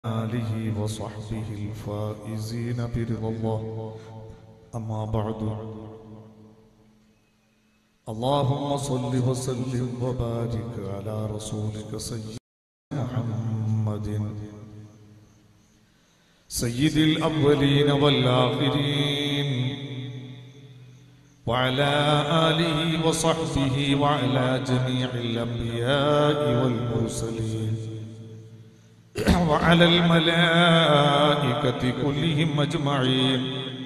آله وصحبه الفائزين برضا الله أما بعد اللهم صل وسلم وبارك على رسولك سيدنا محمد سيد الأولين والآخرين وعلى آله وصحبه وعلى جميع الأنبياء والمرسلين وعلى الملائكة كلهم أجمعين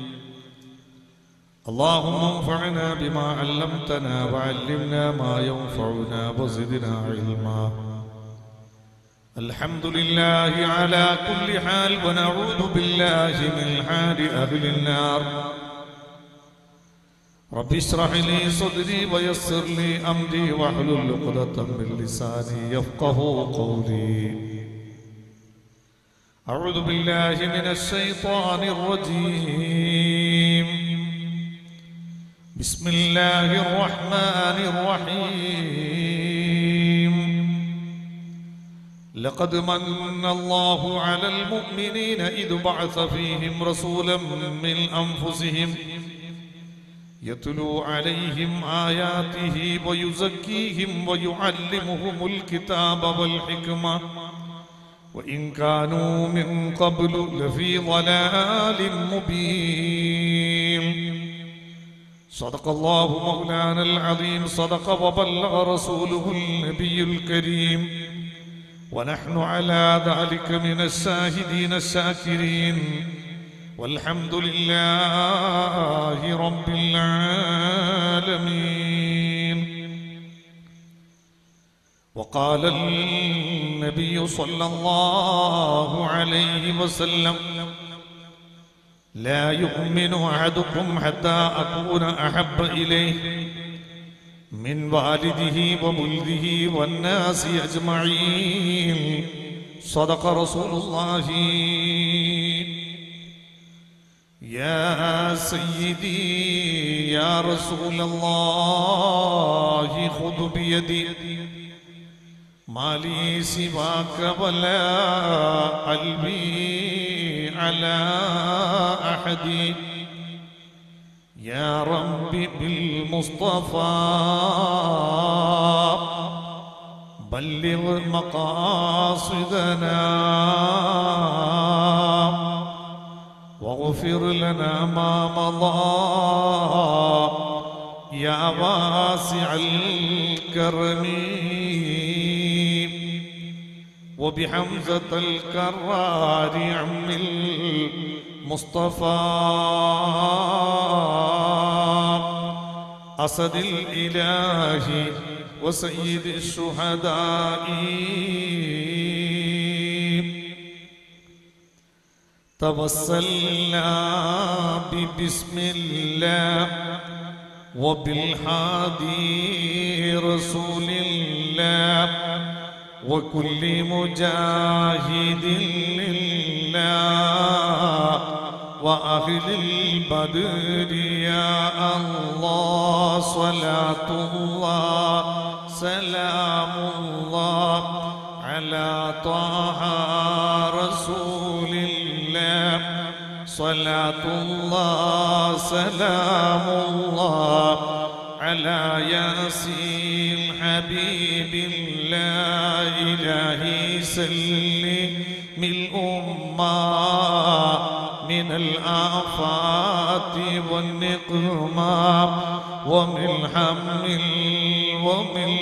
اللهم انفعنا بما علمتنا وعلمنا ما ينفعنا وزدنا علما الحمد لله على كل حال ونعوذ بالله من حال أهل النار رب اشرح لي صدري ويسر لي أمري واحلل عقدة من لساني يفقه قولي أعوذ بالله من الشيطان الرجيم بسم الله الرحمن الرحيم لقد من الله على المؤمنين إذ بعث فيهم رسولا من أنفسهم يتلو عليهم آياته ويزكيهم ويعلمهم الكتاب والحكمة وإن كانوا من قبل لفي ضلال مبين صدق الله مولانا العظيم صدق وبلغ رسوله النبي الكريم ونحن على ذلك من الشاهدين الشاكرين والحمد لله رب العالمين وقال النبي صلى الله عليه وسلم لا يؤمن أحدكم حتى أكون أحب إليه من والده وولده والناس أجمعين صدق رسول الله يا سيدي يا رسول الله خذ بيدي ما لي سواك ولا قلبي على أحد يا رب بالمصطفى بلغ مقاصدنا واغفر لنا ما مضى يا واسع الكرم وبحمزة الكرار عم المصطفى أسد الإله وسيد الشهداء توسلنا ببسم الله وبالحادي رسول الله وكل مجاهد لله وأهل البدر يا الله صلاة الله سلام الله على طه رسول الله صلاة الله سلام الله على ياسين حبيب الله إلهي سلم الأمة من الآفات والنقمة ومن حمل ومن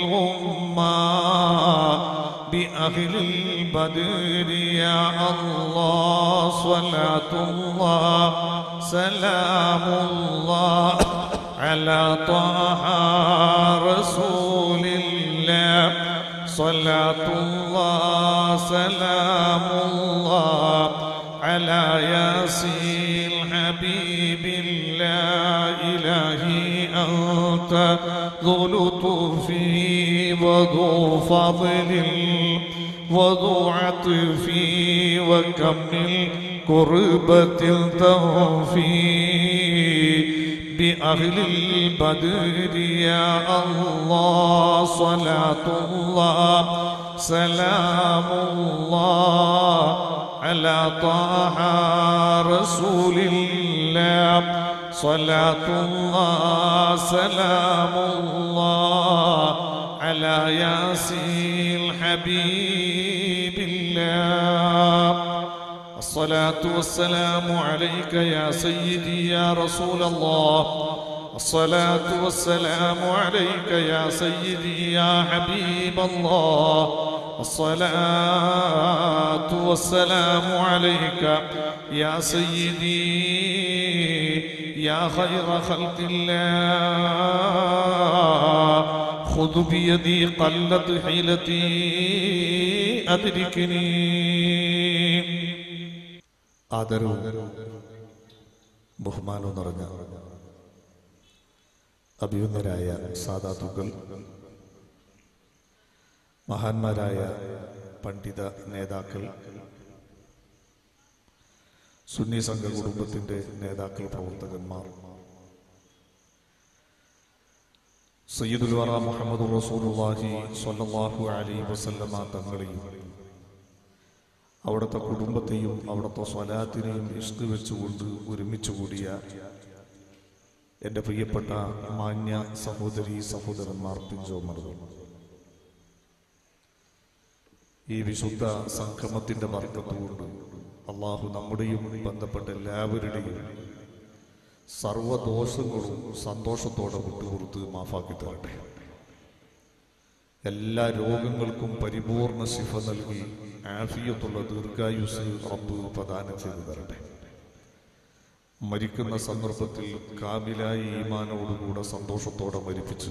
غمة بأهل البدر يا الله صلاة الله سلام الله على طه رسول الله صلاة الله سلام الله على ياسين حبيب الله إلهي أنت ذو لطف وذو فضل وذو عطف وكم من كربة تنفي بأهل البدر يا الله صلاة الله سلام الله على طه رسول الله صلاة الله سلام الله على ياسين حبيب الله الصلاة والسلام عليك يا سيدي يا رسول الله الصلاة والسلام عليك يا سيدي يا حبيب الله الصلاة والسلام عليك يا سيدي يا خير خلق الله خذ بيدي قلت حيلتي أدركني ആദരവും ബഹുമാനവും നിറഞ്ഞ അഭിയുന്നരായ സാധാതുക്കൾ മഹാന്മാരായ പണ്ഡിത നേതാക്കൾ സുന്നി സംഘ കുടുംബത്തിന്റെ നേതാക്കൾ പ്രവർത്തകന്മാർ സയ്യിദുൽ വറ മുഹമ്മദ് റസൂലുള്ളാഹി സ്വല്ലല്ലാഹു അലൈഹി വസല്ലമ തങ്ങളെയും അവിടുത്തെ കുടുംബത്തെയും അവിടുത്തെ സ്വലാത്തിനെയും ഇഷ്ട് വെച്ചുകൊണ്ട് ഒരുമിച്ച് കൂടിയ എൻ്റെ പ്രിയപ്പെട്ട മാന്യ സഹോദരി സഹോദരന്മാർ പിഞ്ചോമറുകൾ ഈ വിശുദ്ധ സംഗമത്തിന്റെ വർക്കത്തുകൊണ്ട് അള്ളാഹു നമ്മുടെയും ബന്ധപ്പെട്ട എല്ലാവരുടെയും സർവദോഷങ്ങളും സന്തോഷത്തോടെ വിട്ടുകൊടുത്ത് മാഫാക്കി തരട്ടെ എല്ലാ രോഗങ്ങൾക്കും പരിപൂർണ ശിഫ നൽകി ആഫിയത്തുള്ള ദീർഘായുസ് റബ്ബ് പ്രദാനം ചെയ്തു തരട്ടെ മരിക്കുന്ന സന്ദർഭത്തിൽ കാമിലായ ഈമാനോടുകൂടെ സന്തോഷത്തോടെ മരിപ്പിച്ച്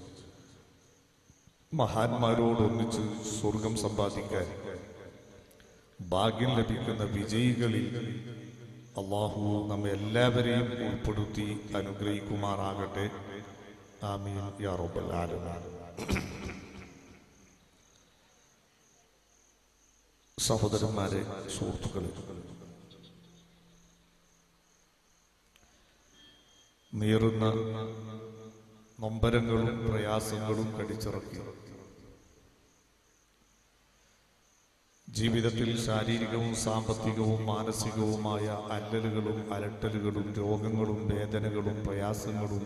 മഹാന്മാരോടൊന്നിച്ച് സ്വർഗം സമ്പാദിക്കാൻ ഭാഗ്യം ലഭിക്കുന്ന വിജയികളിൽ അള്ളാഹു നമ്മെ എല്ലാവരെയും ഉൾപ്പെടുത്തി അനുഗ്രഹിക്കുമാറാകട്ടെ ആമീൻ യാ റബ്ബൽ ആലമീൻ സഹോദരന്മാരെ സുഹൃത്തുക്കളെ നീറുന്ന നൊമ്പരങ്ങളും പ്രയാസങ്ങളും കടിച്ചിറക്കി ജീവിതത്തിൽ ശാരീരികവും സാമ്പത്തികവും മാനസികവുമായ അല്ലലുകളും അലട്ടലുകളും രോഗങ്ങളും വേദനകളും പ്രയാസങ്ങളും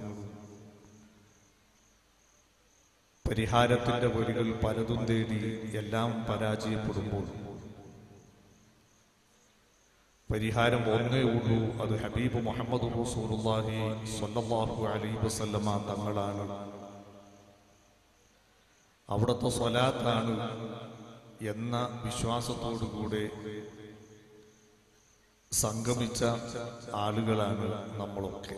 പരിഹാരത്തിന്റെ വഴികൾ പലതും തേടി എല്ലാം പരാജയപ്പെടുമ്പോൾ പരിഹാരം ഒന്നേ ഉള്ളൂ അത് ഹബീബ് മുഹമ്മദ് റസൂലുള്ളാഹി സ്വല്ലല്ലാഹു അലൈഹി വസല്ലമ തങ്ങളാണ് അവിടുത്തെ സ്വലാത്താണ് എന്ന വിശ്വാസത്തോടുകൂടെ സംഗമിച്ച ആളുകളാണ് നമ്മളൊക്കെ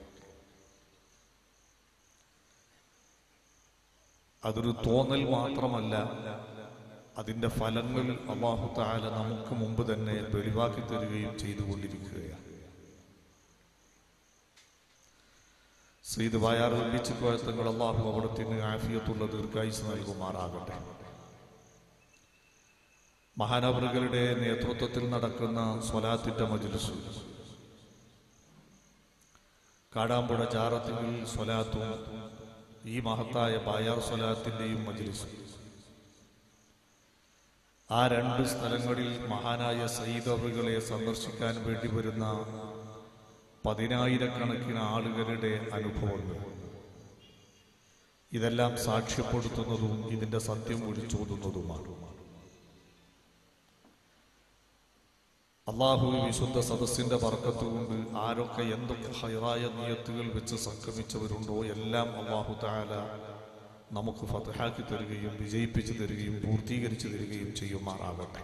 അതൊരു തോന്നൽ മാത്രമല്ല അതിന്റെ ഫലങ്ങൾ അള്ളാഹു താല നമുക്ക് മുമ്പ് തന്നെ വെളിവാക്കി തരികയും ചെയ്തുകൊണ്ടിരിക്കുകയാണ് ശ്രീത് വായാർ വെള്ളിച്ചു തങ്ങൾ അള്ളാഹു അവിടത്തിന് ആഫിയത്തുള്ള ദീർഘായുസ് നൽകുമാറാകട്ടെ മഹാനവറുകളുടെ നേതൃത്വത്തിൽ നടക്കുന്ന സ്വലാത്തിന്റെ മജിലിസ് കാടാമ്പുഴ ജാറത്തുകൾ സ്വലാത്തും ഈ മഹത്തായ ബായാർ സ്വലാത്തിന്റെയും മജിലിസും ആ രണ്ട് സ്ഥലങ്ങളിൽ മഹാനായ സയ്യിദവറുകളെ സന്ദർശിക്കാൻ വേണ്ടി വരുന്ന പതിനായിരക്കണക്കിന് ആളുകളുടെ അനുഭവങ്ങൾ ഇതെല്ലാം സാക്ഷ്യപ്പെടുത്തുന്നതും ഇതിന്റെ സത്യം വിളിച്ചോതുന്നതുമാണ് അള്ളാഹു വിശുദ്ധ സദസ്സിന്റെ വർക്കത്തുകൊണ്ട് ആരൊക്കെ എന്തൊക്കെ ഹൈറായ നിയത്തുകൾ വെച്ച് സംഗമിച്ചവരുണ്ടോ എല്ലാം അള്ളാഹു താല നമുക്ക് ഫതഹാക്കി തരികയും വിജയിപ്പിച്ചു തരികയും പൂർത്തീകരിച്ചു തരികയും ചെയ്യുമാറാകട്ടെ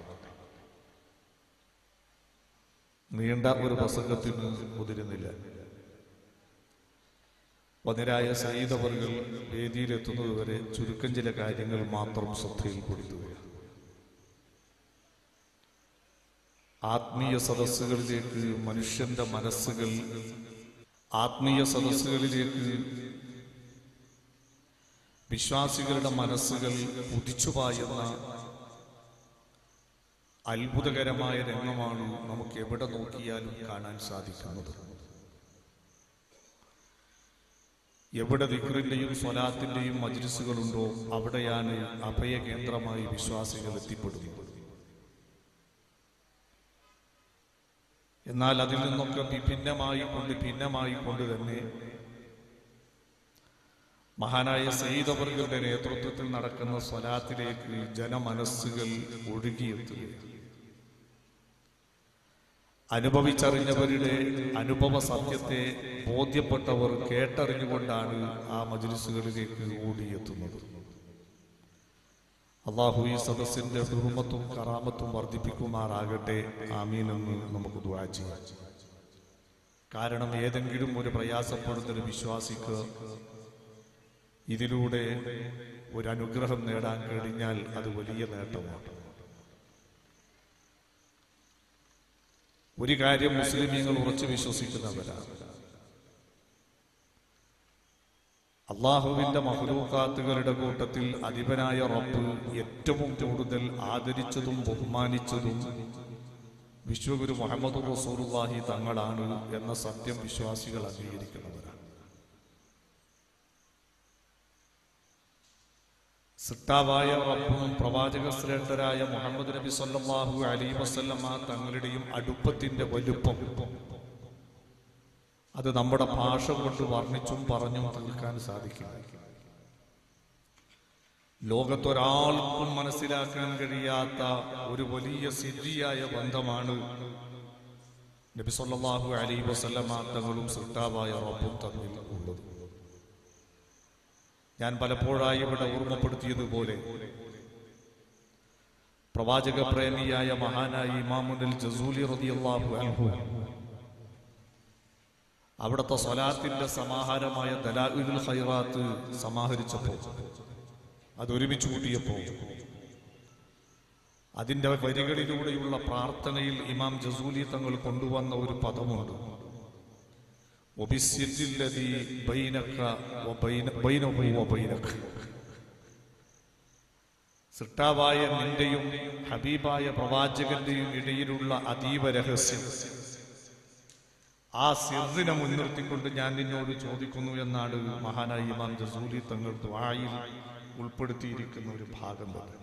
നീണ്ട ഒരു പ്രസംഗത്തിന് മുതിരുന്നില്ല വനിരായ സയ്യിദവറുകൾ വേദിയിലെത്തുന്നതുവരെ ചുരുക്കം ചില കാര്യങ്ങൾ മാത്രം ശ്രദ്ധയിൽപ്പെടുത്തുകയാണ് ആത്മീയ സദസ്സുകളിലേക്ക് മനുഷ്യന്റെ മനസ്സുകൾ ആത്മീയ സദസ്സുകളിലേക്ക് വിശ്വാസികളുടെ മനസ്സുകൾ ഉദിച്ചുപായുന്ന അത്ഭുതകരമായ രംഗമാണ് നമുക്ക് എവിടെ നോക്കിയാലും കാണാൻ സാധിക്കുന്നത് എവിടെ ദിക്റിന്റെയും സ്വലാത്തിന്റെയും മജ്ലിസുകളുണ്ടോ അവിടെയാണ് അഭയകേന്ദ്രമായി വിശ്വാസികൾ എത്തിപ്പെടുന്നത് എന്നാൽ അതിൽ നിന്നൊക്കെ വിഭിന്നമായി കൊണ്ട് ഭിന്നമായി കൊണ്ട് തന്നെ മഹാനായ സെയ്തവർഗരുടെ നേതൃത്വത്തിൽ നടക്കുന്ന സ്വലാത്തിലേക്ക് ജനമനസ്സുകൾ ഒഴുകിയെത്തുകയാണ് അനുഭവിച്ചറിഞ്ഞവരുടെ അനുഭവ സത്യത്തെ ബോധ്യപ്പെട്ടവർ കേട്ടറിഞ്ഞുകൊണ്ടാണ് ആ മജ്ലിസുകളിലേക്ക് ഓടിയെത്തുന്നത് അള്ളാഹു ഈ സദസ്സിന്റെ ഹുറുമത്തും കറാമത്തും വർദ്ധിപ്പിക്കുമാറാകട്ടെ ആമീനെന്ന് നമുക്ക് ദുആ ചെയ്യാം കാരണം ഏതെങ്കിലും ഒരു പ്രയാസപ്പെടുന്ന ഒരു വിശ്വാസിക്ക് ഇതിലൂടെ ഒരു അനുഗ്രഹം നേടാൻ കഴിഞ്ഞാൽ അത് വലിയ നേട്ടമാണ് ഒരു കാര്യം മുസ്ലിമീങ്ങൾ ഉറച്ചു വിശ്വസിക്കുന്നവരാണ് അള്ളാഹുവിന്റെ മഹലൂക്കാത്തുകളുടെ കൂട്ടത്തിൽ അധിപനായ റബ്ബ് ഏറ്റവും കൂടുതൽ ആദരിച്ചതും ബഹുമാനിച്ചതും വിശ്വഗുരു മുഹമ്മദ് റസൂലുള്ളാഹി തങ്ങളാണ് എന്ന സത്യം വിശ്വാസികൾ അംഗീകരിക്കുന്നവരാണ് സിട്ടാവായ റബ്ബും പ്രവാചക ശ്രേഷ്ഠരായ മുഹമ്മദ് നബി സല്ലല്ലാഹു അലൈഹി വസല്ലമ തങ്ങളുടെയും അടുപ്പത്തിന്റെ വലുപ്പം അത് നമ്മുടെ ഭാഷ കൊണ്ട് വർണ്ണിച്ചും പറഞ്ഞും തീർക്കാൻ സാധിക്കും ലോകത്തൊരാൾക്കും മനസ്സിലാക്കാൻ കഴിയാത്ത ഒരു വലിയ സിദ്ധിയായ ബന്ധമാണ് നബി സല്ലല്ലാഹു അലൈഹി വസല്ലമ തങ്ങളും സിട്ടാവായ റബ്ബും തമ്മിൽ ഉള്ളത് ഞാൻ പലപ്പോഴായി ഇവിടെ ഓർമ്മപ്പെടുത്തിയതുപോലെ പ്രവാചക പ്രേമിയായ മഹാനായ ഇമാമുൽ ജസൂലി റളിയല്ലാഹു അൻഹു അവിടുത്തെ സ്വലാത്തിന്റെ സമാഹാരമായ ദലാഉൽ ഖൈറാത്ത് സമാഹരിച്ചപ്പോൾ അത് ഒരുമിച്ച് കൂട്ടിയപ്പോൾ അതിന്റെ വരികളിലൂടെയുള്ള പ്രാർത്ഥനയിൽ ഇമാം ജസൂലി തങ്ങൾ കൊണ്ടുവന്ന ഒരു പദമുണ്ട് وبالسر الذي بينك وبين بينه وبينك സിട്ടാവായ നിന്റെയും ഹബീബായ പ്രവാചകന്റെയും ഇടയിലുള്ള അതീവ രഹസ്യം ആ സിറിനെ മുൻനിർത്തിക്കൊണ്ട് ഞാൻ നിന്നോട് ചോദിക്കുന്നു എന്നാണ് മഹാനായ ഇമാം ജസൂലി തങ്ങൾ ദ്വായിൽ ഉൾപ്പെടുത്തിയിരിക്കുന്ന ഒരു ഭാഗം തന്നെ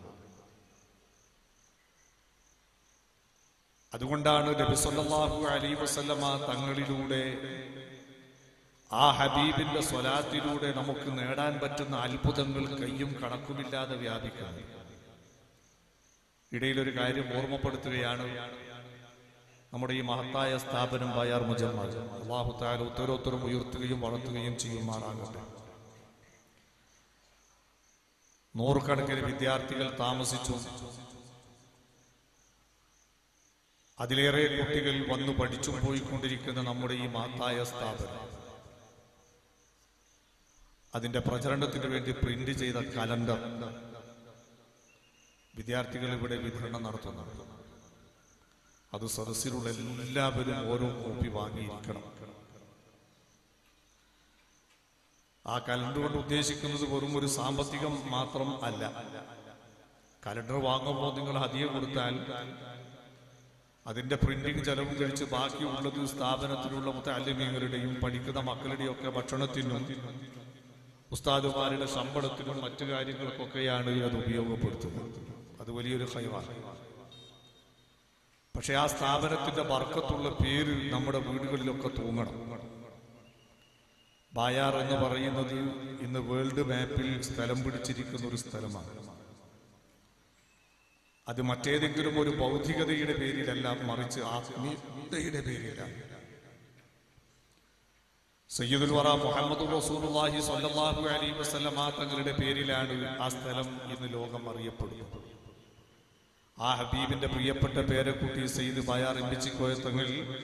അതുകൊണ്ടാണ് നബി സല്ലല്ലാഹു അലൈഹി വസല്ലമ തങ്ങളിലൂടെ ആ ഹബീബിന്റെ സ്വലാത്തിലൂടെ നമുക്ക് നേടാൻ പറ്റുന്ന അത്ഭുതങ്ങൾ കയ്യും കണക്കുമില്ലാതെ വ്യാപിക്കുന്നു ഇടയിലൊരു കാര്യം ഓർമ്മപ്പെടുത്തുകയാണ് നമ്മുടെ ഈ മഹത്തായ സ്ഥാപനം ബയാർ മുജമ്മൽ അള്ളാഹു താല ഉത്തരോത്തരം ഉയർത്തുകയും വളർത്തുകയും ചെയ്യുമാറാകട്ടെ നൂറുകണക്കിന് വിദ്യാർത്ഥികൾ താമസിച്ചു അതിലേറെ കുട്ടികൾ വന്നു പഠിച്ചും പോയിക്കൊണ്ടിരിക്കുന്ന നമ്മുടെ ഈ മഹത്തായ സ്ഥാപനം അതിന്റെ പ്രചരണത്തിന് വേണ്ടി പ്രിന്റ് ചെയ്ത കലണ്ടർ വിദ്യാർത്ഥികൾ ഇവിടെ വിതരണം നടത്തുന്നുണ്ട് അത് സദസ്സിലുള്ള എല്ലാവരും ഓരോ കോപ്പി വാങ്ങിയിരിക്കണം ആ കലണ്ടർ കൊണ്ട് ഉദ്ദേശിക്കുന്നത് വെറും ഒരു സാമ്പത്തികം മാത്രം അല്ല കലണ്ടർ വാങ്ങുമ്പോൾ നിങ്ങൾ അധികം കൊടുത്താൽ അതിന്റെ പ്രിന്റിംഗ് ചെലവും കഴിച്ച് ബാക്കിയുള്ളത് സ്ഥാപനത്തിലുള്ള മുത്തല്യമീങ്ങളുടെയും പഠിക്കുന്ന മക്കളുടെയും ഒക്കെ ഭക്ഷണത്തിനും ഉസ്താദുമാരുടെ ശമ്പളത്തിനും മറ്റു കാര്യങ്ങൾക്കൊക്കെയാണ് അത് ഉപയോഗപ്പെടുത്തുന്നത് അത് വലിയൊരു ഹൈവാണ് പക്ഷെ ആ സ്ഥാപനത്തിന്റെ വർക്കത്തുള്ള പേര് നമ്മുടെ വീടുകളിലൊക്കെ തൂങ്ങണം ബായാർ എന്ന് പറയുന്നത് ഇന്ന് വേൾഡ് മാപ്പിൽ സ്ഥലം പിടിച്ചിരിക്കുന്ന ഒരു സ്ഥലമാണ് അത് മറ്റേതെങ്കിലും ഒരു ഭൗതികതയുടെ പേരിലല്ല മറിച്ച് ആത്മീയതയുടെ പേരിലാണ് സയ്യിദുൽ വറ മുഹമ്മദ് റസൂലുള്ളാഹി സ്വല്ലല്ലാഹു അലൈഹി വസല്ലമ തങ്ങളുടെ പേരിലാണ് ആ സ്ഥലം ഇന്ന് ലോകം അറിയപ്പെടുന്നത് ആ ഹബീബിന്റെ പ്രിയപ്പെട്ട പേരക്കുട്ടി സയ്യിദ് ബയാർ എമ്പിച്ചിക്കോയ തങ്ങൾ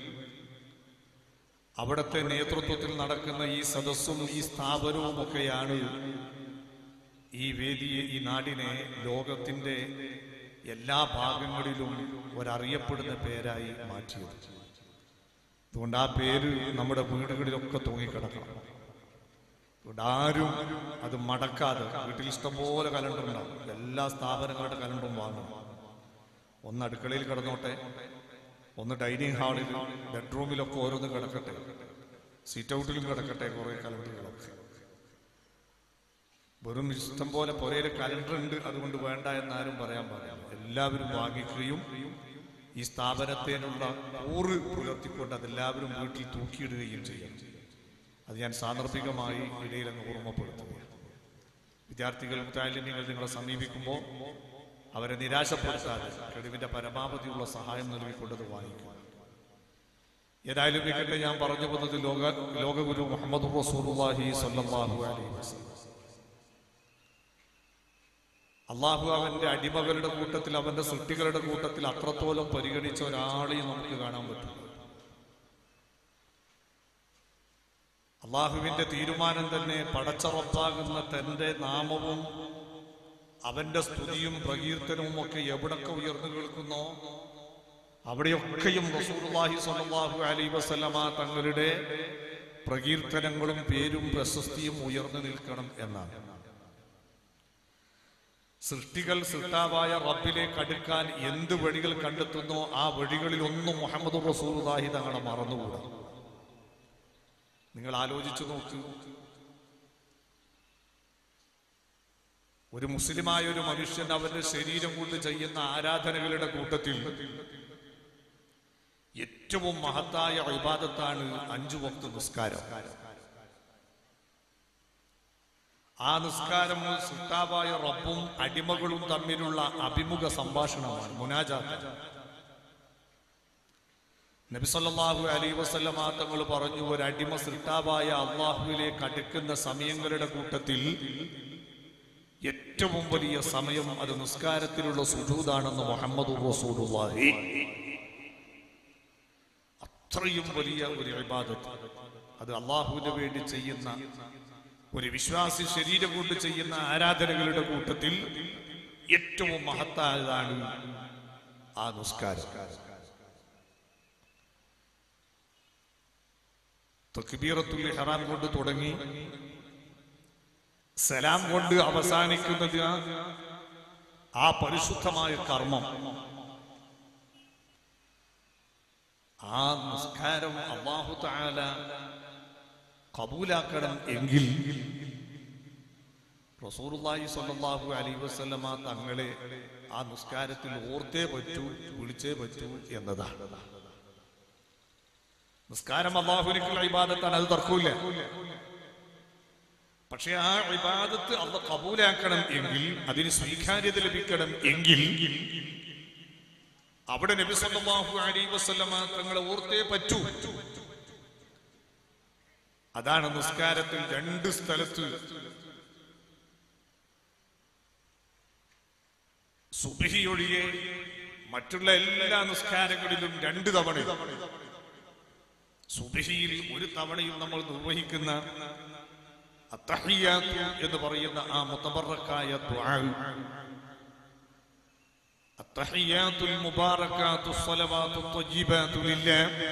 അവിടുത്തെ നേതൃത്വത്തിൽ നടക്കുന്ന ഈ സദസ്സും ഈ സ്ഥാപനവും ഒക്കെയാണ് ഈ വേദിയെ ഈ നാടിനെ ലോകത്തിന്റെ എല്ലാ ഭാഗങ്ങളിലും ഒരറിയപ്പെടുന്ന പേരായി മാറ്റിയത് അതുകൊണ്ട് ആ പേര് നമ്മുടെ വീടുകളിലൊക്കെ തൂങ്ങിക്കിടക്കണം അതുകൊണ്ട് ആരും അത് മടക്കാതെ വീട്ടിൽ ഇഷ്ടംപോലെ കലണ്ടർ ഉണ്ടാവും എല്ലാ സ്ഥാപനങ്ങളുടെ കലണ്ടറും വാങ്ങണം ഒന്ന് അടുക്കളയിൽ കിടന്നോട്ടെ ഒന്ന് ഡൈനിങ് ഹാളിൽ ബെഡ്റൂമിലൊക്കെ ഓരോന്ന് കിടക്കട്ടെ സീറ്റ് ഔട്ടിലും കിടക്കട്ടെ കുറെ കലണ്ടറുകളൊക്കെ വെറും ഇഷ്ടം പോലെ പുരയിലെ കലണ്ടർ ഉണ്ട് അതുകൊണ്ട് വേണ്ട എന്നാരും പറയാൻ പാടില്ല എല്ലാവരും വാങ്ങിക്കുകയും ഈ സ്ഥാപനത്തിനുള്ള കൂറ് പുലർത്തിക്കൊണ്ട് അതെല്ലാവരും വീട്ടിൽ തൂക്കിയിടുകയും ചെയ്യണം അത് ഞാൻ സാന്ദർഭികമായി ഇടയിൽ അങ്ങ് ഓർമ്മപ്പെടുത്തുകയാണ് വിദ്യാർത്ഥികൾ മുത്താലിന്യങ്ങൾ നിങ്ങളെ സമീപിക്കുമ്പോൾ അവരെ നിരാശപ്പെടുത്താതെ കഴിവിന്റെ പരമാവധിയുള്ള സഹായം നൽകിക്കൊണ്ടത് വാങ്ങിക്കുക ഏതായാലും ഇരിക്കട്ടെ ഞാൻ പറഞ്ഞു വന്നത് ലോക ലോകഗുരു മുഹമ്മദ് റസൂലുള്ളാഹി സ്വല്ലല്ലാഹു അലൈഹി വസല്ലം അള്ളാഹു അവന്റെ അടിമകളുടെ കൂട്ടത്തിൽ അവന്റെ സൃഷ്ടികളുടെ കൂട്ടത്തിൽ അത്രത്തോളം പരിഗണിച്ച ഒരാളെയും നമുക്ക് കാണാൻ പറ്റും അള്ളാഹുവിന്റെ തീരുമാനം തന്നെ പടച്ചറപ്പാകുന്ന തന്റെ നാമവും അവന്റെ സ്തുതിയും പ്രകീർത്തനവും ഒക്കെ എവിടൊക്കെ ഉയർന്നു കേൾക്കുന്നോ അവിടെയൊക്കെയും റസൂലുള്ളാഹി സ്വല്ലല്ലാഹു അലൈഹി വസല്ലമ തങ്ങളുടെ പ്രകീർത്തനങ്ങളും പേരും പ്രശസ്തിയും ഉയർന്നു നിൽക്കണം എന്നാണ് സൃഷ്ടികൾ സൃഷ്ടാവായ റബ്ബിലേക്ക് അടുക്കാൻ എന്ത് വഴികൾ കണ്ടെത്തുന്നോ ആ വഴികളിൽ ഒന്നും മുഹമ്മദ് റസൂലുള്ളാഹി തങ്ങളെ മറന്നുകൂടാ നിങ്ങൾ ആലോചിച്ചു നോക്കൂ ഒരു മുസ്ലിമായ ഒരു മനുഷ്യൻ അവന്റെ ശരീരം കൊണ്ട് ചെയ്യുന്ന ആരാധനകളുടെ കൂട്ടത്തിൽ ഏറ്റവും മഹത്തായ ഇബാദത്താണ് അഞ്ചു വക്ത് നിസ്കാരം ആ നിസ്കാരം സുട്ടാവായ റബ്ബും അടിമകളും തമ്മിലുള്ള അഭിമുഖ സംഭാഷണമാണ് മുനാജാത്ത് നബിസല്ലാഹു അലൈ വസല്ലമ തങ്ങൾ പറഞ്ഞു ഒരു അടിമ സൃഷ്ടാവായ അള്ളാഹുവിലേക്ക് അടുക്കുന്ന സമയങ്ങളുടെ കൂട്ടത്തിൽ ഏറ്റവും വലിയ സമയം അത് നിസ്കാരത്തിലുള്ള സുജൂതാണെന്ന് മുഹമ്മദ് റസൂലുള്ളാഹി അത്രയും വലിയ ഒരു ഇബാദത്ത് അത് അള്ളാഹുവിന് വേണ്ടി ചെയ്യുന്ന ഒരു വിശ്വാസി ശരീരം കൊണ്ട് ചെയ്യുന്ന ആരാധനകളുടെ കൂട്ടത്തിൽ ഏറ്റവും മഹത്തായതാണ് ആ നിസ്കാരം തക്ബീറത്തുൽ ഹറാം കൊണ്ട് തുടങ്ങി സലാം കൊണ്ട് അവസാനിക്കുന്നത് ആ പരിശുദ്ധമായ കർമ്മം ആ നിസ്കാരം അള്ളാഹു താല കബൂലാക്കണം എങ്കിൽ റസൂറുല്ലാഹി സ്വല്ലല്ലാഹു അലൈഹി വസല്ലമ തങ്ങളെ ആ നിസ്കാരത്തിൽ ഓർത്തേ പറ്റൂ വിളിച്ചേ പറ്റൂ എന്നതാണ് നിസ്കാരം അള്ളാഹുവിനുള്ള ഇബാദത്താണ് അത് തർക്കമില്ല പക്ഷെ ആ ഇബാദത്ത് അള്ള കബൂലാക്കണം എങ്കിൽ അതിന് സ്വീകാര്യത ലഭിക്കണം എങ്കിൽ അവിടെ നബി സല്ലല്ലാഹു അലൈഹി വസല്ലമ തങ്ങളെ ഓർത്തേ പറ്റൂ അതാണ് നിസ്കാരത്തിൽ രണ്ട് സ്ഥലത്ത് സുബഹി ഒഴികെ മറ്റുള്ള എല്ലാ നിസ്കാരങ്ങളിലും രണ്ട് തവണ സുബഹിയിൽ ഒരു തവണയും നമ്മൾ നിർവഹിക്കുന്ന അത്തഹിയാത്തു എന്ന് പറയുന്ന ആ മുത്തബറക്കായ ദുആ അത്തഹിയാത്തുൽ മുബാറകാത്തു സ്വലവാത്തു ത്വയ്യിബാത്തു ലില്ലാഹ്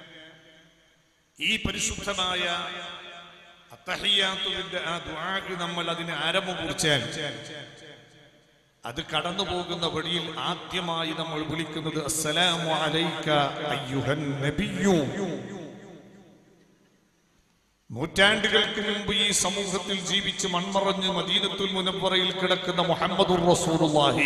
ഈ പരിശുദ്ധമായ അത്തഹിയാത്തുവിന്റെ ആ ദുആക്ക് നമ്മൾ അതിന് ആരംഭം കുറിച്ചാൽ അത് കടന്നു പോകുന്ന വഴിയിൽ ആദ്യമായി നമ്മൾ വിളിക്കുന്നത് അസ്സലാമു അലൈക അയ്യുഹൻ നബിയ്യു നൂറ്റാണ്ടുകൾക്ക് മുമ്പ് ഈ സമൂഹത്തിൽ ജീവിച്ച് മൺമറഞ്ഞ് മദീനത്തുൽ മുനവറയിൽ കിടക്കുന്ന മുഹമ്മദുർ റസൂലുള്ളാഹി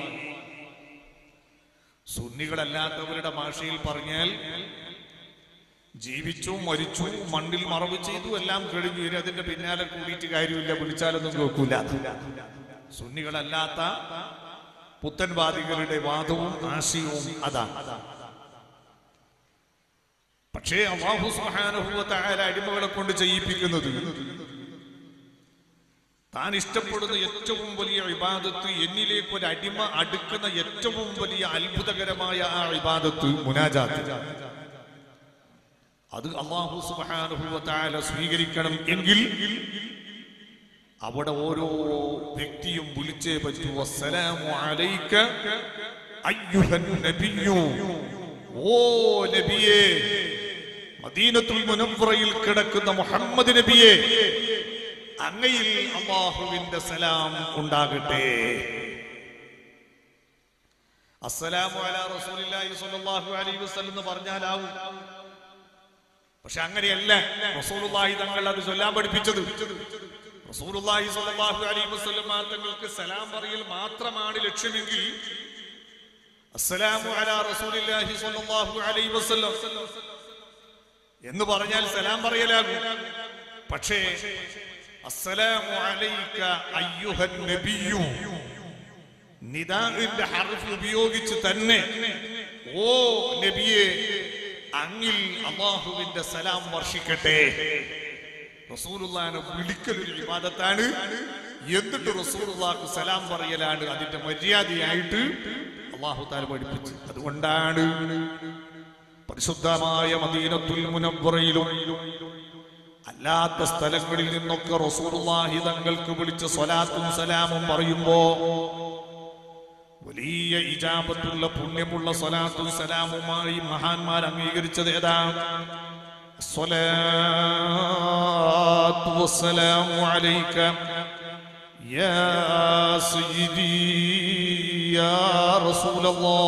സുന്നികളല്ലാത്തവരുടെ ഭാഷയിൽ പറഞ്ഞാൽ ജീവിച്ചു മരിച്ചു മണ്ണിൽ മറവ് ചെയ്തു എല്ലാം കഴിഞ്ഞു ഇനി അതിന്റെ പിന്നാലെ കൂടിയിട്ട് കാര്യമില്ല വിളിച്ചാലൊന്നും കേൾക്കൂല സുന്നികളല്ലാത്ത പുത്തൻവാദികളുടെ വാദവും ആശയവും അതാണ് പക്ഷേ അള്ളാഹു സുബ്ഹാനഹു വ തആല അടിമകളെ കൊണ്ട് ചെയ്യിപ്പിക്കുന്നത് താൻ ഇഷ്ടപ്പെടുന്ന ഏറ്റവും വലിയ ഇബാദത്ത് എന്നിലേക്ക് ഒരു അടിമ അടുക്കുന്ന ഏറ്റവും വലിയ അത്ഭുതകരമായ ആ ഇബാദത്ത് മുനാജാത്ത് അത് അള്ളാഹു സുബ്ഹാനഹു വ തആല സ്വീകരിക്കണം എങ്കിൽ അവിടെ ഓരോ വ്യക്തിയും വിളിച്ചേ പറ്റൂ അസ്സലാമു അലൈക അയ്യുഹൻ നബിയ്യു ഓ നബിയേ മദീനത്തുൽ മുനവ്വറയിൽ കിടക്കുന്ന മുഹമ്മദ് നബിയെ അങ്ങയിൽ അള്ളാഹുവിന്റെ സലാം ഉണ്ടാകട്ടെ അസ്സലാമു അലാ റസൂലില്ലാഹി സ്വല്ലല്ലാഹു അലൈഹി വസല്ലം എന്ന് പറഞ്ഞാലാവും പക്ഷെ അങ്ങനെയല്ല റസൂലുള്ളാഹി തങ്ങൾ അത് ചൊല്ലാൻ പഠിപ്പിച്ചത് റസൂലുള്ളാഹി സ്വല്ലല്ലാഹു അലൈഹി വസല്ലം തങ്ങൾക്ക് സലാം പറയൽ മാത്രമാണ് ലക്ഷ്യമെങ്കിൽ അസ്സലാമു അലാ റസൂലില്ലാഹി സ്വല്ലല്ലാഹു അലൈഹി വസല്ലം എന്ന് പറഞ്ഞാൽ സലാം പറയലാകും പക്ഷേ അസ്സലാമു അലൈക അയ്യുഹൻ നബിയു നിദാഇന്റെ ഹർഫ് ഉപയോഗിച്ച് തന്നെ ഓ നബിയെ അങ്ങിൽ അള്ളാഹുവിന്റെ സലാം വർഷിക്കട്ടെ റസൂലുള്ളാനെ വിളിക്കൽ ഒരു വിവാദത്താണ് എന്നിട്ട് റസൂലുള്ളാക്ക് സലാം പറയലാണ് അതിന്റെ മര്യാദയായിട്ട് അള്ളാഹു താല പഠിപ്പിച്ചു അതുകൊണ്ടാണ് പരിശുദ്ധമായ മദീനത്തുൽ മുനവ്വറയിലും അല്ലാത്ത സ്ഥലങ്ങളിൽ നിന്നൊക്കെ റസൂലുള്ളാഹി തങ്ങൾക്ക് വിളിച്ച് സ്വലാത്തും സലാമും പറയുമ്പോ വലിയ ഇജാബത്തുള്ള പുണ്യമുള്ള സ്വലാത്തും സലാമുമായി മഹാന്മാർ അംഗീകരിച്ചത് ഏതാ الصلاة والسلام عليك يا سيدي يا رسول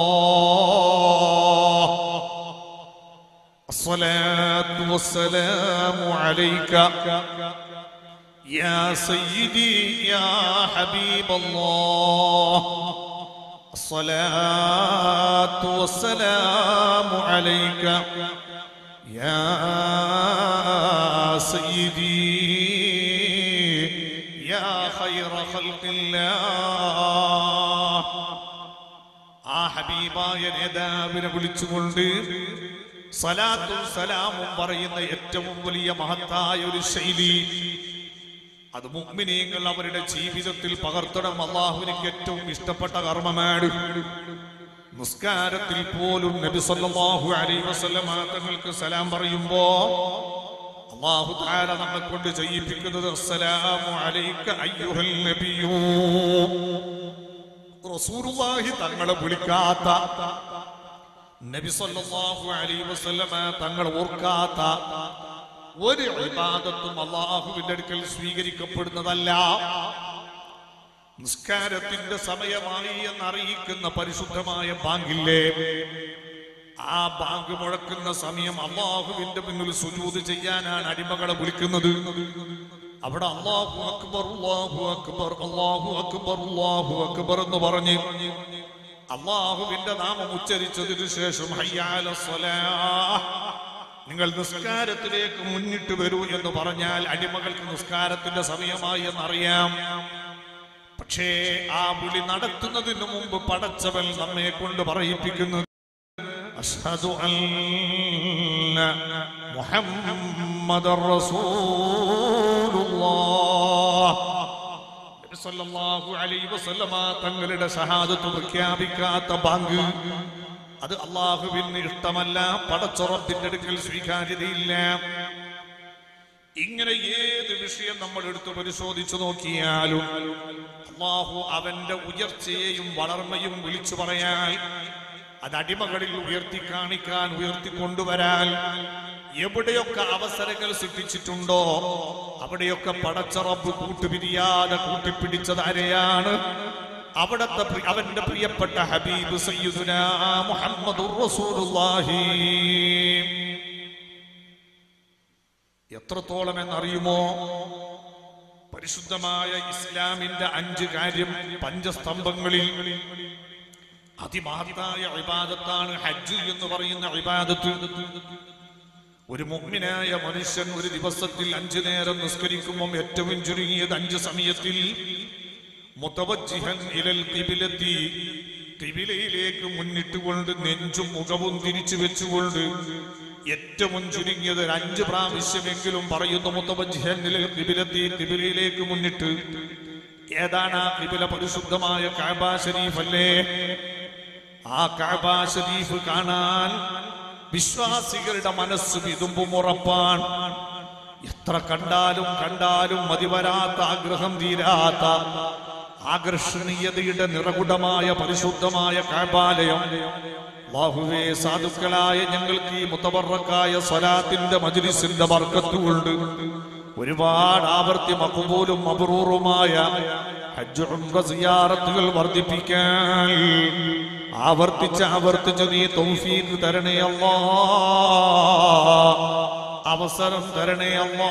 الله الصلاة والسلام عليك يا سيدي يا حبيب الله الصلاة والسلام عليك يا سيدي يا خير خلق الله ആ ഹബീബായ നേതാവിനെ വിളിച്ചുകൊണ്ട് സലാത്തും സലാമും പറയുന്ന ഏറ്റവും വലിയ മഹത്തായ ഒരു ശൈലി അത് മുഗ്മിനീങ്ങൾ അവരുടെ ജീവിതത്തിൽ പകർത്തണം അള്ളാഹുവിനക്ക് ഏറ്റവും ഇഷ്ടപ്പെട്ട കർമ്മമാണ് നിസ്കാരത്തിൽ പോലും നബി സല്ലല്ലാഹു അലൈഹി വസല്ലമ തങ്ങൾക്ക് സലാം പറയുമ്പോ അള്ളാഹു താല നമ്മെ കൊണ്ട് ചെയ്യിപ്പിക്കുന്നത് അസ്സലാമു അലൈക അയ്യുഹൽ നബിയൂ റസൂലുള്ളാഹി തങ്ങളെ വിളിക്കാത്ത നബി സല്ലല്ലാഹു അലൈഹി വസല്ലമ തങ്ങളെ ഓർക്കാത്ത ഒരു ഇബാദത്തും അള്ളാഹുവിന്റെ അടുക്കൽ സ്വീകരിക്കപ്പെടുന്നതല്ല നിസ്കാരത്തിന്റെ സമയമായി എന്നറിയിക്കുന്ന പരിശുദ്ധമായ ബാങ്കില്ലേ ആ ബാങ്ക് മുഴക്കുന്ന സമയം അള്ളാഹുവിന്റെ മുന്നിൽ സുജൂത് ചെയ്യാനാണ് അടിമകളെ വിളിക്കുന്നത് അവിടെ അള്ളാഹു അക്ബർ അള്ളാഹു അക്ബർ അള്ളാഹു അക്ബർ അള്ളാഹു അക്ബർ എന്ന് പറഞ്ഞ് അള്ളാഹുവിന്റെ നാമം ഉച്ചരിച്ചതിനു ശേഷം ഹയ്യാല സ്വലാഹ് നിങ്ങൾ നിസ്കാരത്തിലേക്ക് മുന്നിട്ട് വരൂ എന്ന് പറഞ്ഞാൽ അടിമകൾക്ക് നിസ്കാരത്തിന്റെ സമയമായി എന്നറിയാം പക്ഷേ ആ വിളി നടത്തുന്നതിന് മുമ്പ് പടച്ചവൻ നമ്മെ കൊണ്ട് പറയിപ്പിക്കുന്നത് അഷ്ഹദു അന്ന മുഹമ്മദർ റസൂലുള്ളാഹ് നബി സല്ലല്ലാഹു അലൈഹി വസല്ലമ തങ്ങളുടെ ഷഹാദത്ത് പ്രഖ്യാപിക്കാത്ത ബാങ്ക് അത് അള്ളാഹുവിന് ഇഷ്ടമല്ല പടച്ചുറപ്പിന്റെ അടുക്കൽ സ്വീകാര്യതയില്ല ഇങ്ങനെ ഏത് വിഷയം നമ്മൾ എടുത്ത് പരിശോധിച്ചു നോക്കിയാലും അള്ളാഹു അവന്റെ ഉയർച്ചയെയും വളർമയും വിളിച്ചു പറയാൻ അത് അടിമകളിൽ ഉയർത്തി കാണിക്കാൻ ഉയർത്തി കൊണ്ടുവരാൻ എവിടെയൊക്കെ അവസരങ്ങൾ സൃഷ്ടിച്ചിട്ടുണ്ടോ അവിടെയൊക്കെ പടച്ചറബ് കൂട്ടുപിരിയാതെ കൂട്ടിപ്പിടിച്ചത് ആരെയാണ് അവിടത്തെ പ്രി- അവന്റെ പ്രിയപ്പെട്ട ഹബീബ് സയ്യിദുന മുഹമ്മദുർ റസൂലുള്ളാഹി എത്രത്തോളം എന്നറിയുമോ പരിശുദ്ധമായ ഇസ്ലാമിന്റെ അഞ്ച് കാര്യം പഞ്ചസ്തംഭങ്ങളിൽ അതിമഹത്തായ ഇബാദത്താണ് ഹജ്ജ് എന്ന് പറയുന്ന ഇബാദത്ത് ഒരു മുഗ്മിനായ മനുഷ്യൻ ഒരു ദിവസത്തിൽ അഞ്ചു നേരം നിസ്കരിക്കുമ്പോൾ ഏറ്റവും ചുരുങ്ങിയത് അഞ്ച് സമയത്തിൽ മുതവജ്ജിഹൻ ഇലൽ കിബിലെത്തി കിബിലയിലേക്ക് മുന്നിട്ടുകൊണ്ട് നെഞ്ചും മുഖവും തിരിച്ചു വെച്ചുകൊണ്ട് ഏറ്റവും ചുരുങ്ങിയത് ഒരു അഞ്ച് പ്രാവശ്യമെങ്കിലും പറയുന്നു മുത്തവജ്ജിഹൻ ഇലൽ കിബിലെത്തി കിബിലയിലേക്ക് മുന്നിട്ട് ഏതാണ് ആ കിബില പരിശുദ്ധമായ കാബ ഷരീഫ് അല്ലേ ആ കാബ ഷരീഫ് കാണാൻ വിശ്വാസികളുടെ മനസ്സ് വിതുമ്പും ഉറപ്പാൻ എത്ര കണ്ടാലും കണ്ടാലും മതിവരാത്ത ആഗ്രഹം തീരാത്ത ആകർഷണീയതയുടെ നിറകുടമായ പരിശുദ്ധമായ കാബാലയം ബാഹുവേ സാധുക്കളായ ഞങ്ങൾക്ക് ഈ മുത്തബറക്കായ സ്വലാത്തിന്റെ മജ്ലിസിന്റെ ബർക്കത്തുകൊണ്ട് ഒരുപാട് ആവർത്തി മക്കുപോലും മബറൂറുമായ ഹജ്ജ് ഉംറ സിയാറത്തുകൾ വർദ്ധിപ്പിക്കാൻ ആവർത്തിച്ച് ആവർത്തിച്ച് നീ തൗഫീഖ് തരണേ അല്ലാ അവസരം തരണേ അല്ലാ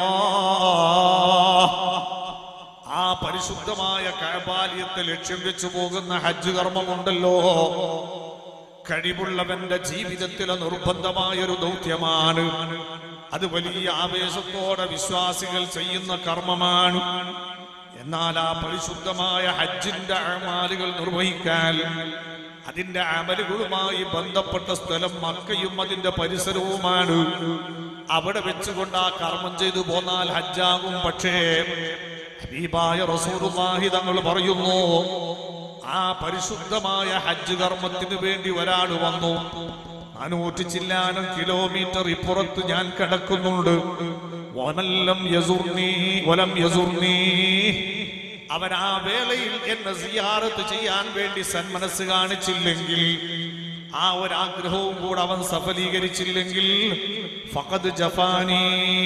ആ പരിശുദ്ധമായ കാബാലയത്തെ ലക്ഷ്യം വെച്ച് പോകുന്ന ഹജ്ജ് കർമ്മമുണ്ടല്ലോ കഴിവുള്ളവന്റെ ജീവിതത്തിലെ നിർബന്ധമായ ഒരു ദൗത്യമാണ് അത് വലിയ ആവേശത്തോടെ വിശ്വാസികൾ ചെയ്യുന്ന കർമ്മമാണ് എന്നാൽ ആ പരിശുദ്ധമായ ഹജ്ജിന്റെ അമാലുകൾ നിർവഹിക്കാൻ അതിന്റെ അമലുകളുമായി ബന്ധപ്പെട്ട സ്ഥലം മക്കയും അതിന്റെ പരിസരവുമാണ് അവിടെ വെച്ചുകൊണ്ട് ആ കർമ്മം ചെയ്തു പോന്നാൽ ഹജ്ജാകും പക്ഷേ ഹബീബായ റസൂലുള്ളാഹി തങ്ങൾ പറയുന്നു ആ പരിശുദ്ധമായ ഹജ്ജ് കർമ്മത്തിന് വേണ്ടി ഒരാൾ വന്നു നാനൂറ്റി ചില്ലാനം കിലോമീറ്റർ ഇപ്പുറത്ത് ഞാൻ കിടക്കുന്നുണ്ട് വനല്ലം യസുർണീ വലം യസുർണീ അവൻ ആ വേളയിൽ എന്നെ സിയാറത്ത് ചെയ്യാൻ വേണ്ടി സന്മനസ് കാണിച്ചില്ലെങ്കിൽ ആ ഒരാഗ്രഹവും കൂടെ അവൻ സഫലീകരിച്ചില്ലെങ്കിൽ ഫഖദ് ജഫാനി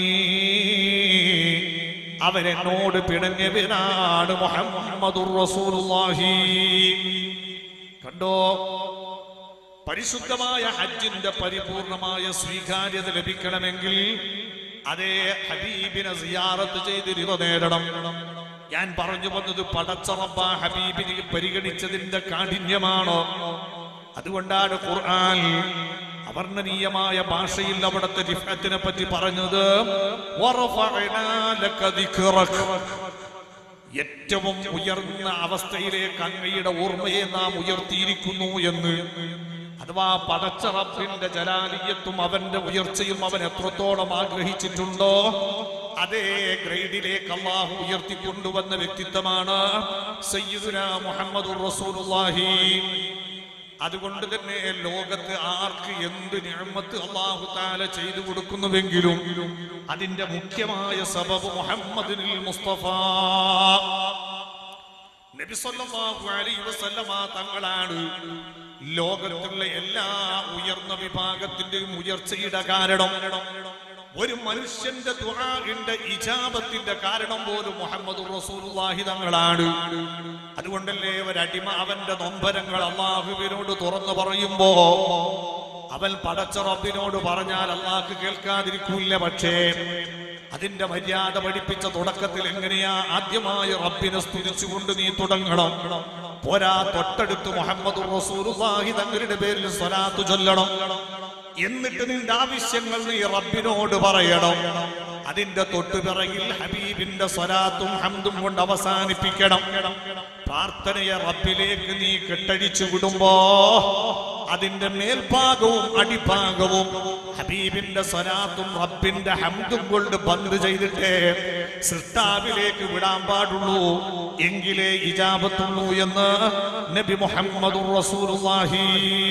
അവൻ എന്നോട് പിണഞ്ഞവനാണ് മുഹമ്മദുർ റസൂലുള്ളാഹി കണ്ടോ പരിശുദ്ധമായ ഹജ്ജിന്റെ പരിപൂർണമായ സ്വീകാര്യത ലഭിക്കണമെങ്കിൽ അതേ ഹബീബിനെ സിയാറത്ത് ചെയ്ത് നിറ നേടണം ഞാൻ പറഞ്ഞു വന്നത് പടച്ചറബ ഹബീബിനെ പരിഗണിച്ചതിന്റെ കാഠിന്യമാണോ അതുകൊണ്ടാണ് ഖുർആൻ അവർണ്ണനീയമായ ഭാഷയിൽ അവിടുത്തെ റിഫത്തിനെ പറ്റി പറഞ്ഞത് വറഫഅനാ ലക ദിക്റക. ഏറ്റവും ഉയർന്ന അവസ്ഥയിലേക്ക് അങ്ങയുടെ ഓർമ്മയെ നാം ഉയർത്തിയിരിക്കുന്നു എന്ന് അഥവാ പടച്ച റബ്ബിന്റെ ജലാലിയത്തും അവന്റെ ഉയർച്ചയും അവൻ എത്രത്തോളം ആഗ്രഹിച്ചിട്ടുണ്ടോ അതേ ഗ്രേഡിലേക്ക് അള്ളാഹു ഉയർത്തിക്കൊണ്ടുവന്ന വ്യക്തിത്വമാണ് സയ്യിദുന മുഹമ്മദ് റസൂലുള്ളാഹി അതുകൊണ്ട് തന്നെ ലോകത്ത് ആർക്ക് എന്ത് നിഅമത്ത് അള്ളാഹു താല ചെയ്തു കൊടുക്കുന്നുവെങ്കിലും അതിന്റെ മുഖ്യമായ സബബ് മുഹമ്മദിനിൽ മുസ്തഫ നബി സല്ലല്ലാഹു അലൈഹി വസല്ലമ തങ്ങളാണ് ലോകത്തുള്ള എല്ലാ ഉയർന്ന വിഭാഗത്തിന്റെയും ഉയർച്ചയുടെ കാരണം ഒരു മനുഷ്യന്റെ ദുആഇന്റെ ഇജാബത്തിന്റെ കാരണം പോലും മുഹമ്മദ് റസൂലുള്ളാഹി തങ്ങളാണ് അതുകൊണ്ടല്ലേ ഒരടിമ അവന്റെ നൊമ്പരങ്ങൾ അള്ളാഹുവിനോട് തുറന്നു പറയുമ്പോ അവൻ പടച്ച റബ്ബിനോട് പറഞ്ഞാൽ അള്ളാഹ് കേൾക്കാതിരിക്കൂല പക്ഷേ അതിന്റെ മര്യാദ പഠിപ്പിച്ച തുടക്കത്തിൽ എങ്ങനെയാ ആദ്യമായി റബ്ബിനെ സ്തുതിച്ചുകൊണ്ട് നീ തുടങ്ങണം പോരാ തൊട്ടടുത്ത് മുഹമ്മദ് റസൂലുള്ളാഹി തങ്ങളുടെ പേരിൽ സ്വലാത്ത് ചൊല്ലണം എന്നിട്ട് നിന്റെ ആവശ്യങ്ങൾ നീ റബ്ബിനോട് പറയണം അതിന്റെ തൊട്ടുപിറകിൽ ഹബീബിന്റെ സ്വലാത്തും ഹംദും കൊണ്ട് അവസാനിപ്പിക്കണം പ്രാർത്ഥനയെ റബ്ബിലേക്ക് നീ കെട്ടടിച്ചു വിടുമ്പോ അതിന്റെ മേൽഭാഗവും അടിഭാഗവും ഹബീബിന്റെ സ്വലാത്തും റബ്ബിന്റെ ഹംദും കൊണ്ട് ബന്ദ് ചെയ്തിട്ടേ സൃഷ്ടാവിലേക്ക് വിടാൻ പാടുള്ളൂ എങ്കിലേ ഇജാബത്തുള്ളൂ എന്ന് നബി മുഹമ്മദ് റസൂലുള്ളാഹി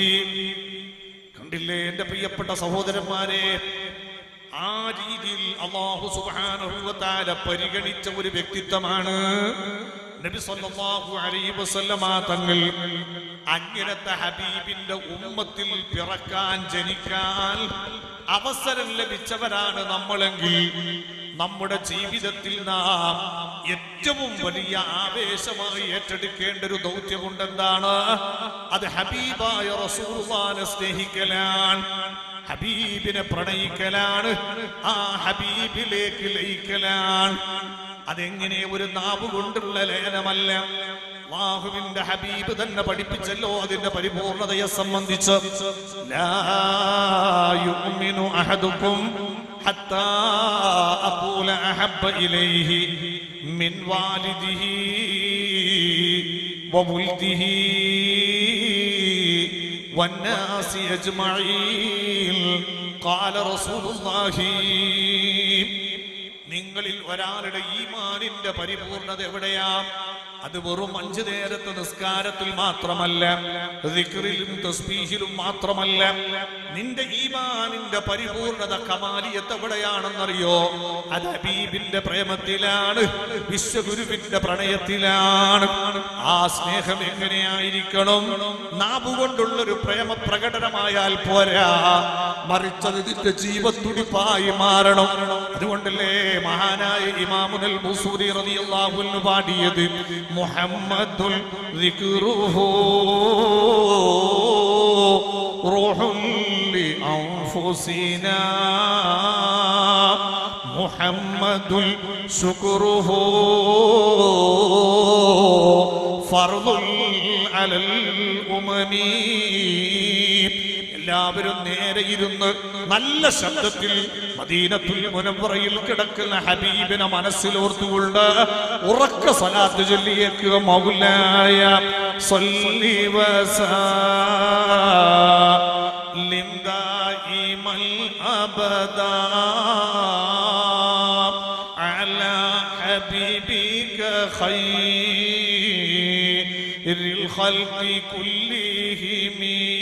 കണ്ടില്ലേ എന്റെ പ്രിയപ്പെട്ട സഹോദരന്മാരെ ആ രീതിയിൽ അള്ളാഹു സുബ്ഹാനഹു വ തആല പരിഗണിച്ച ഒരു വ്യക്തിത്വമാണ് നബി സല്ലല്ലാഹു അലൈഹി വസല്ലമ തങ്ങൾ അങ്ങനത്തെ ഹബീബിന്റെ ഉമ്മത്തിൽ പിറക്കാൻ ജനിക്കാൻ അവസരം ലഭിച്ചവരാണ് നമ്മളെങ്കിൽ നമ്മുടെ ജീവിതത്തിൽ നാം ഏറ്റവും വലിയ ആവേശമായി ഏറ്റെടുക്കേണ്ട ഒരു ദൗത്യമുണ്ടെന്താണ് അത് ഹബീബായ റസൂലുള്ളാഹിനെ സ്നേഹിക്കലാണ് ഹബീബിനെ പ്രണയിക്കലാണ് ആ ഹബീബിലേക്ക് ലയിക്കലാണ് അതെങ്ങനെ ഒരു നാവ് കൊണ്ടുള്ള ലയനമല്ല അള്ളാഹുവിന്റെ ഹബീബ് തന്നെ പഠിപ്പിച്ചല്ലോ അതിന്റെ പരിപൂർണതയെ സംബന്ധിച്ച് ലാ യുഅ്മിനു അഹദുക്കും ഹത്താ അഖൂല അഹബ്ബ ഇലൈഹി മിൻ വാലിദിഹി വമുൽദിഹി والناس أجمعين قال رسول الله നിങ്ങളിൽ ഒരാളുടെ ഈമാനിന്റെ പരിപൂർണത എവിടെയാ അത് വെറും അഞ്ചു നേരത്തെ നിസ്കാരത്തിൽ മാത്രമല്ല ദിക്റിലും തസ്ബീഹിലും മാത്രമല്ല നിന്റെ ഈമാനിന്റെ പരിപൂർണത കമാലിയത്ത് എവിടെയാണെന്നറിയോ അത് ഹബീബിന്റെ പ്രേമത്തിലാണ് വിശ്വഗുരുവിന്റെ പ്രണയത്തിലാണ് ആ സ്നേഹം എങ്ങനെയായിരിക്കണം നാവുകൊണ്ടുള്ളൊരു പ്രേമ പ്രകടനമായാൽ പോരാ മറിച്ചത് ഇതിന്റെ ജീവത്തുടിപ്പായി മാറണം അതുകൊണ്ടല്ലേ മഹാനായ ഇമാമുൽ മുസൂരി റളിയല്ലാഹു അൻഹു പാടിയത് മുഹമ്മദുൽ ദിക്റുഹു റൂഹുൽ ലിഅൻഫുസിനാ മുഹമ്മദുൽ ശുക്റുഹു ഫർദുൽ അലൽ ഉമമീ എല്ലാവരും നേരെ ഇരുന്ന് നല്ല ശബ്ദത്തിൽ മദീനത്തുൽ മുനവറയിൽ കിടക്കുന്ന ഹബീബിനെ മനസ്സിലോർത്തുകൊണ്ട് ഉറക്ക സലാത്ത് ചൊല്ലിയേക്കുക മൗലായ സ്വല്ലി വസല്ലിം ദായിമൽ അബദാ على حبيبك خير الخلق كلهم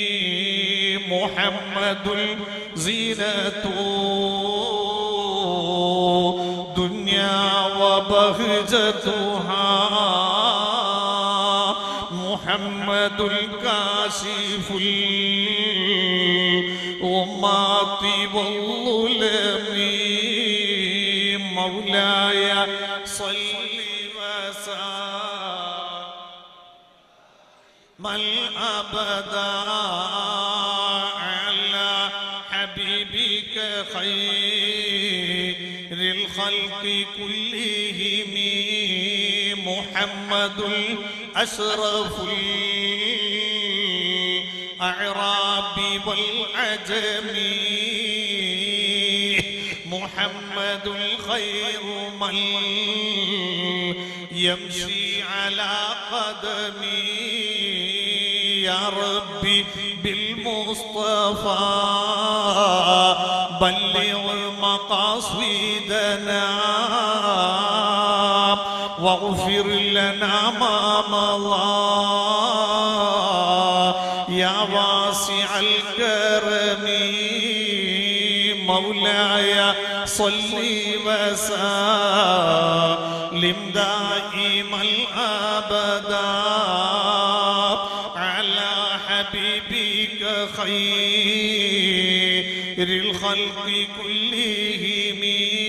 محمد زينة دنيا وبهجتها محمد الكاشف الأمات والظلم مولاي صل وسلم الأبدا على حبيبك خير الخلق كلهم محمد الأشرف الأعراب والعجم محمد الخير من يمشي على قدمي يا ربي بالمصطفى بلغ مقاصدنا واغفر لنا ما مضى يا واسع الكرم مولاي صل وسلم دائما ابدا على حبيبك خير الخلق كلهم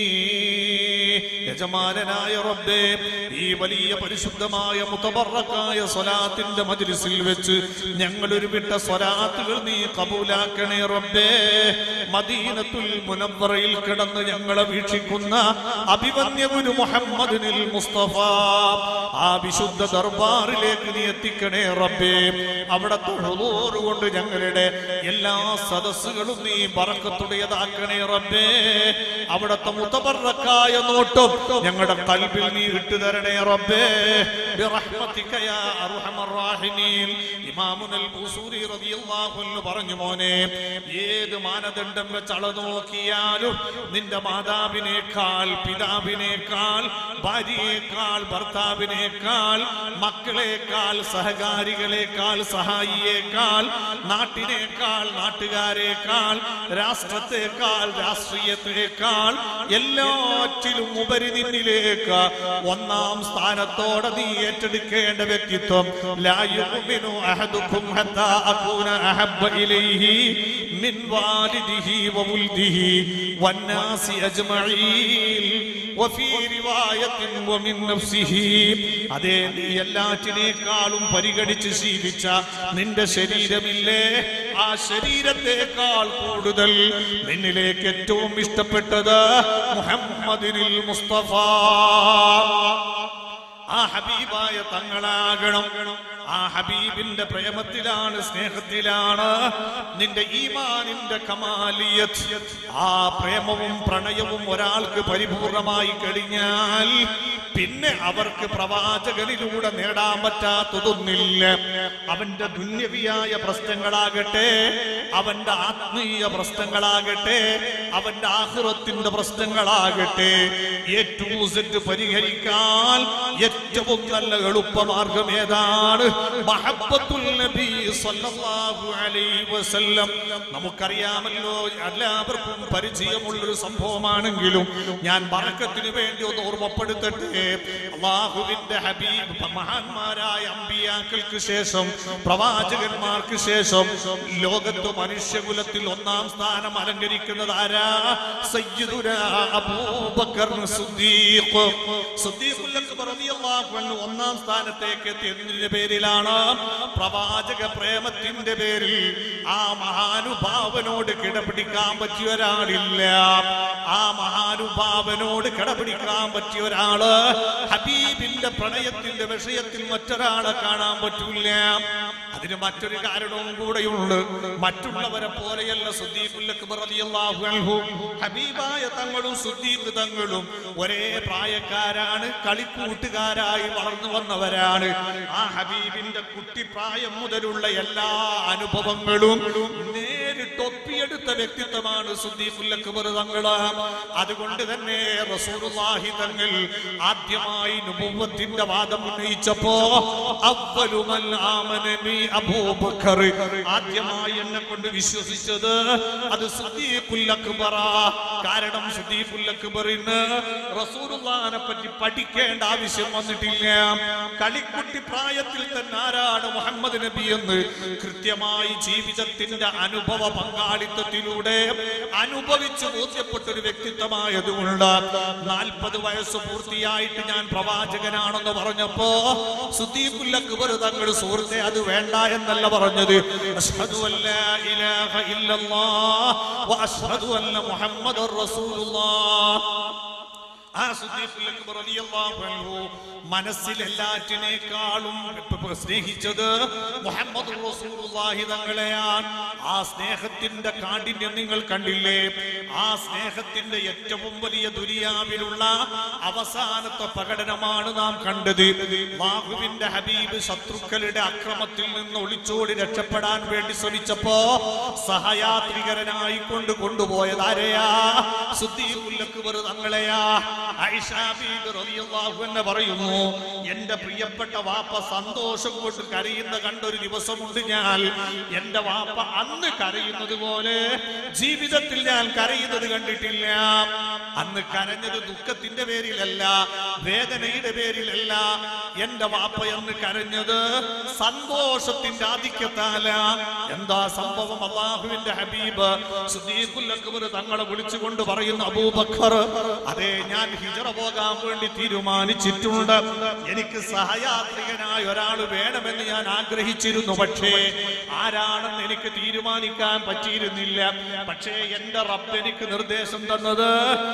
യജമാനനായ റബ്ബേ ഈ വലിയ പരിശുദ്ധമായ മുതബറക്കായ സ്വലാത്തിന്റെ മജ്ലിസിൽ വെച്ച് ഞങ്ങൾ ഒരു വിട്ട സ്വലാത്തുകൾ നീ കബൂലാക്കണേ റബ്ബേ മദീനത്തുൽ മുനവറയിൽ കിടന്ന് ഞങ്ങളെ വീക്ഷിക്കുന്ന അഭിമന്യഗുരു മുഹമ്മദിനിൽ മുസ്തഫ ആ വിശുദ്ധ ദർബാറിലേക്ക് നീ എത്തിക്കണേ റബ്ബേ അവിടത്തെ ഹുദൂർ കൊണ്ട് ഞങ്ങളുടെ എല്ലാ സദസ്സുകളും നീ ബറക്കത്തുടയതാക്കണേ റബ്ബേ അവിടത്തെ മുതബറക്കായ നോട്ടം ഞങ്ങളുടെ കൽബിൽ നീ ഇട്ടു തരണേ റബ്ബേ ബിറഹ്മതിക യാ അർഹമർ റാഹിമീൻ ഇമാമുൽ ബുസൂരി റളിയല്ലാഹു അൻഹു പറഞ്ഞു മോനെ ഏത് മാനദണ്ഡം വെച്ച് അളന്നു നോക്കിയാലും നിന്റെ മാതാവിനേക്കാൾ പിതാവിനേക്കാൾ ഭാര്യയേക്കാൾ ഭർത്താവിനേക്കാൾ മക്കളേക്കാൾ സഹകാരികളെക്കാൾ സഹായിയേക്കാൾ നാട്ടിനേക്കാൾ നാട്ടുകാരേക്കാൾ രാഷ്ട്രത്തെക്കാൾ രാഷ്ട്രീയത്തെക്കാൾ എല്ലാറ്റിലും ഉപരി നിന്നിലേക്ക് ഒന്നാം സ്ഥാനത്തോടെ നീ ഏറ്റെടുക്കേണ്ട വ്യക്തിത്വം ലാ യുഅ്മിനു അഹദുക്കും ഹത്താ അകൂന അഹബ്ബ ഇലൈഹി മിൻ വാലിദിഹി വവുൽദിഹി വന്നാസി അജ്മഈൻ വഫീ റിവായത്തിൻ വമിൻ നഫ്സിഹി അതേ നീ എല്ലാറ്റിനേക്കാളും പരിഗണിച്ച് ശീലിച്ച നിന്റെ ശരീരമില്ലേ ആ ശരീരത്തെക്കാൾ കൂടുതൽ നിന്നിലേക്ക് ഏറ്റവും ഇഷ്ടപ്പെട്ടത് മുഹമ്മദിനിൽ മുസ്തഫ ആ ഹബീബായ തങ്ങളാകണം ആ ഹബീബിന്റെ പ്രേമത്തിലാണ് സ്നേഹത്തിലാണ് നിന്റെ ഈമാനിന്റെ കമാലിയത്ത് ആ പ്രേമവും പ്രണയവും ഒരാൾക്ക് പരിപൂർണമായി കഴിഞ്ഞാൽ പിന്നെ അവർക്ക് പ്രവാചകനിലൂടെ നേടാൻ പറ്റാത്തതൊന്നില്ല അവന്റെ ദുന്യവിയായ പ്രശ്നങ്ങളാകട്ടെ അവന്റെ ആത്മീയ പ്രശ്നങ്ങളാകട്ടെ അവന്റെ ആഹ്റത്തിന്റെ പ്രശ്നങ്ങളാകട്ടെ എ ടു സെറ്റ് പരിഹരിക്കാൻ ഏറ്റവും നല്ല എളുപ്പമാർഗം ഏതാണ് മഹബ്ബത്തുൽ നബി സല്ലല്ലാഹു അലൈഹി വസല്ലം നമുക്കറിയാമല്ലോ എല്ലാവർക്കും പരിചയമുള്ളൊരു സംഭവമാണെങ്കിലും ഞാൻ ബറക്കത്തിന് വേണ്ടി ഒന്ന് ഓർമ്മപ്പെടുത്തട്ടെ അള്ളാഹുവിന്റെ ഹബീബ് മഹാന്മാരായ അമ്പിയാക്കൾക്ക് ശേഷം പ്രവാചകന്മാർക്ക് ശേഷം ലോകത്ത് മനുഷ്യകുലത്തിൽ ഒന്നാം സ്ഥാനം അലങ്കരിക്കുന്നത് ആരാ സയ്യിദുനാ അബൂബക്കർ സിദ്ദീഖ് സിദ്ദീഖുൽ അക്ബർ റളിയല്ലാഹു അൻഹു ഒന്നാം സ്ഥാനത്തേക്ക് എത്തിയതിന്റെ പേരിലാണ് പ്രവാചക പ്രേമത്തിന്റെ പേരിൽ ആ മഹാനുഭാവനോട് കിടപിടിക്കാൻ പറ്റിയ ഒരാളില്ല ആ മഹാനുഭാവനോട് കിടപിടിക്കാൻ പറ്റിയ ഒരാള് ഹബീബിന്റെ പ്രണയത്തിന്റെ വിഷയത്തിൽ മറ്റൊരാളെ കാണാൻ പറ്റൂല അതിന് മറ്റൊരു കാരണവും കൂടെയുണ്ട് മറ്റുള്ളവരെ പോലെയല്ല സുദ്ദീഖുൽ അക്ബർ റളിയല്ലാഹു അൻഹു ഹബീബായ തങ്ങളും സുദ്ദീഖ് തങ്ങളും ഒരേ പ്രായക്കാരാണ് കളിക്കൂട്ടുകാരായി വളർന്നു വന്നവരാണ് ആ ഹബീബിന്റെ കുട്ടിപ്രായം മുതലുള്ള എല്ലാ അനുഭവങ്ങളും നേരിട്ട് ഒപ്പിയെടുത്ത വ്യക്തിത്വമാണ് സുദ്ദീഖുൽ അക്ബർ തങ്ങള് അതുകൊണ്ട് തന്നെ റസൂലുള്ളാഹി തങ്ങൾ ആദ്യമായി നുബുവത്തിന്റെ വാദം ഉന്നയിച്ചപ്പോ അവ്വലുമൽ ആമന ബി അബൂബക്കർ ആദ്യമായി എന്നെ കൊണ്ട് വിശ്വസിച്ചത് അത് സുദ്ദീഖുൽ അക്ബറ കാരണം സുദ്ദീഖുൽ അക്ബറിന് റസൂലുള്ളാഹിനെ പറ്റി പഠിക്കേണ്ട ആവശ്യം വന്നിട്ടില്ല കളിക്കുട്ടി പ്രായത്തിൽ തന്നെ ആരാണ് മുഹമ്മദ് നബി എന്ന് കൃത്യമായി ജീവിതത്തിന്റെ അനുഭവ പങ്കാളിത്തത്തിലൂടെ അനുഭവിച്ച് ബോധ്യപ്പെട്ട ഒരു വ്യക്തിത്വമായതുകൊണ്ട് നാൽപ്പത് വയസ്സ് പൂർത്തിയായിട്ട് ഞാൻ പ്രവാചകനാണെന്ന് പറഞ്ഞപ്പോ സുദ്ദീഖുൽ അക്ബർ തങ്ങൾ സുഹൃത്തെ അത് വേണ്ട എന്നല്ല പറഞ്ഞത് അഷ്ഹദു അല്ലാ ഇലാഹ ഇല്ലല്ലാഹ് വ അഷ്ഹദു അന്ന മുഹമ്മദർ റസൂലുള്ളാഹ് ആ സുദ്ദീഖുൽ അക്ബർ റളിയല്ലാഹു അൻഹു മനസ്സിൽ എല്ലാറ്റിനേക്കാളും സ്നേഹിച്ചത് മുഹമ്മദ് റസൂലുള്ളാഹി തങ്ങളെയാണ് ആ സ്നേഹത്തിന്റെ കാഠിന്യം നിങ്ങൾ കണ്ടില്ലേ ആ സ്നേഹത്തിന്റെ ഏറ്റവും വലിയ ദുരിയാവിലുള്ള അവസാനത്തെ പ്രകടനമാണ് നാം കണ്ടത് ബാഹുവിന്റെ ഹബീബ് ശത്രുക്കളുടെ അക്രമത്തിൽ നിന്ന് ഒളിച്ചോടി രക്ഷപ്പെടാൻ വേണ്ടി ശ്രമിച്ചപ്പോ സഹയാത്രികരനായി കൊണ്ട് കൊണ്ടുപോയത് ആരെയാ സുദ്ദീഖുൽ അക്ബർ തങ്ങളെയാ ആയിഷ ബീബി റളിയല്ലാഹു അൻഹ പറയുന്നു എന്റെ പ്രിയപ്പെട്ട വാപ്പ സന്തോഷം കൊണ്ട് കരയുന്ന കണ്ടൊരു ദിവസമുണ്ട് ഞാൻ എന്റെ വാപ്പ അന്ന് കരയുന്നത് പോലെ ജീവിതത്തിൽ ഞാൻ കരയുന്നത് കണ്ടിട്ടില്ല അന്ന് കരഞ്ഞത് ദുഃഖത്തിന്റെ പേരിലല്ല വേദനയുടെ പേരിലല്ല എന്റെ വാപ്പ എന്ന് കരഞ്ഞത് സന്തോഷത്തിന്റെ ആധിക്യത്താല എന്താ സംഭവം അള്ളാഹുവിന്റെ ഹബീബ് സുദ്ദീഖുൽ അക്ബർ തങ്ങളെ വിളിച്ചുകൊണ്ട് പറയുന്നു അബൂബക്കർ അതെ ഞാൻ ഹിജറ പോകാൻ വേണ്ടി തീരുമാനിച്ചിട്ടുണ്ട് എനിക്ക് സഹയാത്രികനായ ഒരാൾ വേണമെന്ന് ഞാൻ ആഗ്രഹിച്ചിരുന്നു പക്ഷേ ആരാണെന്ന് എനിക്ക് തീരുമാനിക്കാൻ പറ്റിയിരുന്നില്ല പക്ഷേ എന്റെ റബ്ബ് എനിക്ക് നിർദ്ദേശം തന്നത്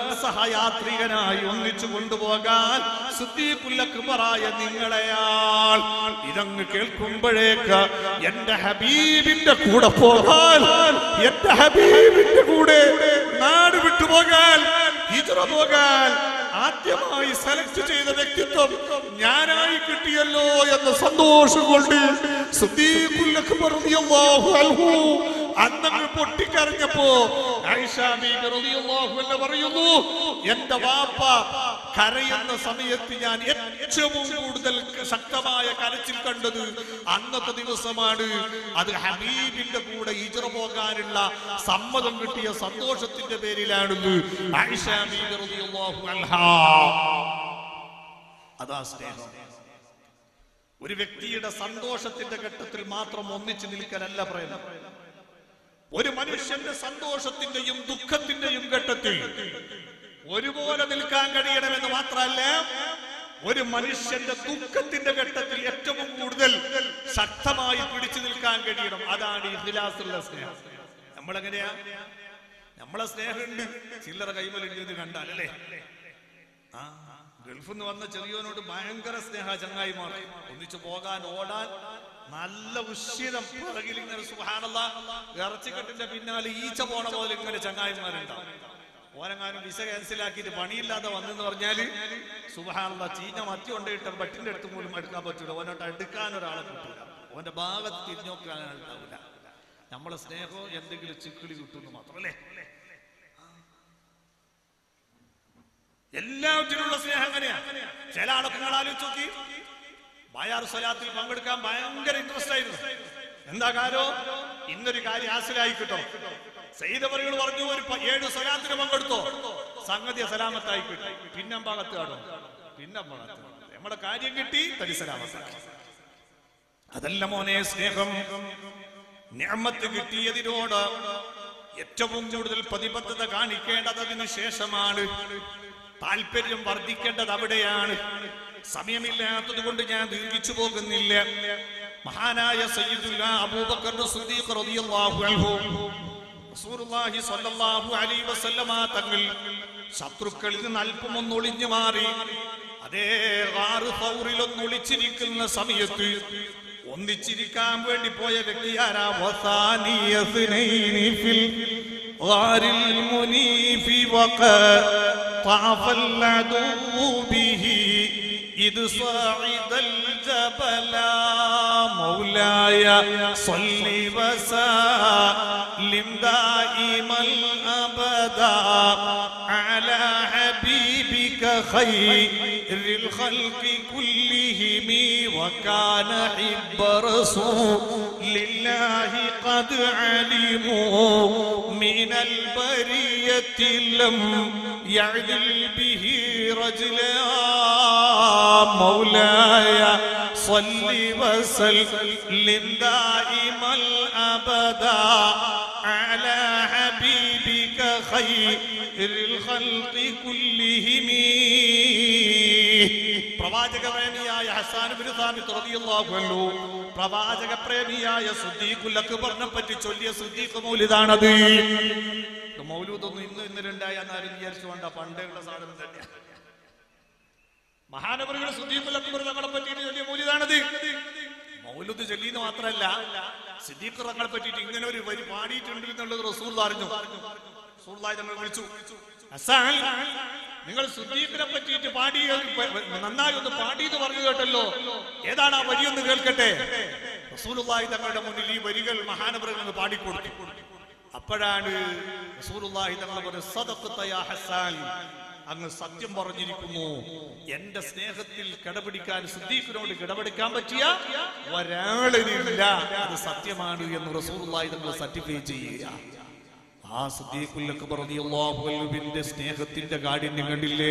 സഹയാത്രികനായി ഒന്നിച്ചു കൊണ്ടുപോകാൻ സുദ്ദീഖുൽ അക്ബറായ നിങ്ങളെയാൾ ഇതങ്ങ് കേൾക്കുമ്പോഴേക്ക് എന്റെ ഹബീബിന്റെ കൂടെ പോകാൻ എന്റെ ഹബീബിന്റെ കൂടെ നാട് വിട്ടുപോകാൻ ഹിജറ പോകാൻ ആദ്യമായി സെലക്ട് ചെയ്ത വ്യക്തിത്വം ഞാനായി കിട്ടിയല്ലോ എന്ന സന്തോഷം കൊണ്ട് സിദ്ദീഖുൽ അക്ബർ റളിയല്ലാഹു അൻഹു അന്നങ്ങ് പൊട്ടിക്കരഞ്ഞപ്പോ ആയിഷ ബീബി റളിയല്ലാഹു അൻഹ പറയുന്നു എന്റെ വാപ്പ കരയുന്ന സമയത്ത് ഞാൻ ഏറ്റവും കൂടുതൽ ശക്തമായ കരച്ചിൽ കണ്ടത് അന്നത്തെ ദിവസമാണ് അത് ഹബീബിന്റെ കൂടെ ഇജറ പോകാനുള്ള സമ്മതം കിട്ടിയ സന്തോഷത്തിന്റെ പേരിലാണെന്ന് ആയിഷ ബീബി റളിയല്ലാഹു അൻഹ അതാ സ്നേഹം ഒരു വ്യക്തിയുടെ സന്തോഷത്തിന്റെ ഘട്ടത്തിൽ മാത്രം ഒന്നിച്ചു നിൽക്കലല്ല പ്രേമം ഒരു മനുഷ്യന്റെ സന്തോഷത്തിന്റെയും ദുഃഖത്തിന്റെയും ഘട്ടത്തിൽ ഒരുപോലെ നിൽക്കാൻ കഴിയണമെന്ന് മാത്രമല്ല ഒരു മനുഷ്യന്റെ ദുഃഖത്തിന്റെ ഘട്ടത്തിൽ ഏറ്റവും കൂടുതൽ ശക്തമായി പിടിച്ചു നിൽക്കാൻ കഴിയണം അതാണ് ഇഖ്ലാസുള്ള സ്നേഹം നമ്മളെങ്ങനെയാ നമ്മളെ സ്നേഹമുണ്ട് ചില്ലറ കൈമലുണ്ട് കണ്ടാൽ അല്ലേ ആ ഗൾഫിൽ നിന്ന് വന്ന ചെറിയോനോട് ഭയങ്കര സ്നേഹ ചങ്ങായിമാർ ഒന്നിച്ചു പോകാൻ ഓടാൻ നല്ല ഉശ്ചിതം പുറകിൽ ഇങ്ങനെ സുഹാനല്ല ഇറച്ചിക്കെട്ടിന്റെ പിന്നാലെ ഈച്ച പോണ പോലെ ഇങ്ങനെ ചങ്ങായിമാരുണ്ടാവും ഓനെങ്ങാനും വിസ ക്യാൻസലാക്കിയിട്ട് പണിയില്ലാതെ വന്നെന്ന് പറഞ്ഞാല് സുഹാനല്ല ചീഞ്ഞ മത്തി കൊണ്ടിട്ട് ബട്ടിന്റെ അടുത്ത് പോലും എടുക്കാൻ പറ്റൂല ഓനോട്ട് എടുക്കാൻ ഒരാളെ കിട്ടൂല ഓന്റെ ഭാഗത്ത് തിരിഞ്ഞു നോക്കാൻ ഉണ്ടാവില്ല നമ്മളെ സ്നേഹവും എന്തെങ്കിലും ചിക്കിളി കിട്ടുമെന്ന് മാത്രം അല്ലേ എല്ലാവറ്റിനുള്ള സ്നേഹം അങ്ങനെയാ ചില ആളൊക്കെ നിങ്ങൾ ആലോചിച്ച് നോക്കി ബയാർ സ്വലാത്തിൽ പങ്കെടുക്കാൻ ഭയങ്കര ഇൻട്രസ്റ്റ് ആയിരുന്നു എന്താ കാരോ ഇന്നൊരു കാര്യം ഹാസിലായി കിട്ടും സെയ്തവറുകൾ പറഞ്ഞു ഒരു പ- ഏഴ് സ്വലാത്തിന് പങ്കെടുത്തോ സംഗതി സലാമത്തായി കിട്ടി പിന്നെ ഭാഗത്ത് കാണും പിന്നെ ഭാഗത്ത് നമ്മുടെ കാര്യം കിട്ടി തടി സലാമത്താക്കി അതല്ല മോനെ സ്നേഹം ഞാമത്ത് കിട്ടിയതിനോട് ഏറ്റവും കൂടുതൽ പ്രതിബദ്ധത കാണിക്കേണ്ടത് അതിനു ശേഷമാണ് താല്പര്യം വർദ്ധിക്കേണ്ടത് അവിടെയാണ് സമയമില്ലാത്തത് കൊണ്ട് ഞാൻ ദീർഘിച്ചു പോകുന്നില്ല മഹാനായ സയ്യിദുല്ല അബൂബക്കർ സിദ്ദീഖ് റളിയല്ലാഹു അൻഹു റസൂലുള്ളാഹി സ്വല്ലല്ലാഹു അലൈഹി വസല്ലമ തങ്ങൾ ശത്രുക്കളിൽ നിന്ന് അല്പം ഒന്ന് ഒളിഞ്ഞു മാറി അതേ ആറ് ഫൗറിലൊന്ന് ഒളിച്ചിരിക്കുന്ന സമയത്ത് ഒന്നിച്ചിരിക്കാൻ വേണ്ടി പോയ വ്യക്തി ആരാ വസാനിയ സുനൈനി ഫിൽ ഗാരിൽ മുനീഫി وقطع العدو به إذ صعد الجبل مولاي صل وسلم دائما أبدا على حبيبك خير الخلق كلهم وكان حب رسول الله قد علموا من البرية لم يعدل به رجلا مولاي صل وسلم دائما أبدا على حبيبك خير الخلق كلهم പ്രവാചക പ്രേമിയായ ഹസാൻ ബിൻ സാബിത്ത് റളിയല്ലാഹു അൻഹു പ്രവാചക പ്രേമിയായ സുദ്ദീഖുൽ അക്ബറിനെ പറ്റി ചൊല്ലിയ സുദ്ദീഖ് മൗലിദാണത് ഇത് മൗലൂദൊന്നും ഇന്ന് ഇന്ന് രണ്ടായി എന്നാരും വിചാരിച്ചു വേണ്ട പണ്ടേ ഉള്ള സാധനം തന്നെയാണ് മഹാനവറുകൾ സുദ്ദീഖുൽ അക്ബർ തങ്ങളെ പറ്റിയിട്ട് ചൊല്ലിയ മൗലിദാണത് മൗലൂദ് ചൊല്ലിയെന്ന് മാത്രമല്ല സിദ്ദീഖ് തങ്ങളെ പറ്റിയിട്ട് ഇങ്ങനെ ഒരു വരി പാടിയിട്ടുണ്ട് എന്നുള്ളത് റസൂൽ അറിഞ്ഞു റസൂലുള്ളാഹി തങ്ങൾ വിളിച്ചു ഹസാൻ നിങ്ങൾ സുദ്ദീഖിനെ പറ്റിയിട്ട് പാടി നന്നായി ഒന്ന് പാടി എന്ന് പറഞ്ഞു കേട്ടല്ലോ ഏതാണ് ആ വരി ഒന്ന് കേൾക്കട്ടെ റസൂലുള്ളാഹി തങ്ങളുടെ മുന്നിൽ ഈ വരികൾ മഹാനവറുകൾ ഒന്ന് പാടിക്കൊടുത്തു അപ്പോഴാണ് റസൂലുള്ളാഹി തങ്ങൾ പറഞ്ഞത് "സദഖ്ത യാ ഹസ്സാൻ അങ്ങ് സത്യം പറഞ്ഞിരിക്കുന്നു എന്റെ സ്നേഹത്തിൽ കിടപിടിക്കാൻ സിദ്ദീഖിനോട് കിടപിടിക്കാൻ പറ്റിയ ഒരാളിനില്ല അത് സത്യമാണ് എന്ന് റസൂലുള്ളാഹി തങ്ങൾ സർട്ടിഫൈ ചെയ്യുക ആ സിദ്ദീഖുൽ അക്ബർ റളിയല്ലാഹു അൻഹുവിന്റെ സ്നേഹത്തിന്റെ കാഠിന്യം കണ്ടില്ലേ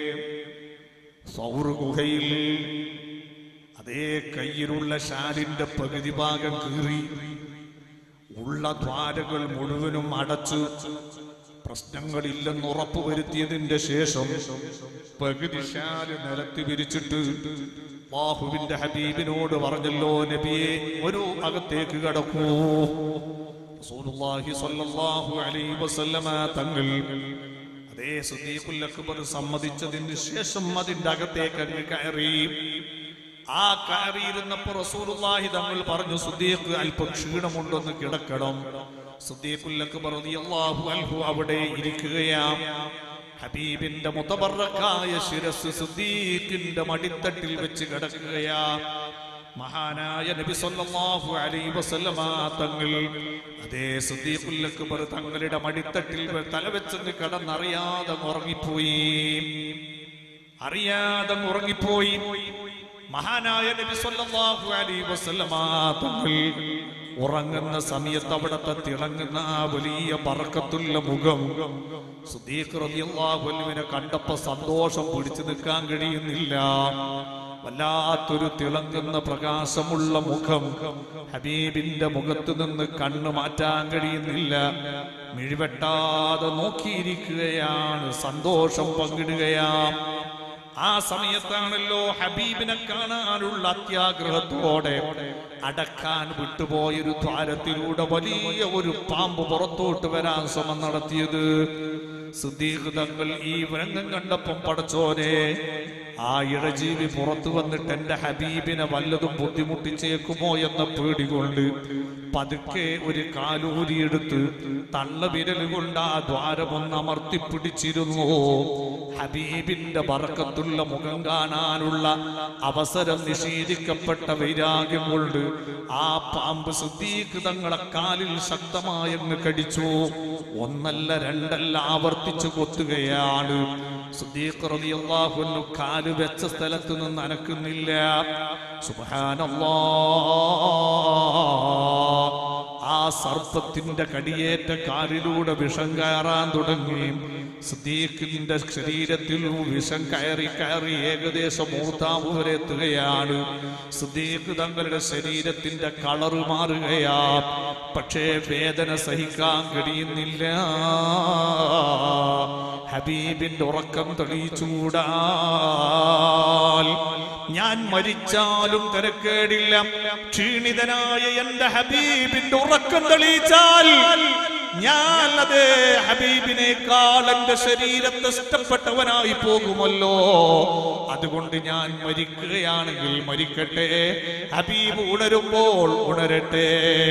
സൗർ ഗുഹയിൽ അതേ കയ്യിലുള്ള ഷാലിന്റെ പകുതി ഭാഗം കീറി ഉള്ള ദ്വാരകൾ മുഴുവനും അടച്ചു പ്രശ്നങ്ങളില്ലെന്ന് ഉറപ്പുവരുത്തിയതിന്റെ ശേഷം പകുതി ഷാല് നിലത്ത് വിരിച്ചിട്ട് ബാഹുവിന്റെ ഹബീബിനോട് പറഞ്ഞല്ലോ നബിയെ ഒരു അകത്തേക്ക് കടക്കൂ റസൂലുള്ളാഹി സ്വല്ലല്ലാഹു അലൈഹി വസല്ലമ തങ്ങൾ അതേ സുദ്ദീഖുൽ അക്ബർ സമ്മതിച്ചതിന് ശേഷം അതിന്റെ അകത്തേക്ക് അങ്ങ് കയറി ആ കയറിയിരുന്നപ്പോ റസൂലുള്ളാഹി തങ്ങൾ പറഞ്ഞു സുദ്ദീഖ് അല്പം ക്ഷീണമുണ്ടെന്ന് കിടക്കണം സുദ്ദീഖുൽ അക്ബർ റളിയല്ലാഹു അൻഹു അവിടെ ഇരിക്കുകയാം ഹബീബിന്റെ മുതബറക്കായ ശിരസ് സുദ്ദീഖിന്റെ മടിത്തട്ടിൽ വെച്ച് കിടക്കുകയാ മഹാനായ നബി സല്ലല്ലാഹു അലൈഹി വസല്ലമ തങ്ങൾ അതേ സുദ്ദീഖുൽ അക്ബർ തങ്ങളുടെ മടിത്തട്ടിൽ തലവെച്ചെന്ന് കിടന്നറിയാതെ ഉറങ്ങിപ്പോയി അറിയാതെ ഉറങ്ങിപ്പോയി മഹാനായ നബി സല്ലല്ലാഹു അലൈഹി വസല്ലമ തങ്ങൾ ഉറങ്ങുന്ന സമയത്ത് അവിടത്തെ തിളങ്ങുന്ന ആ വലിയ ബറക്കത്തുള്ള മുഖം സുദ്ദീഖ് റളിയല്ലാഹു അൻഹുവിനെ കണ്ടപ്പോ സന്തോഷം പിടിച്ചു നിൽക്കാൻ കഴിയുന്നില്ല വല്ലാത്തൊരു തിളങ്ങുന്ന പ്രകാശമുള്ള മുഖം ഹബീബിന്റെ മുഖത്ത് നിന്ന് കണ്ണു മാറ്റാൻ കഴിയുന്നില്ല മിഴിവെട്ടാതെ നോക്കിയിരിക്കുകയാണ് സന്തോഷം പങ്കിടുകയാം ആ സമയത്താണല്ലോ ഹബീബിനെ കാണാനുള്ള അത്യാഗ്രഹത്തോടെ അടക്കാൻ വിട്ടുപോയൊരു ദ്വാരത്തിലൂടെ വലിയ ഒരു പാമ്പ് പുറത്തോട്ട് വരാൻ ശ്രമം നടത്തിയത് സിദ്ദീഖ് തങ്ങൾ ഈ രംഗം കണ്ടപ്പം പടച്ചോനെ ആ ഇഴജീവി പുറത്തു വന്നിട്ട് എന്റെ ഹബീബിനെ വല്ലതും ബുദ്ധിമുട്ടിച്ചേക്കുമോ എന്ന പേടി കൊണ്ട് പതുക്കെ ഒരു കാലൂരിയെടുത്ത് തള്ള വിരൽ കൊണ്ട് ആ ദ്വാരമൊന്ന് അമർത്തിപ്പിടിച്ചിരുന്നു ഹബീബിന്റെ ബറക്കത്തുള്ള മുഖം കാണാനുള്ള അവസരം നിഷേധിക്കപ്പെട്ട വൈരാഗ്യം കൊണ്ട് ആ പാമ്പ് സുദ്ദീഖ് തങ്ങളെ കാലിൽ ശക്തമായങ്ങ് കടിച്ചു ഒന്നല്ല രണ്ടല്ല ആവർത്തിച്ചു കൊത്തുകയാണ് സുദ്ദീഖ് റളിയല്ലാഹു അൻഹു കാല് വെച്ച സ്ഥലത്ത് നിന്ന് അനക്കുന്നില്ല സുബ്ഹാനല്ലാഹ് ആ സർപ്പത്തിന്റെ കടിയേറ്റ കാലിലൂടെ വിഷം കയറാൻ തുടങ്ങി സിദ്ദീഖിന്റെ ശരീരത്തിൽ വിഷം കയറി കയറി ഏകദേശം മൂർത്താവ് വരെ എത്തുകയാണ് സിദ്ദീഖ് തങ്ങളുടെ ശരീരത്തിന്റെ കളറ് മാറുകയാ പക്ഷേ വേദന സഹിക്കാൻ കഴിയുന്നില്ല ഹബീബിന്റെ ഉറക്കം തെളിയിച്ചൂടാ ഞാൻ മരിച്ചാലും തിരക്കേടില്ല ക്ഷീണിതനായ എന്റെ ഹബീബിന്റെ ഉറക്കം തെളിയിച്ചാൽ ഞാൻ അതേ ഹബീബിനേക്കാൾ എന്റെ ശരീരത്തെ ഇഷ്ടപ്പെട്ടവനായി പോകുമല്ലോ അതുകൊണ്ട് ഞാൻ മരിക്കുകയാണെങ്കിൽ മരിക്കട്ടെ ഹബീബ് ഉണരുമ്പോൾ ഉണരട്ടെ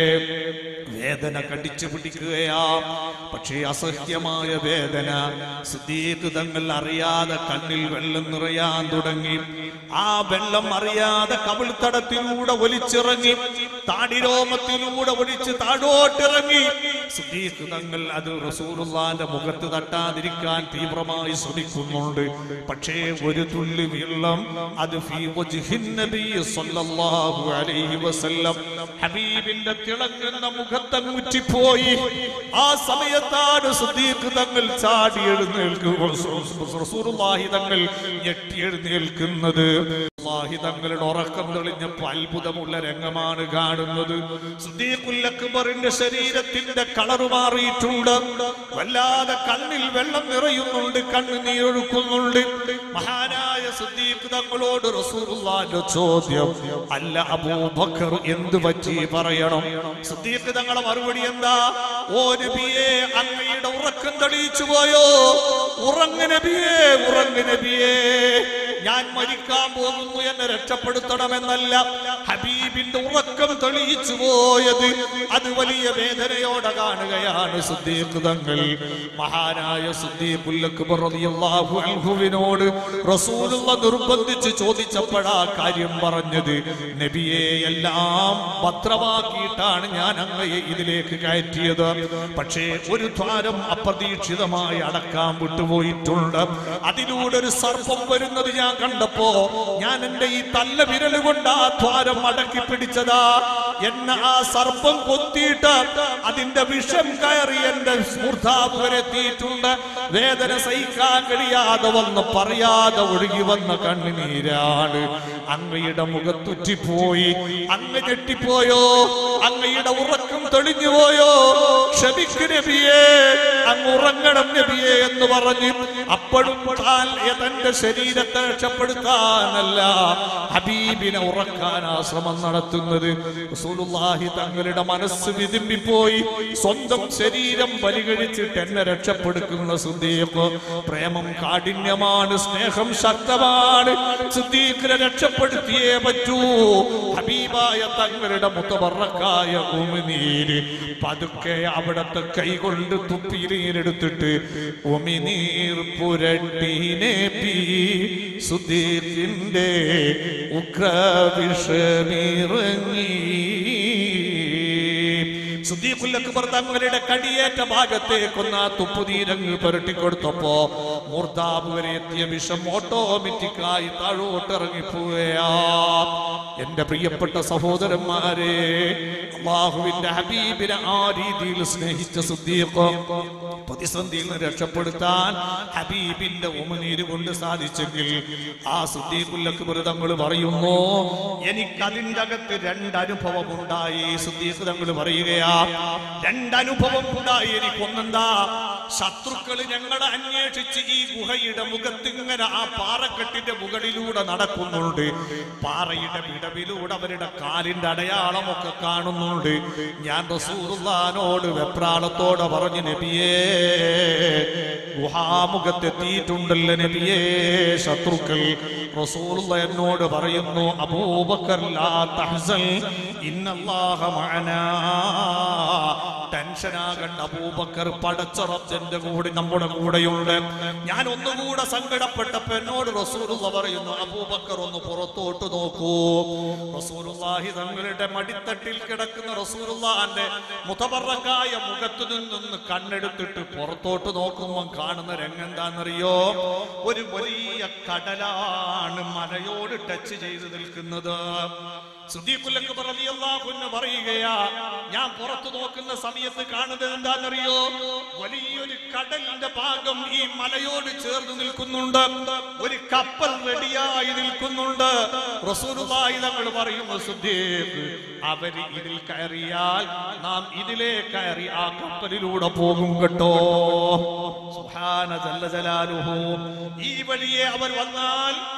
വേദന കടിച്ചു പിടിക്കുകയാ പക്ഷേ അസഹ്യമായ വേദന സിദ്ദീഖ് തങ്ങൾ അറിയാതെ കണ്ണിൽ വെള്ളം നിറയാൻ തുടങ്ങി ആ വെള്ളം അറിയാതെ കവിൾത്തടത്തിലൂടെ ഒലിച്ചിറങ്ങി താടിരോമത്തിലൂടെ ഒലിച്ച് താഴോട്ടിറങ്ങി സിദ്ദീഖ് തങ്ങൾ അത് റസൂലുള്ളാന്റെ മുഖത്ത് തട്ടാതിരിക്കാൻ തീവ്രമായി ശ്രമിക്കുന്നുണ്ട് പക്ഷേ ഒരു തുള്ളി വെള്ളം അത് ഫീ വജ്ഹിൻ നബി സ്വല്ലല്ലാഹു അലൈഹി വസല്ലം ഹബീബിന്റെ തിളങ്ങുന്ന മുഖത്തങ്ങ് മുറ്റിപ്പോയി ആ സമയത്താണ് സിദ്ദീഖ് തങ്ങൾ ചാടി എഴുന്നേൽക്കുക റസൂലുള്ളാഹി തങ്ങൾ ഞെട്ടി എഴുന്നേൽക്കുന്നത് റസൂലുള്ളാഹി തങ്ങളുടെ ഉറക്കം തെളിഞ്ഞപ്പോ അത്ഭുതമുള്ള രംഗമാണ് കാണുന്നത് സിദ്ദീഖുൽ അക്ബറിന്റെ ശരീരത്തിന്റെ കളർ മാറിയിട്ടുണ്ട് വല്ലാതെ കണ്ണിൽ വെള്ളം നിറയുന്നുണ്ട് കണ്ണുനീരൊഴുക്കുന്നുണ്ട് മഹാനായ സിദ്ദീഖ് തങ്ങളോട് റസൂലുള്ളാഹിന്റെ ചോദ്യം അല്ല അബൂബക്കർ എന്ത് പറ്റി പറയണം സിദ്ദീഖ് തങ്ങളെ മറുപടി എന്താ ഓ നബിയെ അങ്ങയുടെ ഉറക്കം തെളിയിച്ചു പോയോ ഉറങ്ങ് നബിയേ ഉറങ്ങ് നബിയേ ഞാൻ മരിക്കാൻ പോകുന്നു എന്നെ രക്ഷപ്പെടുത്തണമെന്നല്ല ഹബീബിന്റെ ഉറക്കം തെളിയിച്ചു പോയത് അത് വലിയ വേദനയോടെ കാണുകയാണ് സിദ്ദീഖ് തങ്ങൾ മഹാനായ സിദ്ദീഖുൽ അക്ബർ റളിയല്ലാഹു അൻഹുവിനോട് റസൂലുള്ള നിർബന്ധിച്ച് ചോദിച്ചപ്പോഴാ കാര്യം പറഞ്ഞത് നബിയെ എല്ലാം ഭദ്രമാക്കിയിട്ടാണ് ഞാൻ അങ്ങയെ ഇതിലേക്ക് കയറ്റിയത് പക്ഷേ ഒരു ദ്വാരം അപ്രതീക്ഷിതമായി അടക്കാൻ വിട്ടുപോയിട്ടുണ്ട് അതിലൂടെ ഒരു സർപ്പം വരുന്നത് ഞാൻ കണ്ടപ്പോ ഞാൻ എന്റെ ഈ തല്ല വിരൽ കൊണ്ട് ആ ദ്വാരം അടക്കി പിടിച്ചതാ എന്നെ ആ സർപ്പം കൊത്തിയിട്ട് അതിന്റെ വിഷം കയറി എന്റെ സ്മൂർധാവ് വരെ എത്തിയിട്ടുണ്ട് വേദന സഹിക്കാൻ കഴിയാതെ വന്ന് പറയാതെ ഒഴുകി വന്ന കണ്ണുനീരാണ് അങ്ങയുടെ മുഖത്തുറ്റിപ്പോയി അങ്ങ് ഞെട്ടിപ്പോയോ അങ്ങയുടെ ഉറക്കം തെളിഞ്ഞു പോയോ ക്ഷമിക്കു നബിയേ അങ്ങ് ഉറങ്ങണം നബിയേ എന്ന് പറഞ്ഞു അപ്പോഴും താൻ തന്റെ ശരീരത്തെ രക്ഷപ്പെടുത്താനല്ല ഹബീബിനെ ഉറക്കാൻ ആ ശ്രമം നടത്തുന്നത് റസൂലുള്ളാഹി തങ്ങളുടെ മനസ്സ് വിതുമ്പിപ്പോയി സ്വന്തം ശരീരം ബലികഴിച്ചിട്ട് എന്നെ രക്ഷപ്പെടുക്കുന്ന സുദ്ദീഖ് പ്രേമം കാഠിന്യമാണ് സ്നേഹം ശക്തമാണ് സുദ്ദീഖിനെ രക്ഷപ്പെടുത്തിയേ പറ്റൂ ഹബീബായ തങ്ങളുടെ മുത്തബറക്കായ ഉമിനീര് പതുക്കെ അവിടത്തെ കൈകൊണ്ട് തുപ്പിനീരെടുത്തിട്ട് ഉമിനീർ പുരട്ടിനെ പി സുദ്ദീഖിന്റെ ഉഗ്രവിഷമിറങ്ങി സുദ്ദീഖുൽ അക്ബർ തങ്ങളുടെ കടിയേറ്റ ഭാഗത്തേക്കൊന്ന് ആ തുപ്പുതീരങ്ങ് പുരട്ടിക്കൊടുത്തപ്പോ മൂർധാബ് വരെ എത്തിയ വിഷം ഓട്ടോമാറ്റിക്കായി താഴോട്ട് ഇറങ്ങിപ്പോവുകയാ എന്റെ പ്രിയപ്പെട്ട സഹോദരന്മാരെ അള്ളാഹുവിന്റെ ഹബീബിനെ ആ രീതിയിൽ സ്നേഹിച്ച സുദ്ദീഖ് പ്രതിസന്ധിയിൽ നിന്ന് രക്ഷപ്പെടുത്താൻ ഹബീബിന്റെ ഉമനീര് കൊണ്ട് സാധിച്ചെങ്കിൽ ആ സുദ്ദീഖുൽ അക്ബർ തങ്ങൾ പറയുന്നു എനിക്ക് അതിന്റെ അകത്ത് രണ്ടനുഭവം ഉണ്ടായി സുദ്ദീഖ് തങ്ങൾ പറയുകയാ രണ്ടനുഭവം ഉണ്ടായി എനിക്കൊന്നെന്താ ശത്രുക്കൾ ഞങ്ങളെ അന്വേഷിച്ച് ഈ ഗുഹയുടെ മുഖത്ത് ഇങ്ങനെ ആ പാറക്കെട്ടിന്റെ മുകളിലൂടെ നടക്കുന്നുണ്ട് പാറയുടെ വിടവിലൂടെ അവരുടെ കാലിന്റെ അടയാളമൊക്കെ കാണുന്നുണ്ട് ഞാൻ റസൂറുല്ലാനോട് വെപ്രാളത്തോടെ പറഞ്ഞു നബിയേ ഗുഹാമുഖത്തെത്തിയിട്ടുണ്ടല്ലോ നബിയേ ശത്രുക്കൾ റസൂലുള്ള എന്നോട് പറയുന്നു അബൂബക്കർ ലാ തഹ്സൻ ഇന്നല്ലാഹ മഅനാ ടെൻഷനാകണ്ട അബൂബക്കർ പടച്ചറച്ചന്റെ കൂടെ നമ്മുടെ കൂടെയുണ്ട് ഞാൻ ഒന്നുകൂടെ സങ്കടപ്പെട്ടപ്പോ എന്നോട് റസൂലുള്ള പറയുന്നു അബൂബക്കർ ഒന്ന് പുറത്തോട്ട് നോക്കൂ റസൂലുള്ളാഹി തങ്ങളുടെ മടിത്തട്ടിൽ കിടക്കുന്ന റസൂലുള്ളാന്റെ മുതബറക്കായ മുഖത്തു നിന്നൊന്ന് കണ്ണെടുത്തിട്ട് പുറത്തോട്ട് നോക്കുമ്പോൾ കാണുന്ന രംഗം എന്താണെന്നറിയോ ഒരു വലിയ കടലാണ് മലയോട് ടച്ച് ചെയ്ത് നിൽക്കുന്നത് സുദ്ദീഖുല്ലക്ക് റളിയല്ലാഹുവിന് പറയുകയാ ഞാൻ പുറത്തു നോക്കുന്ന സമയത്ത് കാണുന്നത് എന്താണെന്നറിയോ വലിയൊരു കടലിന്റെ ഭാഗം ഈ മലയോട് ചേർന്ന് നിൽക്കുന്നുണ്ട് ഒരു കപ്പൽ റെഡിയായി നിൽക്കുന്നുണ്ട് റസൂലുള്ളാഹി തങ്ങൾ പറയുന്നു സുദ്ദീഖ് അവര് ഇതിൽ കയറിയാൽ നാം ഇതിലേ കയറി ആ കപ്പലിലൂടെ പോകും കേട്ടോ സുബ്ഹാന ജല്ല ജലാലുഹു ഈ വഴിയെ അവർ വന്നാൽ ആ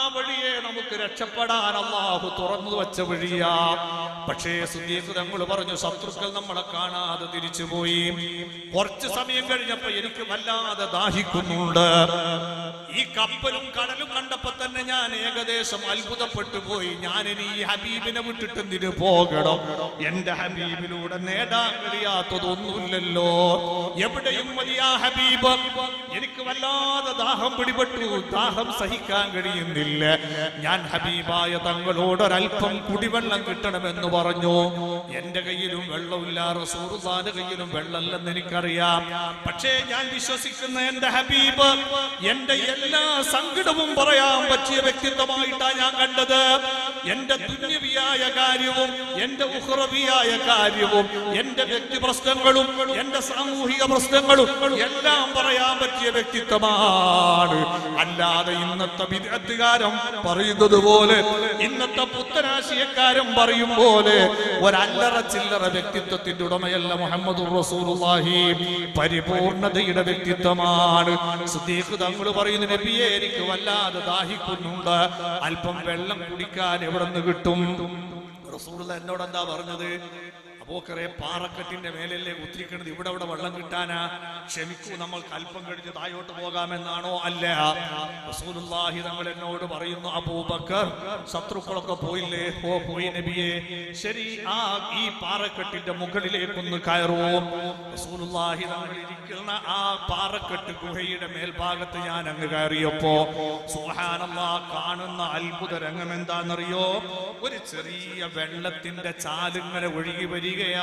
വഴിയെ നമുക്ക് രക്ഷപ്പെടാൻ അള്ളാഹു തുറന്നു വച്ച വഴിയാ പക്ഷേ സുദ്ദീഖ് തങ്ങൾ പറഞ്ഞു ശത്രുക്കൾ നമ്മളെ കാണാതെ തിരിച്ചുപോയി കുറച്ച് സമയം കഴിഞ്ഞപ്പോ എനിക്ക് വല്ലാതെ ദാഹിക്കുന്നുണ്ട് ഈ കപ്പലും കടലും കണ്ടപ്പോ തന്നെ ഞാൻ ഏകദേശം അത്ഭുതപ്പെട്ടു പോയി ഞാൻ ഇനി ഈ ഹബീബിനെ വിട്ടിട്ട് എന്തിനു പോകണം എന്റെ ഹബീബിലൂടെ നേടാൻ കഴിയാത്തതൊന്നുമില്ലല്ലോ എവിടെയും വലിയ ഹബീബ് എനിക്ക് വല്ലാതെ ദാഹം പിടിപെട്ടു ദാഹം സഹിക്കാൻ കഴിയുന്നില്ല ഞാൻ ഹബീബായ തങ്ങളോട് ഒരല്പം കുടിവെള്ളം കിട്ടണമെന്ന് പറഞ്ഞു എന്റെ കയ്യിലും വെള്ളമില്ല റസൂറുദാന്റെ കയ്യിലും വെള്ളമില്ലെന്ന് എനിക്കറിയാം പക്ഷേ ഞാൻ വിശ്വസിക്കുന്ന എന്റെ ഹബീബ് എന്റെ എല്ലാ സങ്കടവും പറയാൻ പറ്റിയ വ്യക്തിത്വമായിട്ടാ ഞാൻ കണ്ടത് എന്റെ ദുന്യവിയായ കാര്യവും എന്റെ ഉഹ്റവിയായ കാര്യവും എന്റെ വ്യക്തി പ്രശ്നങ്ങളും എന്റെ സാമൂഹിക പ്രശ്നങ്ങളും എല്ലാം പറയാൻ പറ്റിയ വ്യക്തിത്വമാണ് അല്ലാതെ ഇന്നത്തെ വിദഗ്ധകാരം പറയുന്നത് പോലെ ഇന്നത്തെ പുത്തനാശയക്കാരൻ പറയും പോലെ ഒരല്ലറ ചില്ലറ വ്യക്തിത്വത്തിന്റെ ഉടമയല്ല മുഹമ്മദ് റസൂലുള്ളാഹി പരിപൂർണതയുടെ വ്യക്തിത്വമാണ് സുദ്ദീഖ് തങ്ങൾ പറയുന്ന നബിയെ എനിക്ക് വല്ലാതെ ദാഹിക്കുന്നുണ്ട് അല്പം വെള്ളം കുടിക്കാൻ എവിടെ നിന്ന് കിട്ടും റസൂലുള്ള എന്നോട് എന്താ പറഞ്ഞത് അബൂക്കറെ പാറക്കെട്ടിന്റെ മേലല്ലേ കുത്തിരിക്കണത് ഇവിടെ ഇവിടെ വെള്ളം കിട്ടാനാ ക്ഷമിക്കൂ നമ്മൾ അല്പം കഴിഞ്ഞ് താഴോട്ട് പോകാമെന്നാണോ അല്ല റസൂലുള്ളാഹി തങ്ങൾ എന്നോട് പറയുന്നു അബൂബക്കർ ശത്രുക്കളൊക്കെ പോയില്ലേ ഓ പോയി നബിയെ ശരി ആ ഈ പാറക്കെട്ടിന്റെ മുകളിലേക്കൊന്ന് കയറുവോ റസൂലുള്ളാഹി തങ്ങൾ ഇരിക്കുന്ന ആ പാറക്കെട്ട് ഗുഹയുടെ മേൽഭാഗത്ത് ഞാൻ അങ്ങ് കയറിയപ്പോ സുഹാനല്ലാ കാണുന്ന അത്ഭുത രംഗം എന്താണെന്നറിയോ ഒരു ചെറിയ വെള്ളത്തിന്റെ ചാലിങ്ങനെ ഒഴുകി വരികയാ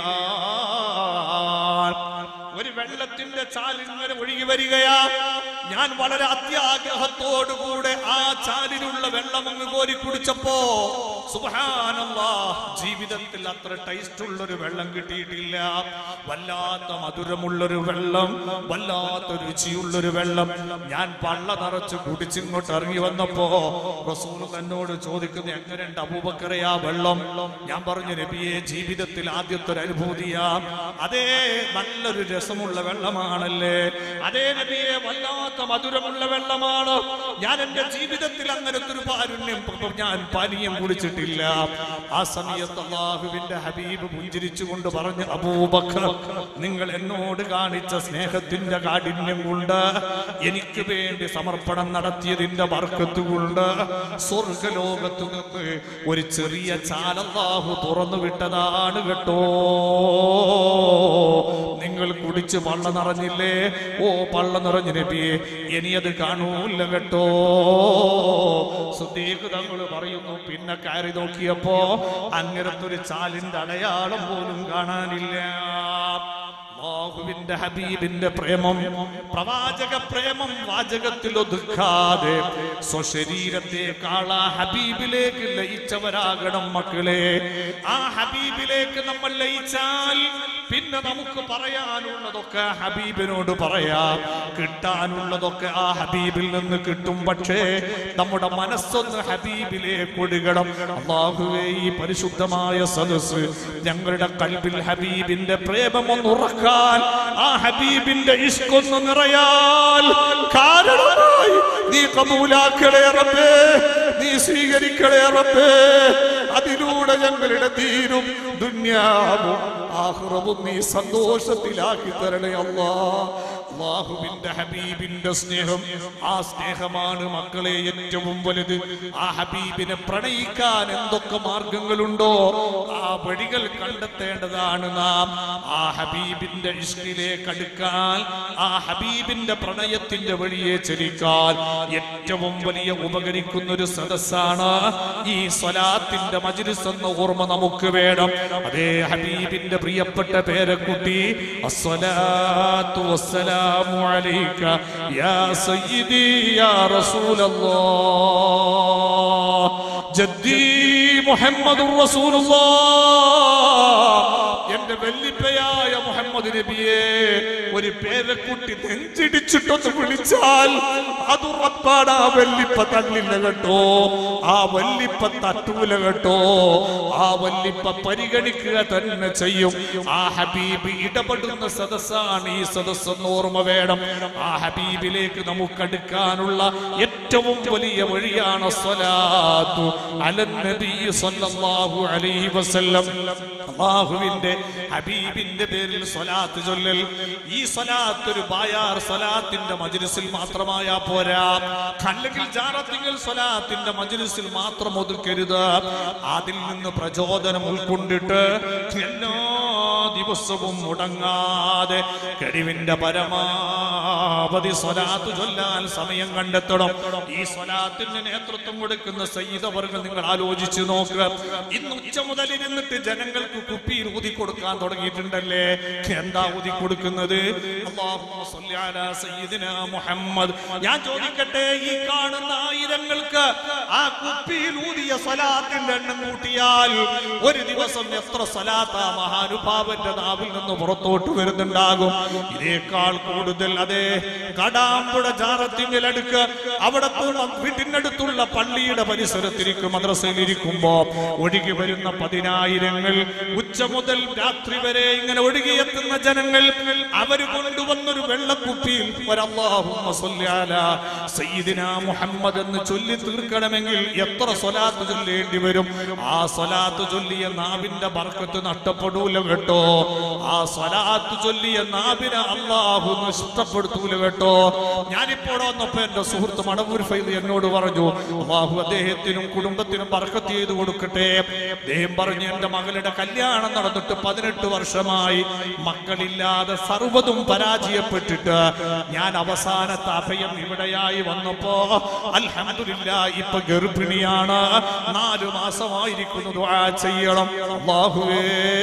ഒരു വെള്ളത്തിന്റെ ചാലിങ്ങനെ ഒഴുകി വരികയാ ഞാൻ വളരെ അത്യാഗ്രഹത്തോടുകൂടെ ആ ചാലിലുള്ള വെള്ളം അങ്ങ് കോരി കുടിച്ചപ്പോ സുബാനല്ലാ ജീവിതത്തിൽ അത്ര ടേസ്റ്റ് ഉള്ളൊരു വെള്ളം കിട്ടിയിട്ടില്ല വല്ലാത്ത മധുരമുള്ളൊരു വെള്ളം വല്ലാത്ത രുചിയുള്ളൊരു വെള്ളം ഞാൻ പള്ള നിറച്ച് കുടിച്ചിങ്ങോട്ട് ഇറങ്ങി വന്നപ്പോ റസൂൽ എന്നോട് ചോദിക്കുന്നു എങ്ങനെയുണ്ട് അബൂബക്കറെ ആ വെള്ളം ഞാൻ പറഞ്ഞു നബിയെ ജീവിതത്തിൽ ആദ്യത്തെ ഒരു അനുഭൂതിയാ അതേ നല്ലൊരു രസമുള്ള വെള്ളമാണല്ലേ അതേ നബിയെ വല്ലാത്ത മധുരമുള്ള വെള്ളമാണ് ഞാൻ എന്റെ ജീവിതത്തിൽ അങ്ങനത്തെ ഒരു പാരുണ്യം പ- ഞാൻ പാനീയം കുടിച്ചിട്ടില്ല ആ സമയത്ത് അള്ളാഹുവിന്റെ ഹബീബ് പുഞ്ചിരിച്ചുകൊണ്ട് പറഞ്ഞു അബൂബക്കർ നിങ്ങൾ എന്നോട് കാണിച്ച സ്നേഹത്തിന്റെ കാഠിന്യം കൊണ്ട് എനിക്ക് വേണ്ടി സമർപ്പണം നടത്തിയതിന്റെ വർക്കത്ത് കൊണ്ട് സ്വർഗലോകത്തു നിന്ന് ഒരു ചെറിയ ചാലല്ലാഹു തുറന്നു വിട്ടതാണ് കേട്ടോ നിങ്ങൾ കുടിച്ച് പള്ള നിറഞ്ഞില്ലേ ഓ പള്ള നിറഞ്ഞു നബിയെ ഇനി അത് കാണൂല്ല കേട്ടോ സുദ്ദീഖ് തങ്ങൾ പറയുന്നു പിന്നെ കയറി നോക്കിയപ്പോ അങ്ങനത്തൊരു ചാലിന്റെ അടയാളം പോലും കാണാനില്ല അല്ലാഹുവിന്റെ ഹബീബിന്റെ പ്രേമം പ്രവാചക പ്രേമം വാചകത്തിൽ ഒതുക്കാതെ സ്വശരീരത്തെക്കാൾ ആ ഹബീബിലേക്ക് ലയിച്ചവരാകണം മക്കളെ ആ ഹബീബിലേക്ക് നമ്മൾ ലയിച്ചാൽ പിന്നെ നമുക്ക് പറയാനുള്ളതൊക്കെ ആ ഹബീബിനോട് പറയാം കിട്ടാനുള്ളതൊക്കെ ആ ഹബീബിൽ നിന്ന് കിട്ടും പക്ഷേ നമ്മുടെ മനസ്സൊന്ന് ഹബീബിലേക്ക് ഒഴുകണം അള്ളാഹുവേ ഈ പരിശുദ്ധമായ സദസ് ഞങ്ങളുടെ കൽബിൽ ഹബീബിന്റെ പ്രേമം ഒന്ന് ഉറക്കാൻ ആ ഹബീബിന്റെ ഇഷ്കൊന്ന് നിറയാൽ കാരണമായി നീ കബൂലാക്കളെ റബ്ബേ നീ സ്വീകരിക്കളെ റബ്ബേ അതിലൂടെ ഞങ്ങളുടെ തീരും ദുന്യാവും ആഹ്റവും നീ സന്തോഷത്തിലാക്കി തരണേ അല്ലാ അള്ളാഹുവിന്റെ ഹബീബിന്റെ സ്നേഹം ആ സ്നേഹമാണ് മക്കളെ ഏറ്റവും വലുത് ആ ഹബീബിനെ പ്രണയിക്കാൻ എന്തൊക്കെ മാർഗങ്ങളുണ്ടോ ആ വഴികൾ കണ്ടെത്തേണ്ടതാണ് നാം ആ ഹബീബിന്റെ ഇഷ്കിലേക്ക് അടുക്കാൻ ആ ഹബീബിന്റെ പ്രണയത്തിന്റെ വഴിയെ ചലിക്കാൻ ഏറ്റവും വലിയ ഉപകരിക്കുന്ന ഒരു സദസ്സാണ് ഈ സ്വലാത്തിന്റെ മജ്ലിസ് എന്ന ഓർമ്മ നമുക്ക് വേണം അതേ ഹബീബിന്റെ പ്രിയപ്പെട്ട പേരക്കുട്ടി അസ്സലാത്തു വസ്സലാമു അലൈക യാ സയ്യിദി യാ റസൂലല്ലാഹ് ജദ്ദി മുഹമ്മദുർ റസൂലുള്ളാഹ് എന്റെ വെല്ലിപ്പയായ മുഹമ്മദ് നബിയെ ഒരു പേരക്കുട്ടി നെഞ്ചിടിച്ചിട്ടൊന്ന് വിളിച്ചാൽ അത് ഉറപ്പാണ് ആ വല്ലിപ്പ തള്ളില്ല കേട്ടോ ആ വല്ലിപ്പ തട്ടൂല കേട്ടോ ആ വല്ലിപ്പ പരിഗണിക്കുക തന്നെ ചെയ്യും ആ ഹബീബ് ഇടപെടുന്ന സദസ്സാണ് ഈ സദസ്സെന്ന് ഓർമ്മ വേണം ആ ഹബീബിലേക്ക് നമുക്ക് അടുക്കാനുള്ള ഏറ്റവും വലിയ വഴിയാണ് സ്വലാത്തു അലൻ നബി സല്ലല്ലാഹു അലൈഹി വസല്ലം അള്ളാഹുവിന്റെ ഹബീബിന്റെ പേരിൽ സ്വലാത്ത് ചൊല്ലൽ ഈ സ്വലാത്ത് ഒരു ബായാർ സ്വലാത്തിന്റെ മജ്ലിസിൽ മാത്രമായാ പോരാ അല്ലെങ്കിൽ ജാറത്തിങ്ങൾ സ്വലാത്തിന്റെ മജ്ലിസിൽ മാത്രം ഒതുക്കരുത് അതിൽ നിന്ന് പ്രചോദനം ഉൾക്കൊണ്ടിട്ട് എല്ലാ ദിവസവും മുടങ്ങാതെ കഴിവിന്റെ പരമാവധി സ്വലാത്ത് ചൊല്ലാൻ സമയം കണ്ടെത്തണം ഈ സ്വലാത്തിന് നേതൃത്വം കൊടുക്കുന്ന സയ്യിദവർഗം നിങ്ങൾ ആലോചിച്ച് നോക്കുക ഇന്ന് ഉച്ച മുതൽ ഇരുന്നിട്ട് ജനങ്ങൾക്ക് കുപ്പിയിൽ ഊതി കൊടുക്കാൻ തുടങ്ങിയിട്ടുണ്ടല്ലേ എന്താ ഊതി കൊടുക്കുന്നത് അല്ലാഹുമ്മ സ്വല്ലി അലാ സയ്യിദിനാ മുഹമ്മദ് ഞാൻ ചോദിക്കട്ടെ ഈ കാണുന്ന ആയിരങ്ങൾക്ക് ആ കുപ്പിയിൽ ഊതിയ സ്വലാത്തിന്റെ എണ്ണം കൂട്ടിയാൽ ഒരു ദിവസം എത്ര സ്വലാത്ത മഹാനുഭാവന്റെ നാവിൽ നിന്ന് പുറത്തോട്ട് വരുന്നുണ്ടാകും ഇതേക്കാൾ കൂടുതൽ അതെ കടാമ്പുഴ ജാറത്തിങ്ങലടുക്ക് അവിടത്തെ വീട്ടിനടുത്തുള്ള പള്ളിയുടെ പരിസരത്തിരിക്കും മദ്രസയിലിരിക്കുമ്പോ ഒഴുകി വരുന്ന പതിനായിരങ്ങൾ ഉച്ച മുതൽ രാത്രി വരെ ഇങ്ങനെ ഒഴുകിയെത്തുന്ന ജനങ്ങൾ അവര് കൊണ്ടുവന്നൊരു വെള്ളക്കുപ്പിയിൽ ഒരല്ലാഹുമ്മ സ്വല്ലി അലാ സയ്യിദിനാ മുഹമ്മദ് എന്ന് ചൊല്ലി തീർക്കണമെങ്കിൽ എത്ര സ്വലാത്ത് ചൊല്ലേണ്ടി വരും ആ സ്വലാത്ത് ചൊല്ലിയ നാവിന്റെ ബർക്കത്ത് നഷ്ടപ്പെടൂല കേട്ടോ ആ സ്വലാത്ത് ചൊല്ലിയ നാവിനെ അള്ളാഹു നഷ്ടപ്പെടുത്തൂല കേട്ടോ ഞാനിപ്പോൾ വന്നപ്പോ എന്റെ സുഹൃത്ത് മടവൂർ ഫൈദ് എന്നോട് പറഞ്ഞു അള്ളാഹു അദ്ദേഹത്തിനും കുടുംബത്തിനും ബർക്കത്ത് ചെയ്തു കൊടുക്കട്ടെ അദ്ദേഹം പറഞ്ഞു എന്റെ മകളുടെ കല്യാണം നടന്നിട്ട് പതിനെട്ട് വർഷമായി മക്കളില്ലാതെ സർവ്വതും പരാജയപ്പെട്ടിട്ട് ഞാൻ അവസാനത്തെ അഭയം ഇവിടെയായി വന്നപ്പോ അൽഹംദുലില്ല ഇപ്പൊ ഗർഭിണിയാണ് നാലു മാസമായിരിക്കുന്നു ദുആ ചെയ്യണം അല്ലാഹുവേ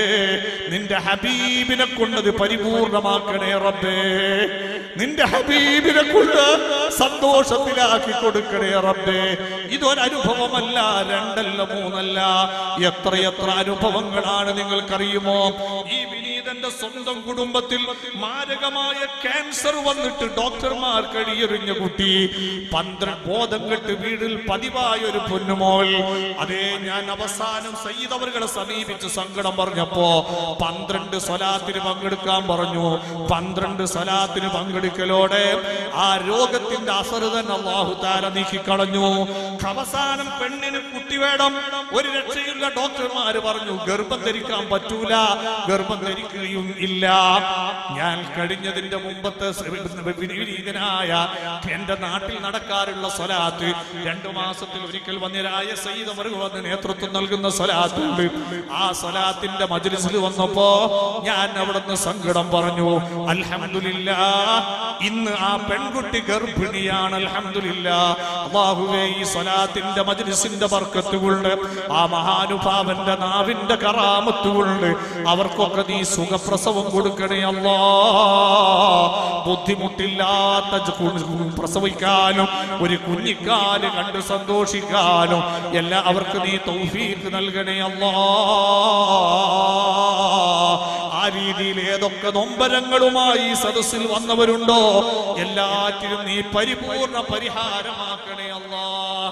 നിന്റെ ഹബീബിനെ കൊണ്ടത് പരിപൂർണമാക്കണേ റബ്ബേ നിന്റെ ഹബീബിനെ കൊണ്ട് സന്തോഷത്തിലാക്കി കൊടുക്കണേ റബ്ബേ ഇതൊരനുഭവമല്ല രണ്ടല്ല മൂന്നല്ല എത്രയെത്ര അനുഭവങ്ങളാണ് നിങ്ങൾക്കറിയുമോ ഈ വിനീതന്റെ സ്വന്തം കുടുംബത്തിൽ മാരകമായ ക്യാൻസർ വന്നിട്ട് ഡോക്ടർമാർ കഴിയെറിഞ്ഞ കുട്ടി പന്ത്രണ്ട് ബോധം കെട്ട് വീടിൽ പതിവായ ഒരു പൊന്നുമോൾ അതേ ഞാൻ അവസാനം സയ്യിദ് അവറുകളെ സമീപിച്ച് സങ്കടം പറഞ്ഞപ്പോ പന്ത്രണ്ട് സ്വലാത്തിന് പങ്കെടുക്കാൻ പറഞ്ഞു പന്ത്രണ്ട് സ്വലാത്തിന് പങ്കെടുക്കലോടെ ആ രോഗത്തിന്റെ അസറ് തന്നെ അള്ളാഹു താല നീക്കിക്കളഞ്ഞു അവസാനം പെണ്ണിന് കുട്ടി വേണം ഒരു രക്ഷയില്ല ഡോക്ടർമാര് പറഞ്ഞു ഗർഭം ധരിക്കാൻ പറ്റൂല ഗർഭം ധരിക്കുകയും ഇല്ല ഞാൻ കഴിഞ്ഞതിന്റെ മുമ്പത്തെ വിനീതനായ എന്റെ നാട്ടിൽ നടക്കാറുള്ള സ്വലാത്ത് രണ്ടു മാസത്തിൽ ഒരിക്കൽ വന്നിരായ സയ്യിദ് അവർ വന്ന് നേതൃത്വം നൽകുന്ന സ്വലാത്ത് ഉണ്ട് ആ സ്വലാത്തിന്റെ മജ്ലിസിൽ വന്നപ്പോ ഞാൻ അവിടുന്ന് സങ്കടം പറഞ്ഞു അൽഹംദുലില്ല ഇന്ന് ആ പെൺകുട്ടി ഗർഭിണിയാണ് അൽഹംദുലില്ല അള്ളാഹുവേ ഈ സ്വലാത്തിന്റെ മജ്ലിസിന്റെ ബർക്കത്തുകൊണ്ട് ആ മഹാനുഭാവന്റെ നാവിന്റെ കറാമത്തുകൊണ്ട് അവർക്കൊക്കെ നീ സുഖപ്രസവം കൊടുക്കണേ അല്ലാ ബുദ്ധിമുട്ടില്ലാത്ത ജ- കു- പ്രസവിക്കാനും ഒരു കുഞ്ഞിക്കാല് കണ്ട് സന്തോഷിക്കാനും എല്ലാം അവർക്ക് നീ തൗഫീഖ് നൽകണേ അല്ലാ ആ രീതിയിൽ ഏതൊക്കെ നൊമ്പരങ്ങളുമായി ഈ സദസ്സിൽ വന്നവരുണ്ടോ എല്ലാറ്റിനും നീ പരിപൂർണ പരിഹാരമാക്കണേ അല്ലാ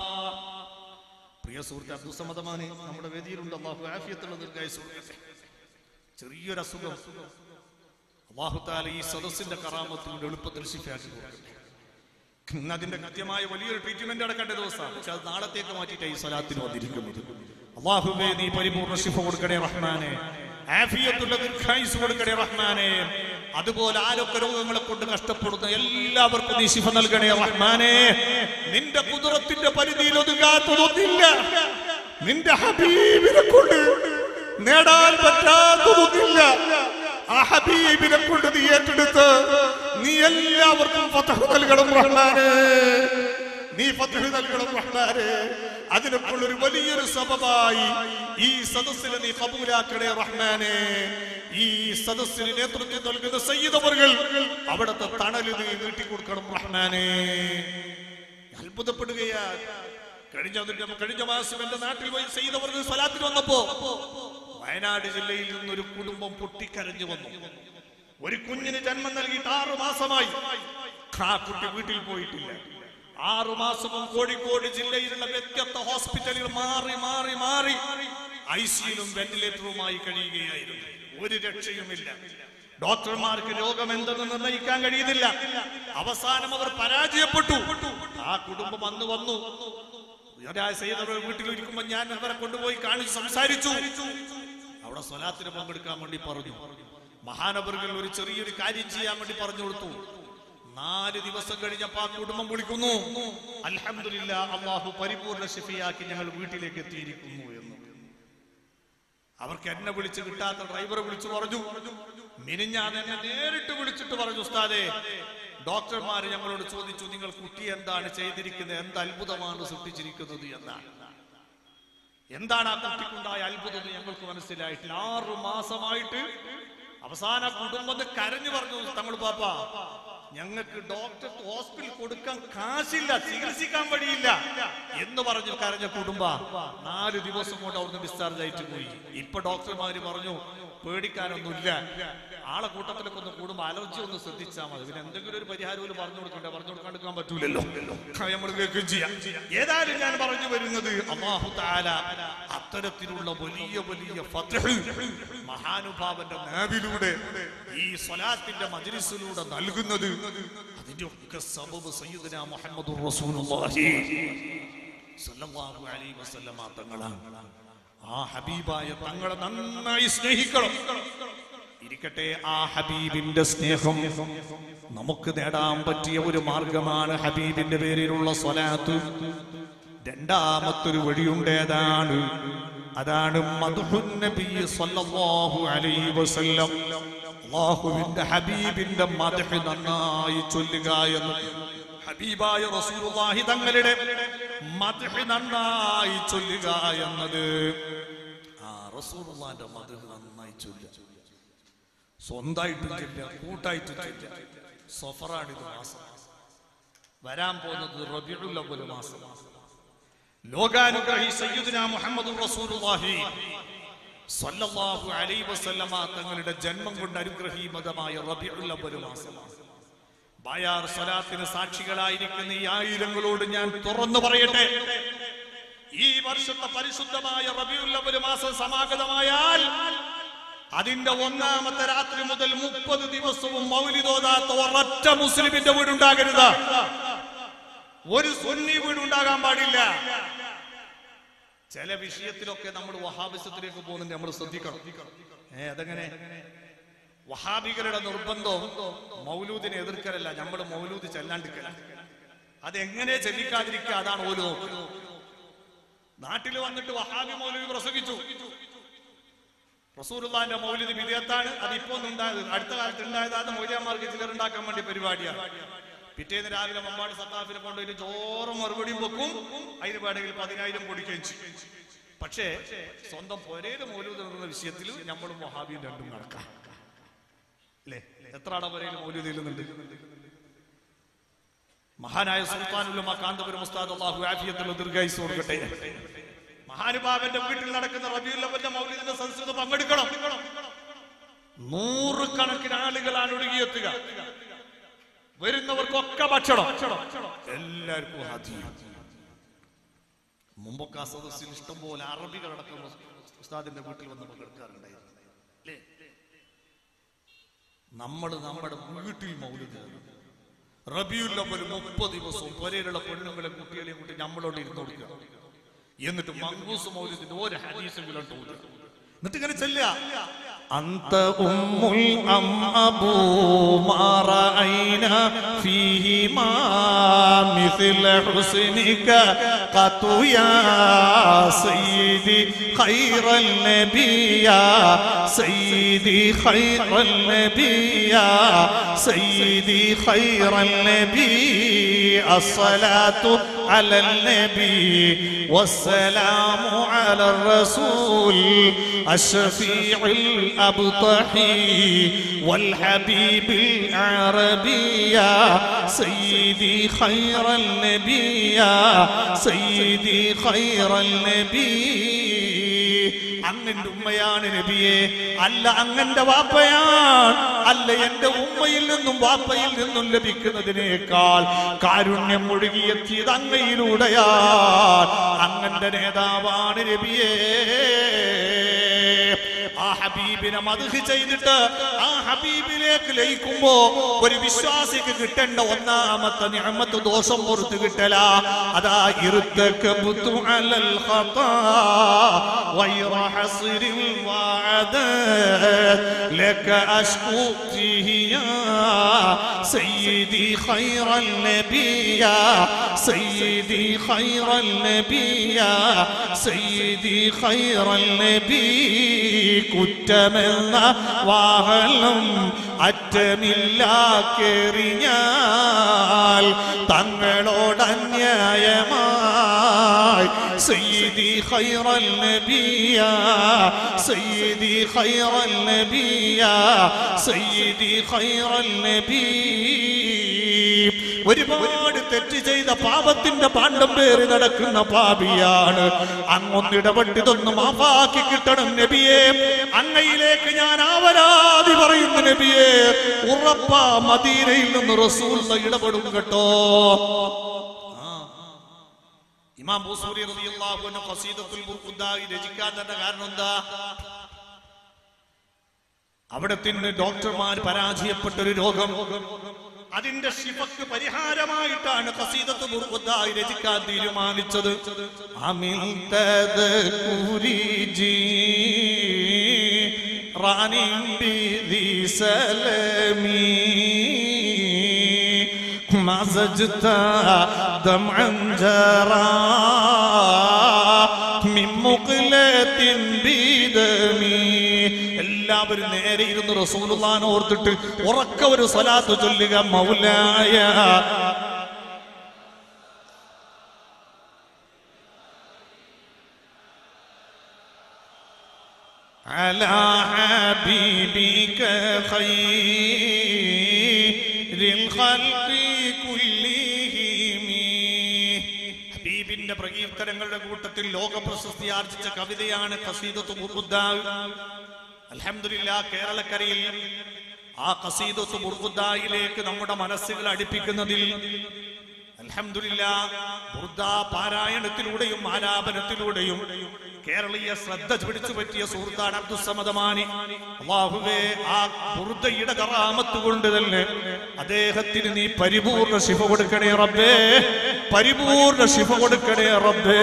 പ്രിയ സുഹൃത്ത് അബ്ദുസമദമാനെ നമ്മുടെ വേദിയിലുണ്ട് അള്ളാഹു ആഫിയത്തുള്ള ദീർഘായുസ് കൊടുക്കട്ടെ ചെറിയൊരു അസുഖം അള്ളാഹുത്താല ഈ സദസ്സിന്റെ കറാമത്തിലൂടെ എളുപ്പത്തിൽ ശിഫയാക്കി കൊടുക്കട്ടെ ഇന്ന് അതിന്റെ കൃത്യമായ വലിയൊരു ട്രീറ്റ്മെന്റ് അടക്കേണ്ട ദിവസമാണ് പക്ഷെ അത് നാളത്തേക്ക് മാറ്റിയിട്ട് ഈ സ്വലാത്തിന് വന്നിരിക്കുന്നത് അള്ളാഹുബേ നീ പരിപൂർണ്ണ ശിഫ കൊടുക്കണേ റഹ്മാനെ ആഫിയത്തുള്ള ദീർഘായുസ് കൊടുക്കണേ റഹ്മാനെ അതുപോലെ ആരൊക്കെ രോഗങ്ങളെ കൊണ്ട് കഷ്ടപ്പെടുന്ന എല്ലാവർക്കും നീ ശിഫ നൽകണേ റഹ്മാനെ നിന്റെ കുതിരത്തിന്റെ പരിധിയിൽ ഒതുങ്ങാത്തതൊന്നില്ല നിന്റെ ഹബീബിനെ കൊണ്ട് നേടാൻ പറ്റാത്തതൊന്നില്ല ആ ഹബീബിനെ കൊണ്ട് നീ ഏറ്റെടുത്ത് നീ എല്ലാവർക്കും ഫതഹ് നൽകണം റഹ്മാനെ നീ ഫതഹ് നൽകണം റഹ്മാനെ അതിനൊക്കെയുള്ള ഒരു വലിയൊരു സബബായി ഈ സദസ്സിനെ നീ കബൂലാക്കണേ റഹ്മാനെ ഈ സദസ്സിന് നേതൃത്വം നൽകുന്ന സയ്യിദവറുകൾ അവിടുത്തെ തണല് നീ നീട്ടിക്കൊടുക്കണം റഹ്മാനെ അത്ഭുതപ്പെടുകയാ കഴിഞ്ഞ അതിന്റെ- കഴിഞ്ഞ മാസം എന്റെ നാട്ടിൽ പോയി സയ്യിദവറുകൾ സ്വലാത്തിൽ വന്നപ്പോ വയനാട് ജില്ലയിൽ നിന്നൊരു കുടുംബം പൊട്ടിക്കരഞ്ഞു വന്നു ഒരു കുഞ്ഞിന് ജന്മം നൽകിയിട്ട് ആറു മാസമായി ആ കുട്ടി വീട്ടിൽ പോയിട്ടില്ല ആറു മാസവും കോഴിക്കോട് ജില്ലയിലുള്ള വ്യത്യസ്ത ഹോസ്പിറ്റലുകൾ മാറി മാറി മാറി ഐസിയിലും വെന്റിലേറ്ററുമായി കഴിയുകയായിരുന്നു ഒരു രക്ഷയുമില്ല ഡോക്ടർമാർക്ക് രോഗം എന്തെന്ന് നിർണ്ണയിക്കാൻ കഴിയുന്നില്ല അവസാനം അവർ പരാജയപ്പെട്ടു ആ കുടുംബം അന്ന് വന്നു ഒരാൾ ചെയ്തവർ വീട്ടിലിരിക്കുമ്പോൾ ഞാൻ അവരെ കൊണ്ടുപോയി കാണിച്ച് സംസാരിച്ചു അവിടെ സ്വലാത്തിന് പങ്കെടുക്കാൻ വേണ്ടി പറഞ്ഞു മഹാനവറുകൾ ഒരു ചെറിയൊരു കാര്യം ചെയ്യാൻ വേണ്ടി പറഞ്ഞു കൊടുത്തു നാല് ദിവസം കഴിഞ്ഞപ്പോ ആ കുടുംബം വിളിക്കുന്നു അൽഹംദുലില്ലാ അള്ളാഹു പരിപൂർണ ശിഫിയാക്കി ഞങ്ങൾ വീട്ടിലേക്ക് എത്തിയിരിക്കുന്നു എന്ന് അവർക്ക് എന്നെ വിളിച്ച് കിട്ടാത്ത ഡ്രൈവറെ വിളിച്ചു പറഞ്ഞു മിനിഞ്ഞാൻ എന്നെ നേരിട്ട് വിളിച്ചിട്ട് പറഞ്ഞു ഉസ്താദേ ഡോക്ടർമാര് ഞങ്ങളോട് ചോദിച്ചു നിങ്ങൾ കുട്ടി എന്താണ് ചെയ്തിരിക്കുന്നത് എന്ത് അത്ഭുതമാണ് സൃഷ്ടിച്ചിരിക്കുന്നത് എന്നാണ് എന്താണ് ആ കുട്ടിക്കുണ്ടായ അത്ഭുതം എന്ന് ഞങ്ങൾക്ക് മനസ്സിലായിട്ടില്ല ആറു മാസമായിട്ട് അവസാന കുടുംബം ഒന്ന് കരഞ്ഞു പറഞ്ഞു തങ്ങൾ പാപ്പ ഞങ്ങൾക്ക് ഡോക്ടർ ഹോസ്പിറ്റൽ കൊടുക്കാൻ കാശില്ല ചികിത്സിക്കാൻ വഴിയില്ല എന്ന് പറഞ്ഞു കരഞ്ഞ കുടുംബ നാല് ദിവസം കൊണ്ട് അവിടുന്ന് ഡിസ്ചാർജ് ആയിട്ട് പോയി ഇപ്പൊ ഡോക്ടർമാര് പറഞ്ഞു പേടിക്കാനൊന്നുമില്ല ആളെ കൂട്ടത്തിലൊക്കെ ഒന്ന് കൂടുമ്പോ അലർജി ഒന്ന് ശ്രദ്ധിച്ചാൽ മതി പിന്നെ എന്തെങ്കിലും ഒരു പരിഹാരം പോലും പറഞ്ഞു കൊടുക്കണ്ടേ പറഞ്ഞു കൊടുക്കാണ്ടിരിക്കാൻ പറ്റൂലല്ലോ നമ്മൾ കേൾക്കുകയും ചെയ്യാം ഏതായാലും ഞാൻ പറഞ്ഞു വരുന്നത് അള്ളാഹു താല അത്തരത്തിലുള്ള വലിയ വലിയ ഫത്ഹ് മഹാനുഭാവന്റെ നാവിലൂടെ ഈ സ്വലാത്തിന്റെ മജ്ലിസിലൂടെ നൽകുന്നത് അതിന്റെ ഒക്കെ സബബ് സയ്യിദന മുഹമ്മദ് റസൂലുള്ളാഹി സല്ലല്ലാഹു അലൈഹി വസല്ലമ തങ്ങളാണ് ആ ഹബീബായ തങ്ങളെ നന്നായി സ്നേഹിക്കണം ഇരിക്കട്ടെ ആ ഹബീബിന്റെ സ്നേഹം നമുക്ക് നേടാൻ പറ്റിയ ഒരു മാർഗമാണ് ഹബീബിന്റെ പേരിലുള്ള സ്വലാത്ത് രണ്ടാമത്തൊരു വഴിയുണ്ടേതാണ് അതാണ് മദ്ഹുൻ നബി സല്ലല്ലാഹു അലൈഹി വസല്ലം അല്ലാഹുവിന്റെ ഹബീബിന്റെ മദ്ഹ് നന്നായി ചൊല്ലുക എന്ന് ഹബീബായ റസൂലുള്ളാഹി തങ്ങളുടെ മദ്ഹ് നന്നായി ചൊല്ലുക എന്നത് ആ റസൂലുള്ളാഹിന്റെ മദ്ഹ് നന്നായി ചൊല്ലുക സ്വന്തമായിട്ടും ചൊല്ലുക കൂട്ടായിട്ടും ചൊല്ലുക സഫറാണിത് മാസം വരാൻ പോകുന്നത് റബിഉൽ അവ്വൽ മാസം ലോകാനുഗ്രഹി സയ്യിദുന മുഹമ്മദ് റസൂലുള്ളാഹി സല്ലല്ലാഹു അലൈഹി വസല്ലമ തങ്ങളുടെ ജന്മം കൊണ്ട് അനുഗ്രഹീമതമായ റബിഉൽ അവ്വൽ മാസമാണ് ബായാർ സ്വലാത്തിന് സാക്ഷികളായിരിക്കുന്ന ഈ ആയിരങ്ങളോട് ഞാൻ തുറന്നു പറയട്ടെ ഈ വർഷത്തെ പരിശുദ്ധമായ റബിയുൽ അവ്വൽ മാസം സമാഗതമായാൽ അതിന്റെ ഒന്നാമത്തെ രാത്രി മുതൽ മുപ്പത് ദിവസവും മൗലിതോതാത്ത ഒരൊറ്റ മുസ്ലിമിന്റെ വീടുണ്ടാകരുത് ഒരു സുന്നി വീടുണ്ടാകാൻ പാടില്ല ചില വിഷയത്തിലൊക്കെ നമ്മൾ വഹാബിസത്തിലേക്ക് പോകുന്നുണ്ട് നമ്മൾ ശ്രദ്ധിക്കണം ഏ അതെങ്ങനെ വഹാബികളുടെ നിർബന്ധം മൗലൂദിനെ എതിർക്കലല്ല നമ്മൾ മൗലൂദ് ചെല്ലാണ്ടിക്കല അതെങ്ങനെ ചെല്ലിക്കാതിരിക്കുക അതാണ് ഓല് നോക്കുന്നത് നാട്ടിൽ വന്നിട്ട് വഹാബി മൗലവി പ്രസംഗിച്ചു റസൂറുല്ലാന്റെ മൗലിദ് വിധേയത്താണ് അത് ഇപ്പൊ ഒന്നും ഉണ്ടായത് അടുത്ത കാലത്ത് ഉണ്ടായതാണ് മൗലിയന്മാർക്ക് ചിലരുണ്ടാക്കാൻ വേണ്ടി പരിപാടിയാണ് പിറ്റേന്ന് രാവിലെ മമ്പാട് സത്താഫിനെ കൊണ്ടുപോയി ചോറും മറുപടിയും വെക്കും അതിന് വേണമെങ്കിൽ പതിനായിരം കൊടുക്കുകയും ചെയ്യും പക്ഷേ സ്വന്തം പൊരേല് മൗലൂദ് എന്ന വിഷയത്തിൽ നമ്മളും വഹാബിയും രണ്ടും കണക്കാം അല്ലേ എത്ര ആടെ പൊരയിൽ മൗലൂദ് ഇല്ലുന്നുണ്ട് മഹാനായ സുൽത്താനുള്ള കാന്തപുരം ഉസ്താദ് അള്ളാഹു ആഫിയത്തുള്ള ദീർഘായുസ് കൊടുക്കട്ടെ മഹാനുഭാവന്റെ വീട്ടിൽ നടക്കുന്ന റബിയുല്ലവന്റെ മൗലിദിന്റെ സംസ്കൃതം പങ്കെടുക്കണം നൂറുകണക്കിന് ആളുകളാണ് ഒഴുകിയെത്തുക വരുന്നവർക്കൊക്കെ ഭക്ഷണം എല്ലാവർക്കും ഹദിയ മുമ്പൊക്കെ ആ സദസ്സിൽ ഇഷ്ടംപോലെ അറബികളടക്കം ഉസ്താദിന്റെ വീട്ടിൽ വന്ന് പങ്കെടുക്കാറുണ്ടായിരുന്നു അല്ലേ നമ്മൾ നമ്മുടെ വീട്ടിൽ മൗലിദ് റബിയുല്ലവൽ മുപ്പത് ദിവസവും പൊരയിലുള്ള പെണ്ണുങ്ങളെ കുട്ടികളെയും കൂട്ടി നമ്മളോട് ഇരുന്ന് കൊടുക്കുക എന്നിട്ട് മങ്കൂസ് മൗലിദിന്റെ ഒരു ഹദീസെങ്കിലും തോന്നുക എന്നിട്ട് ഇങ്ങനെ ചെല്ലുക أنت أم أم أبو ما رأينا فيهما مثل حسنك قط يا سيدي خير النبي يا سيدي خير النبي يا سيدي خير النبي الصلاة على النبي والسلام على الرسول الشفيع الأبطحي والحبيب العربي يا سيدي خير النبي يا سيدي خير النبي അങ്ങന്റെ ഉമ്മയാണ് നബിയെ അല്ല അങ്ങന്റെ വാപ്പയാണ് അല്ല എന്റെ ഉമ്മയിൽ നിന്നും വാപ്പയിൽ നിന്നും ലഭിക്കുന്നതിനേക്കാൾ കാരുണ്യം ഒഴുകിയെത്തിയത് അങ്ങയിലൂടെയാ അങ്ങന്റെ നേതാവാണ് നബിയേ ആ ഹബീബിനെ മധുഹ് ചെയ്തിട്ട് ആ ഹബീബിലേക്ക് ലയിക്കുമ്പോ ഒരു വിശ്വാസിക്ക് കിട്ടേണ്ട ഒന്നാമത്തെ നിഅമത്ത് ദോഷം പുറത്ത് കിട്ടല അതാ ഇരുത്തക്കബുത്തു അലൽ ഖതാ غير حصر وعدد لك أشكو فيه يا سيدي خير النبي يا سيدي خير النبي يا سيدي خير النبي കുറ്റമെന്ന വാഹനം അറ്റമില്ലാക്കെറിഞ്ഞാൽ തങ്ങളോടന്യായമായി സയ്യിദി ഖൈറൽ നബിയ സയ്യിദി ഖൈറൽ നബിയ സയ്യിദി ഖൈറൽ നബി ഒരുപാട് തെറ്റ് ചെയ്ത പാപത്തിന്റെ പാണ്ഡം പേറി നടക്കുന്ന പാപിയാണ് അങ്ങൊന്നിടപെട്ടിതൊന്ന് മാഫാക്കി കിട്ടണം നബിയെ അങ്ങയിലേക്ക് ഞാൻ ആവരാതി പറയുന്നു നബിയെ ഉറപ്പാ മദീനയിൽ നിന്ന് റസൂൽ ഇടപെടും കേട്ടോ ആ. ഇമാം ബൂസൂരി റളിയല്ലാഹു അൻഹു ഖസീദത്തുൽ ബുർഖുദായി രചിക്കാൻ തന്നെ കാരണം എന്താ അവിടത്തിന് ഡോക്ടർമാർ പരാജയപ്പെട്ട ഒരു രോഗം അതിന്റെ ശിവക്ക് പരിഹാരമായിട്ടാണ് ഖസീദത്ത് ബുർഖുദായി രചിക്കാൻ തീരുമാനിച്ചത് അമിൽ തദ്കുരിജി റാനിൻ ബിദി സലമി مزجت دمعا جرى من مقلة بدمي എല്ലാവരും നേരെ ഇരുന്ന് റസൂലുള്ളാൻ ഓർത്തിട്ട് ഉറക്ക ഒരു സ്വലാത്ത് ചൊല്ലുക മൗലായ على حبيبك خير الخلق كلهم ഹബീബിന്റെ പ്രകീർത്തനങ്ങളുടെ കൂട്ടത്തിൽ ലോക പ്രശസ്തി ആർജിച്ച കവിതയാണ് ഖസീദത്തു ബുർഖുദ്ദാവ് അൽഹംദുലില്ലാ കേരളക്കരയിൽ ആ ഖസീദത്തു ബുർഖുദ്ദായിലേക്ക് നമ്മുടെ മനസ്സുകൾ അടുപ്പിക്കുന്നതിൽ അൽഹംദുലില്ലാ ബുർദ പാരായണത്തിലൂടെയും ആലാപനത്തിലൂടെയും കേരളീയ ശ്രദ്ധ പിടിച്ചു പറ്റിയ സുഹൃത്താണ് അബ്ദുസമദമാനി അള്ളാഹുവേ ആ ബുർദയുടെ കറാമത്ത് കൊണ്ട് തന്നെ അദ്ദേഹത്തിന് നീ പരിപൂർണ ശിഫ കൊടുക്കണേ റബ്ബേ പരിപൂർണ ശിഫ കൊടുക്കണേ റബ്ബേ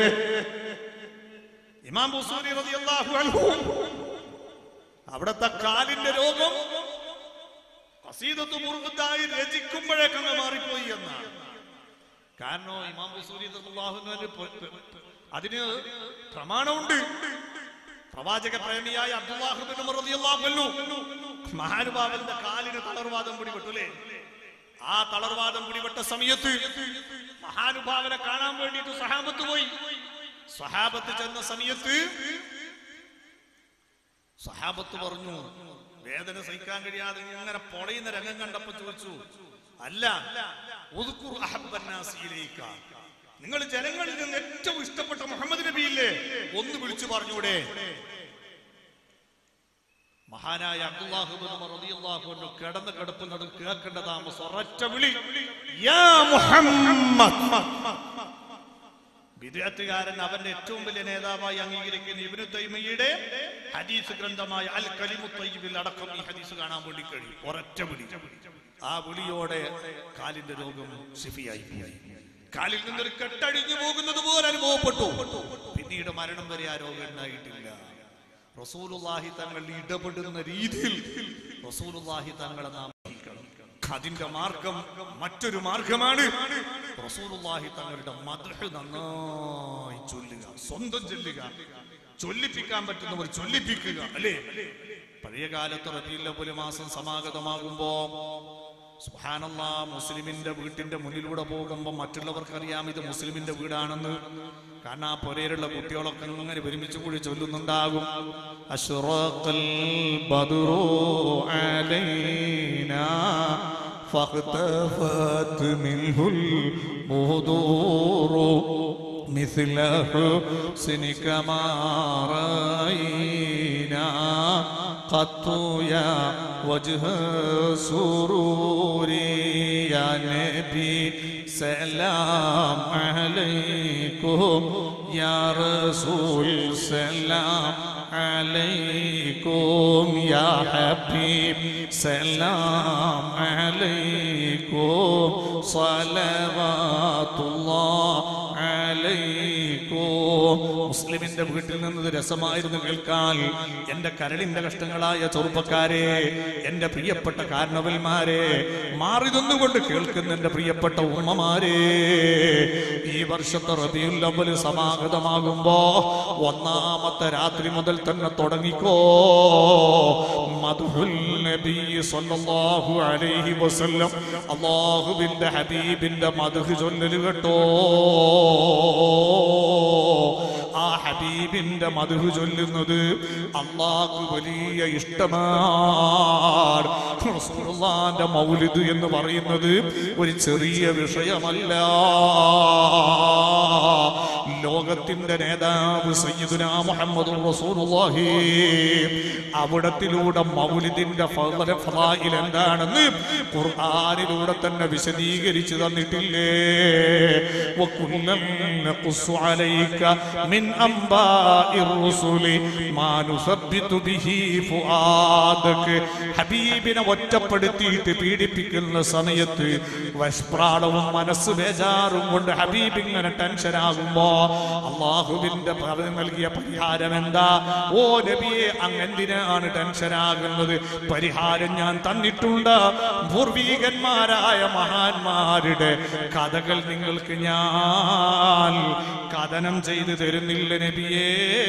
ഇമാം ബുസൂരി റളിയല്ലാഹു അൻഹു അവിടത്തെ കാലിന്റെ രോഗം ഖസീദത്ത് മുറുകുത്തായി രചിക്കുമ്പോഴേക്കങ്ങ് മാറിപ്പോയി എന്നാണ് കാരണം ഇമാം ബുസൂരി റളിയല്ലാഹു അൻഹുവിന് പൊ- പൊ- പൊ- അതിന് പ്രമാണമുണ്ട് പ്രവാചക പ്രേമിയായ അബ്ദുല്ലാഹിബ്നു ഉമർ റളിയല്ലാഹു അൻഹു മഹാനുഭാവന്റെ കാലിന് തളർവാദം പിടിപെട്ടു അല്ലേ ആ തളർവാദം പിടിപെട്ട സമയത്ത് മഹാനുഭാവനെ കാണാൻ വേണ്ടിയിട്ട് സഹാബത്ത് പോയി സഹാബത്ത് ചെന്ന സമയത്ത് സഹാബത്ത് പറഞ്ഞു വേദന സഹിക്കാൻ കഴിയാതെ ഇങ്ങനെ പൊളയുന്ന രംഗം കണ്ടപ്പോ ചോദിച്ചു അല്ല ഉദ്കുർ അഹബ്ബന്നാസി ഇലൈക. നിങ്ങൾ ജനങ്ങളിൽ നിന്ന് ഏറ്റവും ഇഷ്ടപ്പെട്ട മുഹമ്മദ് നബിയില്ലേ ഒന്ന് വിളിച്ചു പറഞ്ഞൂടെ മഹാനായ അബ്ദുല്ലാഹു ഇബ്നു ഉമർ റളിയല്ലാഹു അൻഹു കിടന്ന് കിടക്കുന്നത് കേൾക്കേണ്ട താമസം ഒരൊറ്റ വിളി യാ മുഹമ്മദ് വിദ്യാർത്ഥികാരൻ അവന്റെ ഏറ്റവും വലിയ നേതാവായി അംഗീകരിക്കുന്ന ഇബ്നു തൈമയുടെ ഹദീസ് ഗ്രന്ഥമായ അൽ കലിമു തയ്യിബിൽ അടക്കം ഈ ഹദീസ് കാണാൻ വേണ്ടി കഴിയും ഒരൊറ്റ വിളി ആ വിളിയോടെ കാലിന്റെ രോഗം ശിഫിയായി പോയി കാലിൽ നിന്നൊരു കെട്ടഴിഞ്ഞു പോകുന്നത് പോലെ അനുഭവപ്പെട്ടു പിന്നീട് മരണം വരെ ആ രോഗം ഉണ്ടായിട്ടില്ല റസൂലുള്ളാഹി തങ്ങൾ ഇടപെടുന്ന രീതിയിൽ റസൂലുള്ളാഹി തങ്ങളെ നാം ഗ്രഹിക്കണം. അതിന്റെ മാർഗം മറ്റൊരു മാർഗമാണ് റസൂലുള്ളാഹി തങ്ങളുടെ മദ്ഹ് നന്നായി ചൊല്ലുക സ്വന്തം ചൊല്ലുക ചൊല്ലിപ്പിക്കാൻ പറ്റുന്നവർ ചൊല്ലിപ്പിക്കുക അല്ലേ പഴയ കാലത്ത് റബീലബുൽ മാസം സമാഗതമാകുമ്പോ സുഹാനല്ലാ മുസ്ലിമിന്റെ വീട്ടിന്റെ മുന്നിലൂടെ പോകുമ്പോൾ മറ്റുള്ളവർക്ക് അറിയാം ഇത് മുസ്ലിമിന്റെ വീടാണെന്ന് കാരണം ആ പൊരയിലുള്ള കുട്ടികളൊക്കെ ഇങ്ങനെ ഒരുമിച്ച് കൂടി ചൊല്ലുന്നുണ്ടാകും അഷ്റഖൽ ബദ്റു അലൈനാ فاختفت منه البذور مثل حسنك ما رأينا قط يا وجه سروري يا نبي سلام عليكم يا رسول سلام عليكم يا حبيب سلام عليكم صلوات الله عليكم മുസ്ലിമിന്റെ വീട്ടിൽ നിന്ന് ഇത് രസമായിരുന്നു കേൾക്കാൻ എന്റെ കരളിന്റെ കഷ്ടങ്ങളായ ചെറുപ്പക്കാരെ എന്റെ പ്രിയപ്പെട്ട കാരണവന്മാരെ മാറി നിന്നുകൊണ്ട് കേൾക്കുന്ന എന്റെ പ്രിയപ്പെട്ട ഉമ്മമാരെ ഈ വർഷത്തെ റബിയുൽ അവല് സമാഗതമാകുമ്പോ ഒന്നാമത്തെ രാത്രി മുതൽ തന്നെ തുടങ്ങിക്കോ മധുഹുൽ നബി സല്ലല്ലാഹു അലൈഹി വസല്ലം അള്ളാഹുവിന്റെ ഹബീബിന്റെ മധുഹ് ചൊല്ലല് കേട്ടോ ആ ഹബീബിന്റെ മധു ചൊല്ലുന്നത് അള്ളാഹു വലിയ ഇഷ്ടമാണ് റസൂലുള്ളാന്റെ മൗലിദ് എന്ന് പറയുന്നത് ഒരു ചെറിയ വിഷയമല്ല ലോകത്തിന്റെ നേതാവ് സയ്യിദുന മുഹമ്മദ് റസൂലുള്ളാഹി അവിടത്തിലൂടെ മൗലിദിന്റെ ഫള- ഫളായിൽ എന്താണെന്ന് ഖുർആനിലൂടെ തന്നെ വിശദീകരിച്ചു തന്നിട്ടില്ലേ وكلا نقص عليك من أنباء الرسل ما نثبت به فؤادك ഹബീബിനെ ഒറ്റപ്പെടുത്തിയിട്ട് പീഡിപ്പിക്കുന്ന സമയത്ത് വഷ്പ്രാണവും മനസ്സ് ബേജാറും കൊണ്ട് ഹബീബ് ഇങ്ങനെ ടെൻഷനാകുമ്പോ അള്ളാഹുവിന്റെ പറഞ്ഞു നൽകിയ പരിഹാരം എന്താ ഓ നബിയെ അങ്ങെന്തിനാണ് ടെൻഷനാകുന്നത് പരിഹാരം ഞാൻ തന്നിട്ടുണ്ട് പൂർവീകന്മാരായ മഹാന്മാരുടെ കഥകൾ നിങ്ങൾക്ക് ഞാൻ കഥനം ചെയ്തു തരുന്നില്ല നബിയേ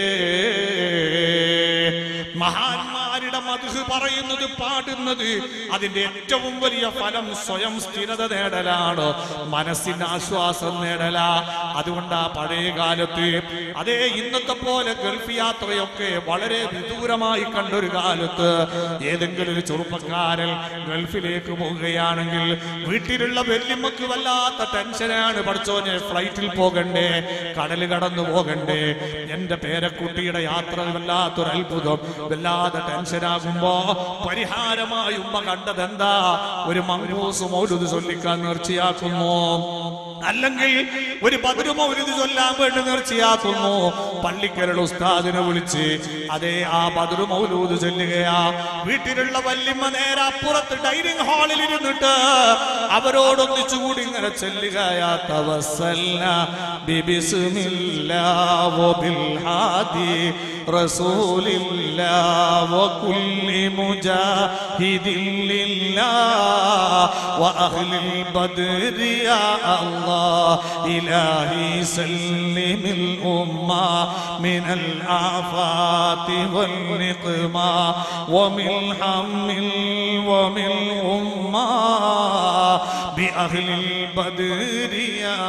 മഹാന്മാരുടെ മധു പറയുന്നത് പാടുന്നത് അതിന്റെ ഏറ്റവും വലിയ ഫലം സ്വയം സ്ഥിരത നേടലാണ് മനസ്സിന് ആശ്വാസം നേടല അതുകൊണ്ട് ആ പഴയ കാലത്ത് അതേ ഇന്നത്തെ പോലെ ഗൾഫ് യാത്രയൊക്കെ വളരെ വിദൂരമായി കണ്ടൊരു കാലത്ത് ഏതെങ്കിലും ഒരു ചെറുപ്പക്കാരൻ ഗൾഫിലേക്ക് പോവുകയാണെങ്കിൽ വീട്ടിലുള്ള വെല്ലിമ്മക്ക് വല്ലാത്ത ടെൻഷനാണ് പഠിച്ചോനെ ഫ്ലൈറ്റിൽ പോകണ്ടേ കടൽ കടന്നു പോകണ്ടേ എന്റെ പേരക്കുട്ടിയുടെ യാത്ര വല്ലാത്തൊരു അത്ഭുതം വല്ലാതെ ടെൻഷനാകുമ്പോ പരിഹാരമായി ഉമ്മ കണ്ടതെന്താ ഒരു മങ്കൂസ് മൗലുത് ചൊല്ലിക്കാൻ നേർച്ചയാക്കുന്നു അല്ലെങ്കിൽ ഒരു ബദരു മൗലുത് ചൊല്ലാൻ വേണ്ടി നേർച്ചയാക്കുന്നു പള്ളിക്കരുടെ ഉസ്താദിനെ വിളിച്ച് അതേ ആ ബദറു മൗലൂദ് ചൊല്ലുകയാ വീട്ടിലുള്ള വല്യമ്മ നേരെ അപ്പുറത്ത് ഡൈനിങ് ഹാളിൽ ഇരുന്നിട്ട് അവരോടൊന്നിച്ചു കൂടി ഇങ്ങനെ ചെല്ലുകയാ തവസല്ല ബിബിസ്മില്ലാ വബിൽ ഹാദി റസൂലില്ലാ വകുല്ലി മുജാഹിദിൻ ലില്ലാ വഅഹ്ലിൽ ബദ്രി യാ അല്ലാഹ് ഇലാഹി സല്ലിമിൽ ഉമ്മ മിനൽ ആഫാതി والنقمة ومن هم ومن أمة بأهل البدر يا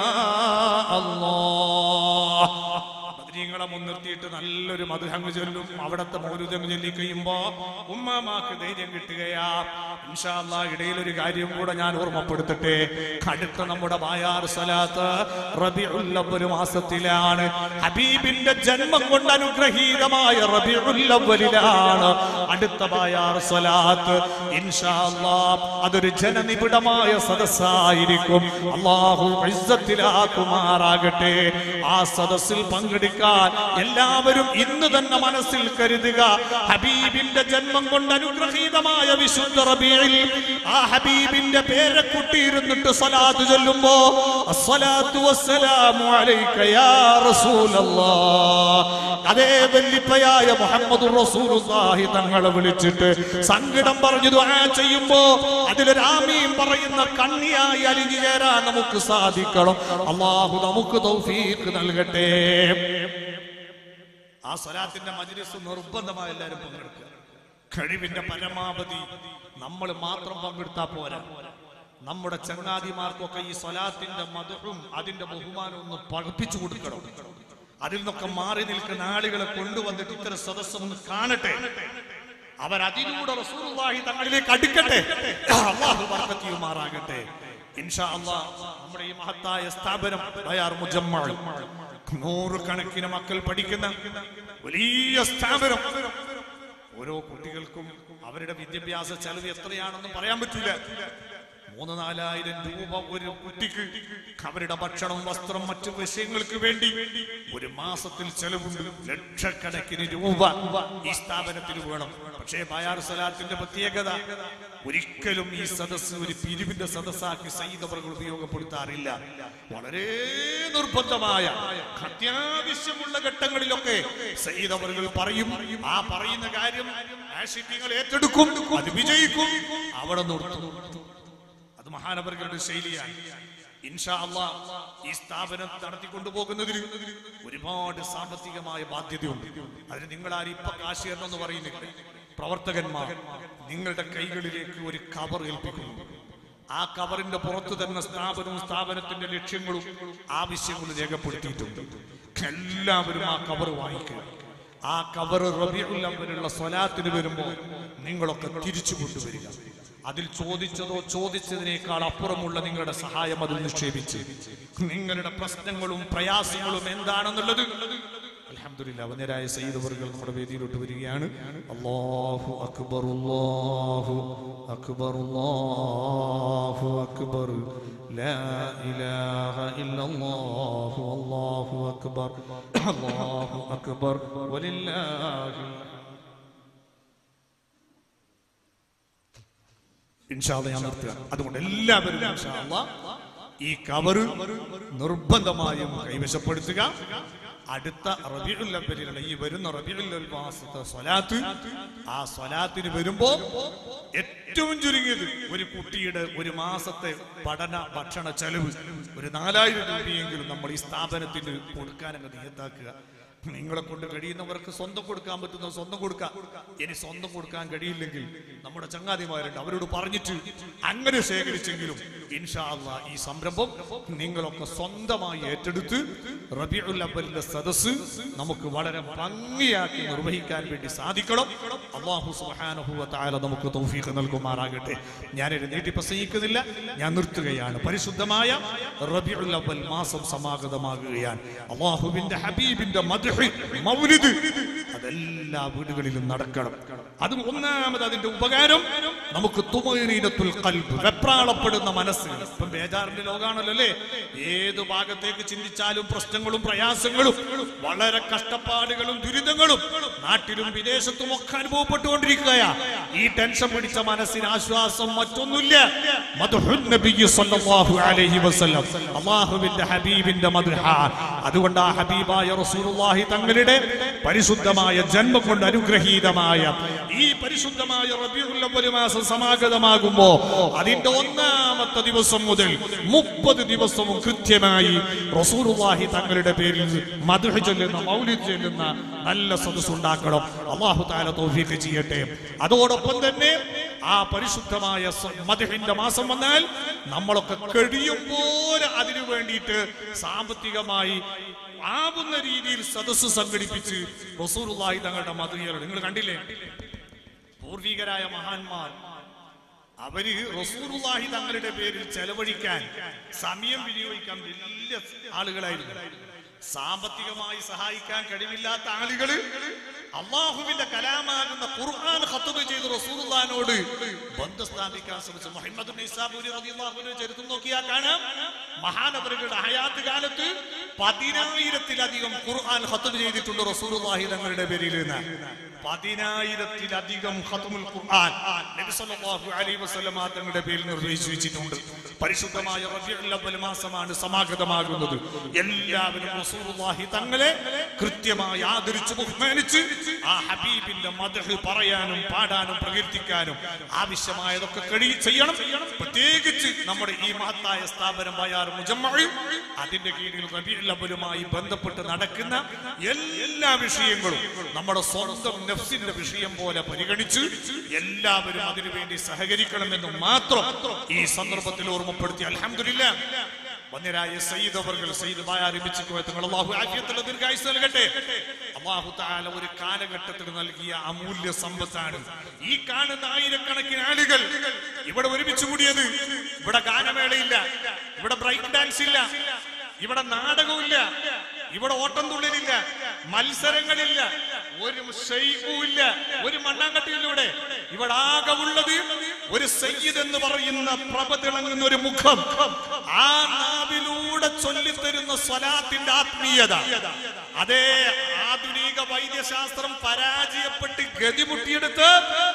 الله ബദരീങ്ങളെ മുൻനിർത്തിയിട്ട് നല്ലൊരു മധുഹങ്ങ് ചൊല്ലും അവിടത്തെ മൗരുദം ചൊല്ലി കഴിയുമ്പോ ഉമ്മാമാക്ക് ധൈര്യം കിട്ടുകയാ ഇൻഷാ അല്ലാ ഇടയിൽ ഒരു കാര്യം കൂടെ ഞാൻ ഓർമ്മപ്പെടുത്തട്ടെ അടുത്ത നമ്മുടെ ബായാർ സലാത്ത് റബിഉൽ അവ്വൽ മാസത്തിലാണ് ഹബീബിന്റെ ജന്മം കൊണ്ട് അനുഗ്രഹീതമായ റബിഉൽ അവ്വലിലാണ് അടുത്ത ബായാർ സലാത്ത് ഇൻഷാ അല്ലാ അതൊരു ജനനിബിഡമായ സദസ്സായിരിക്കും അള്ളാഹു ഇസ്സത്തിലാക്കുമാറാകട്ടെ ആ സദസ്സിൽ പങ്കെടുക്കാൻ എല്ലാവരും ഇന്ന് തന്നെ മനസ്സിൽ കരുതുക ഹബീബിന്റെ ജന്മം കൊണ്ട് അനുഗ്രഹീതമായ വിശുദ്ധ റബീഇൽ ആ ഹബീബിന്റെ പേരക്കുട്ടി ഇരുന്നിട്ട് സ്വലാത്ത് ചൊല്ലുമ്പോ അസ്സലാത്തു വസ്സലാമു അലൈക യാ റസൂലല്ലാഹ് അതേ വല്ലിപ്പയായ മുഹമ്മദ് റസൂലുള്ളാഹി തങ്ങളെ വിളിച്ചിട്ട് സങ്കടം പറഞ്ഞു ദുആ ചെയ്യുമ്പോ അതിലൊരു ആമീൻ പറയുന്ന കണ്ണിയായി അലിഞ്ഞു ചേരാൻ നമുക്ക് സാധിക്കണം അള്ളാഹു നമുക്ക് തൗഫീഖ് നൽകട്ടെ ആ സ്വലാത്തിന്റെ മജ്ലിസ് നിർബന്ധമായി എല്ലാവരും പങ്കെടുക്കുക കഴിവിന്റെ പരമാവധി നമ്മൾ മാത്രം പങ്കെടുത്താൽ പോരാ നമ്മുടെ ചങ്ങാതിമാർക്കൊക്കെ ഈ സ്വലാത്തിന്റെ മധുവും അതിന്റെ ബഹുമാനവും ഒന്ന് പഠിപ്പിച്ചു കൊടുക്കണം അതിൽ നിന്നൊക്കെ മാറി നിൽക്കുന്ന ആളുകളെ കൊണ്ടുവന്നിട്ട് ഇത്തരം സദസ്സം ഒന്ന് കാണട്ടെ അവർ അതിലൂടെ റസൂലുള്ളാഹി തങ്ങളിലേക്ക് അടുക്കട്ടെ അള്ളാഹു ബർക്കത്തിയുമാറാകട്ടെ ഇൻഷാ അള്ളാഹ് നമ്മുടെ ഈ മഹത്തായ സ്ഥാപനം ബയാർ മുജമ്മഅ് നൂറുകണക്കിന് മക്കൾ പഠിക്കുന്ന വലിയ സ്ഥാപനം ഓരോ കുട്ടികൾക്കും അവരുടെ വിദ്യാഭ്യാസ ചെലവ് എത്രയാണെന്ന് പറയാൻ പറ്റില്ല മൂന്ന് നാലായിരം രൂപ ഒരു കുട്ടിക്ക് അവരുടെ ഭക്ഷണം വസ്ത്രം മറ്റു വിഷയങ്ങൾക്ക് വേണ്ടി ഒരു മാസത്തിൽ ചെലവുണ്ട് ലക്ഷക്കണക്കിന് രൂപ ഈ സ്ഥാപനത്തിന് വേണം പക്ഷേ ബയാർ സലാത്തിന്റെ പ്രത്യേകത ഒരിക്കലും ഈ സദസ്സ് ഒരു പിരിവിന്റെ സദസ്സാക്കി സൈതവറുകൾ ഉപയോഗപ്പെടുത്താറില്ല വളരെ നിർബന്ധമായ അത്യാവശ്യമുള്ള ഘട്ടങ്ങളിലൊക്കെ സൈതവറുകൾ പറയും ആ പറയുന്ന കാര്യം ആശിത്യങ്ങൾ ഏറ്റെടുക്കും അത് വിജയിക്കും അവിടെ നിർത്തും അത് മഹാനവറുകളുടെ ശൈലിയാണ് ഇൻഷാ അള്ളാ ഈ സ്ഥാപനം നടത്തിക്കൊണ്ടുപോകുന്നതിൽ ഒരുപാട് സാമ്പത്തികമായ ബാധ്യതയുണ്ട് അതിന് നിങ്ങൾ ആരും ഇപ്പൊ കാശ് തരണം എന്ന് പറയുന്നില്ല പ്രവർത്തകന്മാർ നിങ്ങളുടെ കൈകളിലേക്ക് ഒരു കവർ ഏൽപ്പിക്കുന്നു ആ കവറിന്റെ പുറത്ത് തന്നെ സ്ഥാപനവും സ്ഥാപനത്തിന്റെ ലക്ഷ്യങ്ങളും ആവശ്യങ്ങളും രേഖപ്പെടുത്തിയിട്ടുണ്ട് എല്ലാവരും ആ കവർ വാങ്ങിക്കുക ആ കവർ റബിയുൽ അവലുള്ള സ്വലാത്തിന് വരുമ്പോൾ നിങ്ങളൊക്കെ തിരിച്ചു കൊണ്ടുവരിക അതിൽ ചോദിച്ചതോ ചോദിച്ചതിനേക്കാൾ അപ്പുറമുള്ള നിങ്ങളുടെ സഹായം അതിൽ നിക്ഷേപിച്ച് നിങ്ങളുടെ പ്രശ്നങ്ങളും പ്രയാസങ്ങളും എന്താണെന്നുള്ളത് അൽഹംദുലില്ലാ വന്യരായ സയ്യിദുവർകൾ നമ്മുടെ വേദിയിലോട്ട് വരികയാണ് അല്ലാഹു അക്ബർ അല്ലാഹു അക്ബർ അല്ലാഹു അക്ബർ لا إله إلا الله والله أكبر الله أكبر ولله ഇൻഷാല്ല ഞാൻ നിർത്തുക അതുകൊണ്ട് എല്ലാവരും ഇൻഷാ അല്ലാ ഈ കവറ് നിർബന്ധമായും കൈവശപ്പെടുത്തുക അടുത്ത റബിഉൽ അവ്വലിലുള്ള ഈ വരുന്ന റബിഉൽ അവ്വൽ മാസത്തെ സ്വലാത്ത് ആ സ്വലാത്തിന് വരുമ്പോ ഏറ്റവും ചുരുങ്ങിയത് ഒരു കുട്ടിയുടെ ഒരു മാസത്തെ പഠന ഭക്ഷണ ചെലവ് ഒരു നാലായിരം രൂപയെങ്കിലും നമ്മൾ ഈ സ്ഥാപനത്തിന് കൊടുക്കാനങ്ങ് നിയത്താക്കുക നിങ്ങളെ കൊണ്ട് കഴിയുന്നവർക്ക് സ്വന്തം കൊടുക്കാൻ പറ്റുന്ന സ്വന്തം കൊടുക്കാം ഇനി സ്വന്തം കൊടുക്കാൻ കഴിയില്ലെങ്കിൽ നമ്മുടെ ചങ്ങാതിമാരുണ്ട് അവരോട് പറഞ്ഞിട്ട് അങ്ങനെ ശേഖരിച്ചെങ്കിലും ഇൻഷാ അള്ളാ ഈ സംരംഭം നിങ്ങളൊക്കെ സ്വന്തമായി ഏറ്റെടുത്ത് റബിഉൽ അവലിന്റെ സദസ് നമുക്ക് വളരെ ഭംഗിയാക്കി നിർവഹിക്കാൻ വേണ്ടി സാധിക്കണം അള്ളാഹു സുബ്ഹാനഹു വ തആല നമുക്ക് തൗഫീഖ് നൽകുമാറാകട്ടെ ഞാനൊരു നീട്ടി പ്രസംഗിക്കുന്നില്ല ഞാൻ നിർത്തുകയാണ് പരിശുദ്ധമായ റബിഉൽ അവൽ മാസം സമാഗതമാകുകയാണ് അള്ളാഹുവിന്റെ ഹബീബിന്റെ മദ്ഹ് മൗലിദ് അതെല്ലാ വീടുകളിലും നടക്കണം അതും ഒന്നാമത് അതിന്റെ ഉപകാരം നമുക്ക് തുമൈനീനത്തുൽ ഖൽബ് വെപ്രാളപ്പെടുന്ന മനസ്സ് ഇപ്പം ബേജാറിന്റെ ലോകാണല്ലോ അല്ലേ ഏത് ഭാഗത്തേക്ക് ചിന്തിച്ചാലും പ്രശ്നങ്ങളും പ്രയാസങ്ങളും വളരെ കഷ്ടപ്പാടുകളും ദുരിതങ്ങളും നാട്ടിലും വിദേശത്തും ഒക്കെ അനുഭവപ്പെട്ടുകൊണ്ടിരിക്കുകയാ ഈ ടെൻഷൻ പിടിച്ച മനസ്സിന് ആശ്വാസം മറ്റൊന്നുമില്ല മദ്ഹുൻ നബിയ്യ് സ്വല്ലല്ലാഹു അലൈഹി വസല്ലം അല്ലാഹുവിന്റെ ഹബീബിന്റെ മദ്ഹ അതുകൊണ്ട് ആ ഹബീബായ റസൂലുള്ളാഹി തങ്ങളുടെ പരിശുദ്ധമായ ജന്മം കൊണ്ട് അനുഗ്രഹീതമായ ഈ പരിശുദ്ധമായ റബീഉൽ അവ്വൽ മാസം സമാഗതമാകുമ്പോ അതിന്റെ ഒന്നാമത്തെ ദിവസം മുതൽ മുപ്പത് ദിവസവും കൃത്യമായി റസൂലുള്ളാഹി തങ്ങളുടെ പേരിൽ മദ്ഹ് ചൊല്ലുന്ന മൗലിദ് ചൊല്ലുന്ന നല്ല സദസ് ഉണ്ടാക്കണം അള്ളാഹു താല തൗഫീഖ് ചെയ്യട്ടെ അതോടൊപ്പം തന്നെ ആ പരിശുദ്ധമായ സ- മദ്ഹിന്റെ മാസം വന്നാൽ നമ്മളൊക്കെ കഴിയും പോലെ അതിനു വേണ്ടിയിട്ട് സാമ്പത്തികമായി ആവുന്ന രീതിയിൽ സദസ്സ് സംഘടിപ്പിച്ച് റസൂലുള്ളാഹി തങ്ങളുടെ മധുരികൾ നിങ്ങൾ കണ്ടില്ലേ പൂർവികരായ മഹാന്മാർ അവര് റസൂലുള്ളാഹി തങ്ങളുടെ പേരിൽ ചെലവഴിക്കാൻ സമയം വിനിയോഗിക്കാൻ വലിയ ആളുകളായിരുന്നു സാമ്പത്തികമായി സഹായിക്കാൻ കഴിവില്ലാത്ത ആളുകള് അള്ളാഹുവിന്റെ കലാമാകുന്ന ഖുർആൻ ഖത്തുബ് ചെയ്ത് റസൂലുള്ളാഹിനോട് ബന്ധം സ്ഥാപിക്കാൻ ശ്രമിച്ചു മുഹമ്മദ് നിസാബൂരി റളിയല്ലാഹുവിന്റെ ചരിത്രം നോക്കിയാൽ കാണാം മഹാനവറുകളുടെ ഹയാത്ത് കാലത്ത് പതിനായിരത്തിലധികം ഖുർആൻ ഖത്തുബ് ചെയ്തിട്ടുണ്ട് റസൂലുള്ളാഹി തങ്ങളുടെ പേരിൽ നിന്ന് പതിനായിരത്തിലധികം ഖത്മുൽ ഖുർആൻ നബി സല്ലല്ലാഹു അലൈഹി വസല്ലമ തങ്ങളുടെ പേരിൽ നിർവഹിച്ചു വെച്ചിട്ടുണ്ട് പരിശുദ്ധമായ റബീഉൽ അവ്വൽ മാസമാണ് സമാഗതമാകുന്നത് എല്ലാവരും റസൂലുള്ളാഹി തങ്ങളെ കൃത്യമായി ആദരിച്ച് ബഹുമാനിച്ച് ആ ഹബീബിന്റെ മദ്ഹ് പറയാനും പാടാനും പ്രകീർത്തിക്കാനും ആവശ്യമായതൊക്കെ കഴി ചെയ്യണം പ്രത്യേകിച്ച് നമ്മുടെ ഈ മഹത്തായ സ്ഥാപനം ബയാർ മുജമ്മഅ് അതിന്റെ കീഴിൽ റബീഉൽ അവ്വലുമായി ബന്ധപ്പെട്ട് നടക്കുന്ന എല്ലാ വിഷയങ്ങളും നമ്മുടെ സ്വന്തം നഫ്സിന്റെ വിഷയം പോലെ പരിഗണിച്ച് എല്ലാവരും അതിനുവേണ്ടി സഹകരിക്കണമെന്ന് മാത്രം ഈ സന്ദർഭത്തിൽ ഓർമ്മപ്പെടുത്തി അൽഹംദുലില്ലാ വന്യരായ സയ്യിദ് അവർകൾ സയ്യിദ് ആരംഭിച്ചു നിങ്ങൾ അള്ളാഹു ആഫിയത്തുള്ള ദീർഘായുസ് നൽകട്ടെ അള്ളാഹു താല ഒരു കാലഘട്ടത്തിൽ നൽകിയ അമൂല്യ സമ്പത്താണ് ഈ കാണുന്ന ആയിരക്കണക്കിന് ആളുകൾ ഇവിടെ ഒരുമിച്ച് കൂടിയത് ഇവിടെ ഗാനമേളയില്ല ഇവിടെ ബ്രൈക്ക് ഡാൻസ് ഇല്ല ഇവിടെ നാടകമില്ല ഇവിടെ ഓട്ടം തുള്ളിലില്ല മത്സരങ്ങളില്ല ഒരു ഷെയ്ഖുമില്ല ഒരു മണ്ണാങ്കട്ടിയിലൂടെ ഇവിടെ ആകെ ഉള്ളത് ഒരു സയ്യിദ് എന്ന് പറയുന്ന പ്രഭ തിളങ്ങുന്ന ഒരു മുഖം ആ നാവിലൂടെ ചൊല്ലിത്തരുന്ന സ്വലാത്തിന്റെ ആത്മീയത അതേ ആധുനിക വൈദ്യശാസ്ത്രം പരാജയപ്പെട്ട് ഗതിമുട്ടിയെടുത്ത്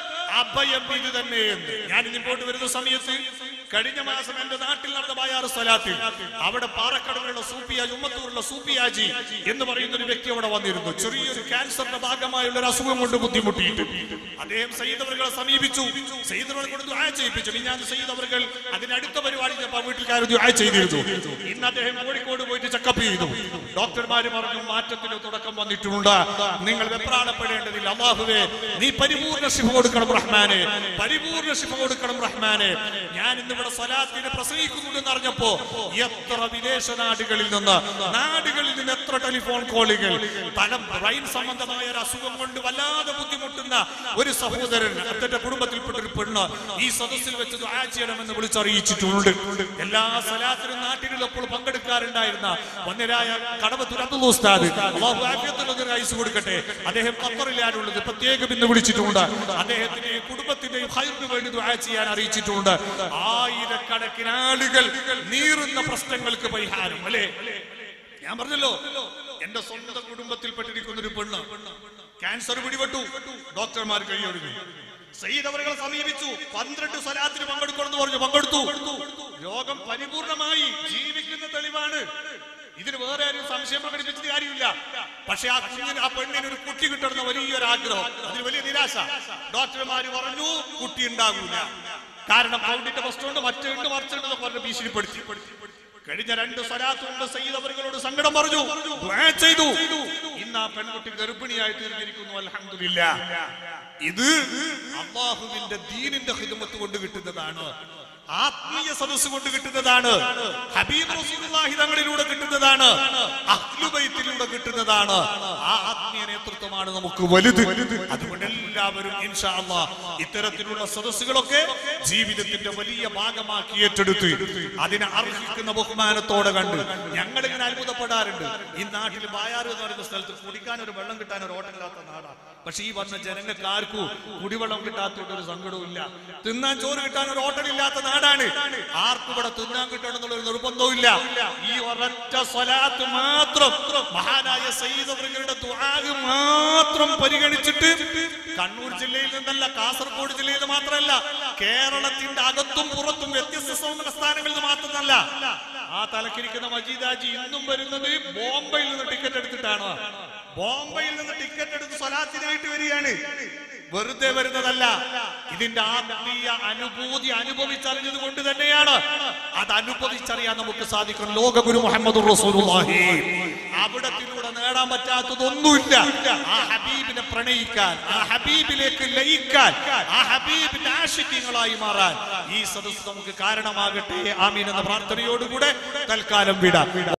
അഭയം ഇത് തന്നെയെന്ന് ഞാൻ ഇങ്ങോട്ട് വരുന്ന സമയത്ത് കഴിഞ്ഞ മാസം എന്റെ നാട്ടിൽ നടന്ന ബായാറ് സ്വലാത്തിൽ അവിടെ പാറക്കടവിലുള്ള സൂപ്പിയാജി ഉമ്മത്തൂരുള്ള സൂപ്പിയാജി എന്ന് പറയുന്ന ഒരു വ്യക്തി അവിടെ വന്നിരുന്നു ചെറിയൊരു ക്യാൻസറിന്റെ ഭാഗമായുള്ള ഒരു അസുഖം കൊണ്ട് ബുദ്ധിമുട്ടിയിട്ട് അദ്ദേഹം സയ്യിദ് അവറുകളെ സമീപിച്ചു സയ്യിദ് അവരെ കൊണ്ട് ദുആ ചെയ്യിപ്പിച്ചു ഞാൻ സയ്യിദ് അവറുകൾ അതിനടുത്ത പരിപാടി ഞാൻ വീട്ടിൽക്കാർ ദുആ ചെയ്തിരുന്നു ഇന്ന് അദ്ദേഹം കോഴിക്കോട് പോയിട്ട് ചെക്കപ്പ് ചെയ്തു ഡോക്ടർമാര് പറഞ്ഞു മാറ്റത്തിന് തുടക്കം വന്നിട്ടുണ്ട് നിങ്ങൾ വെപ്രാളപ്പെടേണ്ടതില്ല അള്ളാഹുവേ നീ പരിപൂർണ ശിഫ കൊടുക്കണം റഹ്മാനെ പരിപൂർണ ശിഫ കൊടുക്കണം റഹ്മാനെ ഞാൻ ഇന്നിവിടെ സ്വലാത്തിന് പ്രസംഗിക്കുന്നുണ്ടെന്ന് അറിഞ്ഞപ്പോ എത്ര വിദേശ നാടുകളിൽ നിന്ന് നാടുകളിൽ നിന്ന് എത്ര ടെലിഫോൺ കോളുകൾ തലം ബ്രെയിൻ സംബന്ധമായ ഒരു അസുഖം കൊണ്ട് വല്ലാതെ ബുദ്ധിമുട്ടുന്ന ഒരു സഹോദരൻ അദ്ദേഹത്തെ കുടുംബത്തിൽപ്പെട്ട ഒരു പെണ്ണ് ഈ സദസ്സിൽ വെച്ച് ദുആ ചെയ്യണമെന്ന് വിളിച്ചറിയിച്ചിട്ടുണ്ട് എല്ലാ സലാത്തിനും നാട്ടിലുള്ളപ്പോൾ പങ്കെടുക്കാറുണ്ടായിരുന്ന വന്യരായ കടവത്തൂർ അബ്ദുൽ ഉസ്താദ് അല്ലാഹു ആഫിയത്തുള്ള ഒരു ആയുസ് കൊടുക്കട്ടെ അദ്ദേഹം ഖത്തറിലാണുള്ളത് പ്രത്യേകം ഇന്ന് വിളിച്ചിട്ടുണ്ട് അദ്ദേഹത്തിന്റെയും കുടുംബത്തിന്റെയും ഹൈറിന് വേണ്ടി ദുആ ചെയ്യാൻ അറിയിച്ചിട്ടുണ്ട് ആയിരക്കണക്കിന് ആളുകൾ നീറുന്ന പ്രശ്നങ്ങൾക്ക് പരിഹാരം അല്ലേ ഞാൻ പറഞ്ഞല്ലോ എന്റെ സ്വന്തം കുടുംബത്തിൽപ്പെട്ടിരിക്കുന്ന ഒരു പെണ്ണ് ക്യാൻസർ പിടിപെട്ടു ഡോക്ടർമാർ കഴിയൊടുങ്ങി സയ്യിദ് അവരെ സമീപിച്ചു പന്ത്രണ്ട് സ്വലാത്തിന് പങ്കെടുക്കണമെന്ന് പറഞ്ഞു പങ്കെടുത്തു രോഗം പരിപൂർണമായി ജീവിക്കുന്ന തെളിവാണ് ഇതിന് വേറെ ആരും സംശയം പ്രകടിപ്പിച്ചിട്ട് കാര്യമില്ല പക്ഷെ ആ കുഞ്ഞിന് ആ പെണ്ണിന് ഒരു കുട്ടി കിട്ടണമെന്ന വലിയൊരു ആഗ്രഹം അതിന് വലിയ നിരാശ ഡോക്ടർമാര് പറഞ്ഞു കുട്ടി ഉണ്ടാകൂല കാരണം കൗണ്ടിന്റെ പ്രശ്നമുണ്ട് മറ്റുണ്ട് മറിച്ചുണ്ട് പറഞ്ഞ് ഭീഷണിപ്പെടുത്തി കഴിഞ്ഞ രണ്ട് സ്വരാത്തുണ്ട് സയ്യിദ് അവറുകളോട് സങ്കടം പറഞ്ഞു ദുആ ചെയ്തു ഇന്ന് ആ പെൺകുട്ടി ഗർഭിണിയായി തീർന്നിരിക്കുന്നു അൽഹംദുലില്ല ഇത് അള്ളാഹുവിന്റെ ദീനിന്റെ ഹിദമത്ത് കൊണ്ട് കിട്ടുന്നതാണ് ആത്മീയ സദസ് കൊണ്ട് കിട്ടുന്നതാണ് ഹബീബ് റസൂലുള്ളാഹി തങ്ങളിലൂടെ കിട്ടുന്നതാണ് അഹ്ലുബൈത്തിലൂടെ കിട്ടുന്നതാണ് ആ ആത്മീയ നേതൃത്വമാണ് നമുക്ക് വലുത് അതുകൊണ്ട് എല്ലാവരും ഇൻഷാ അല്ലാഹ് ഇത്തരത്തിലുള്ള സദസ്സുകളൊക്കെ ജീവിതത്തിന്റെ വലിയ ഭാഗമാക്കി ഏറ്റെടുത്ത് അതിനെ അർഹിക്കുന്ന ബഹുമാനത്തോടെ കണ്ട് ഞങ്ങൾ ഇങ്ങനെ അത്ഭുതപ്പെടാറുണ്ട് ഈ നാട്ടിൽ ബായാറ് എന്ന് പറയുന്ന സ്ഥലത്ത് കുടിക്കാൻ ഒരു വെള്ളം കിട്ടാൻ ഒരു ഓട്ടമില്ലാത്ത നാടാണ് പക്ഷെ ഈ വന്ന ജനങ്ങൾക്ക് ആർക്കും കുടിവെള്ളം കിട്ടാത്തതുകൊണ്ട് ഒരു സങ്കടവും ഇല്ല തിന്നാൻ ചോറ് കിട്ടാൻ ഒരു ഹോട്ടലില്ലാത്ത നാടാണ് ആർക്കും ഇവിടെ തിന്നാൻ കിട്ടണം എന്നുള്ള ഒരു നിർബന്ധവും ഇല്ല ഈ ഒരൊറ്റ സ്വലാത്ത് മാത്രം മഹാനായ സയ്യിദ് അവരുടെ ദുആഹ് മാത്രം പരിഗണിച്ചിട്ട് കണ്ണൂർ ജില്ലയിൽ നിന്നല്ല കാസർഗോഡ് ജില്ലയിൽ നിന്ന് മാത്രമല്ല കേരളത്തിന്റെ അകത്തും പുറത്തും വ്യത്യസ്ത സംസ്ഥാനങ്ങളിൽ നിന്ന് മാത്രമല്ല ആ തലക്കിരിക്കുന്ന മജീദാജി ഇന്നും വരുന്നത് ബോംബെയിൽ നിന്ന് ടിക്കറ്റ് എടുത്തിട്ടാണ് ബോംബെയിൽ നിന്ന് ടിക്കറ്റ് എടുത്ത് സ്വലാത്തിനായിട്ട് വരികയാണ് വെറുതെ വരുന്നതല്ല ഇതിന്റെ ആത്മീയ അനുഭൂതി അനുഭവിച്ചറിഞ്ഞത് കൊണ്ട് തന്നെയാണ് അത് അനുഭവിച്ചറിയാൻ നമുക്ക് സാധിക്കണം ലോകഗുരു മുഹമ്മദ് റസൂലുള്ളാഹി അവിടത്തിലൂടെ നേടാൻ പറ്റാത്തതൊന്നുമില്ല ആ ഹബീബിനെ പ്രണയിക്കാൻ ആ ഹബീബിലേക്ക് ലയിക്കാൻ ആ ഹബീബിന്റെ ആശിക്യങ്ങളായി മാറാൻ ഈ സദസ് നമുക്ക് കാരണമാകട്ടെ ആമീൻ എന്ന പ്രാർത്ഥനയോടുകൂടെ തൽക്കാലം വിടാം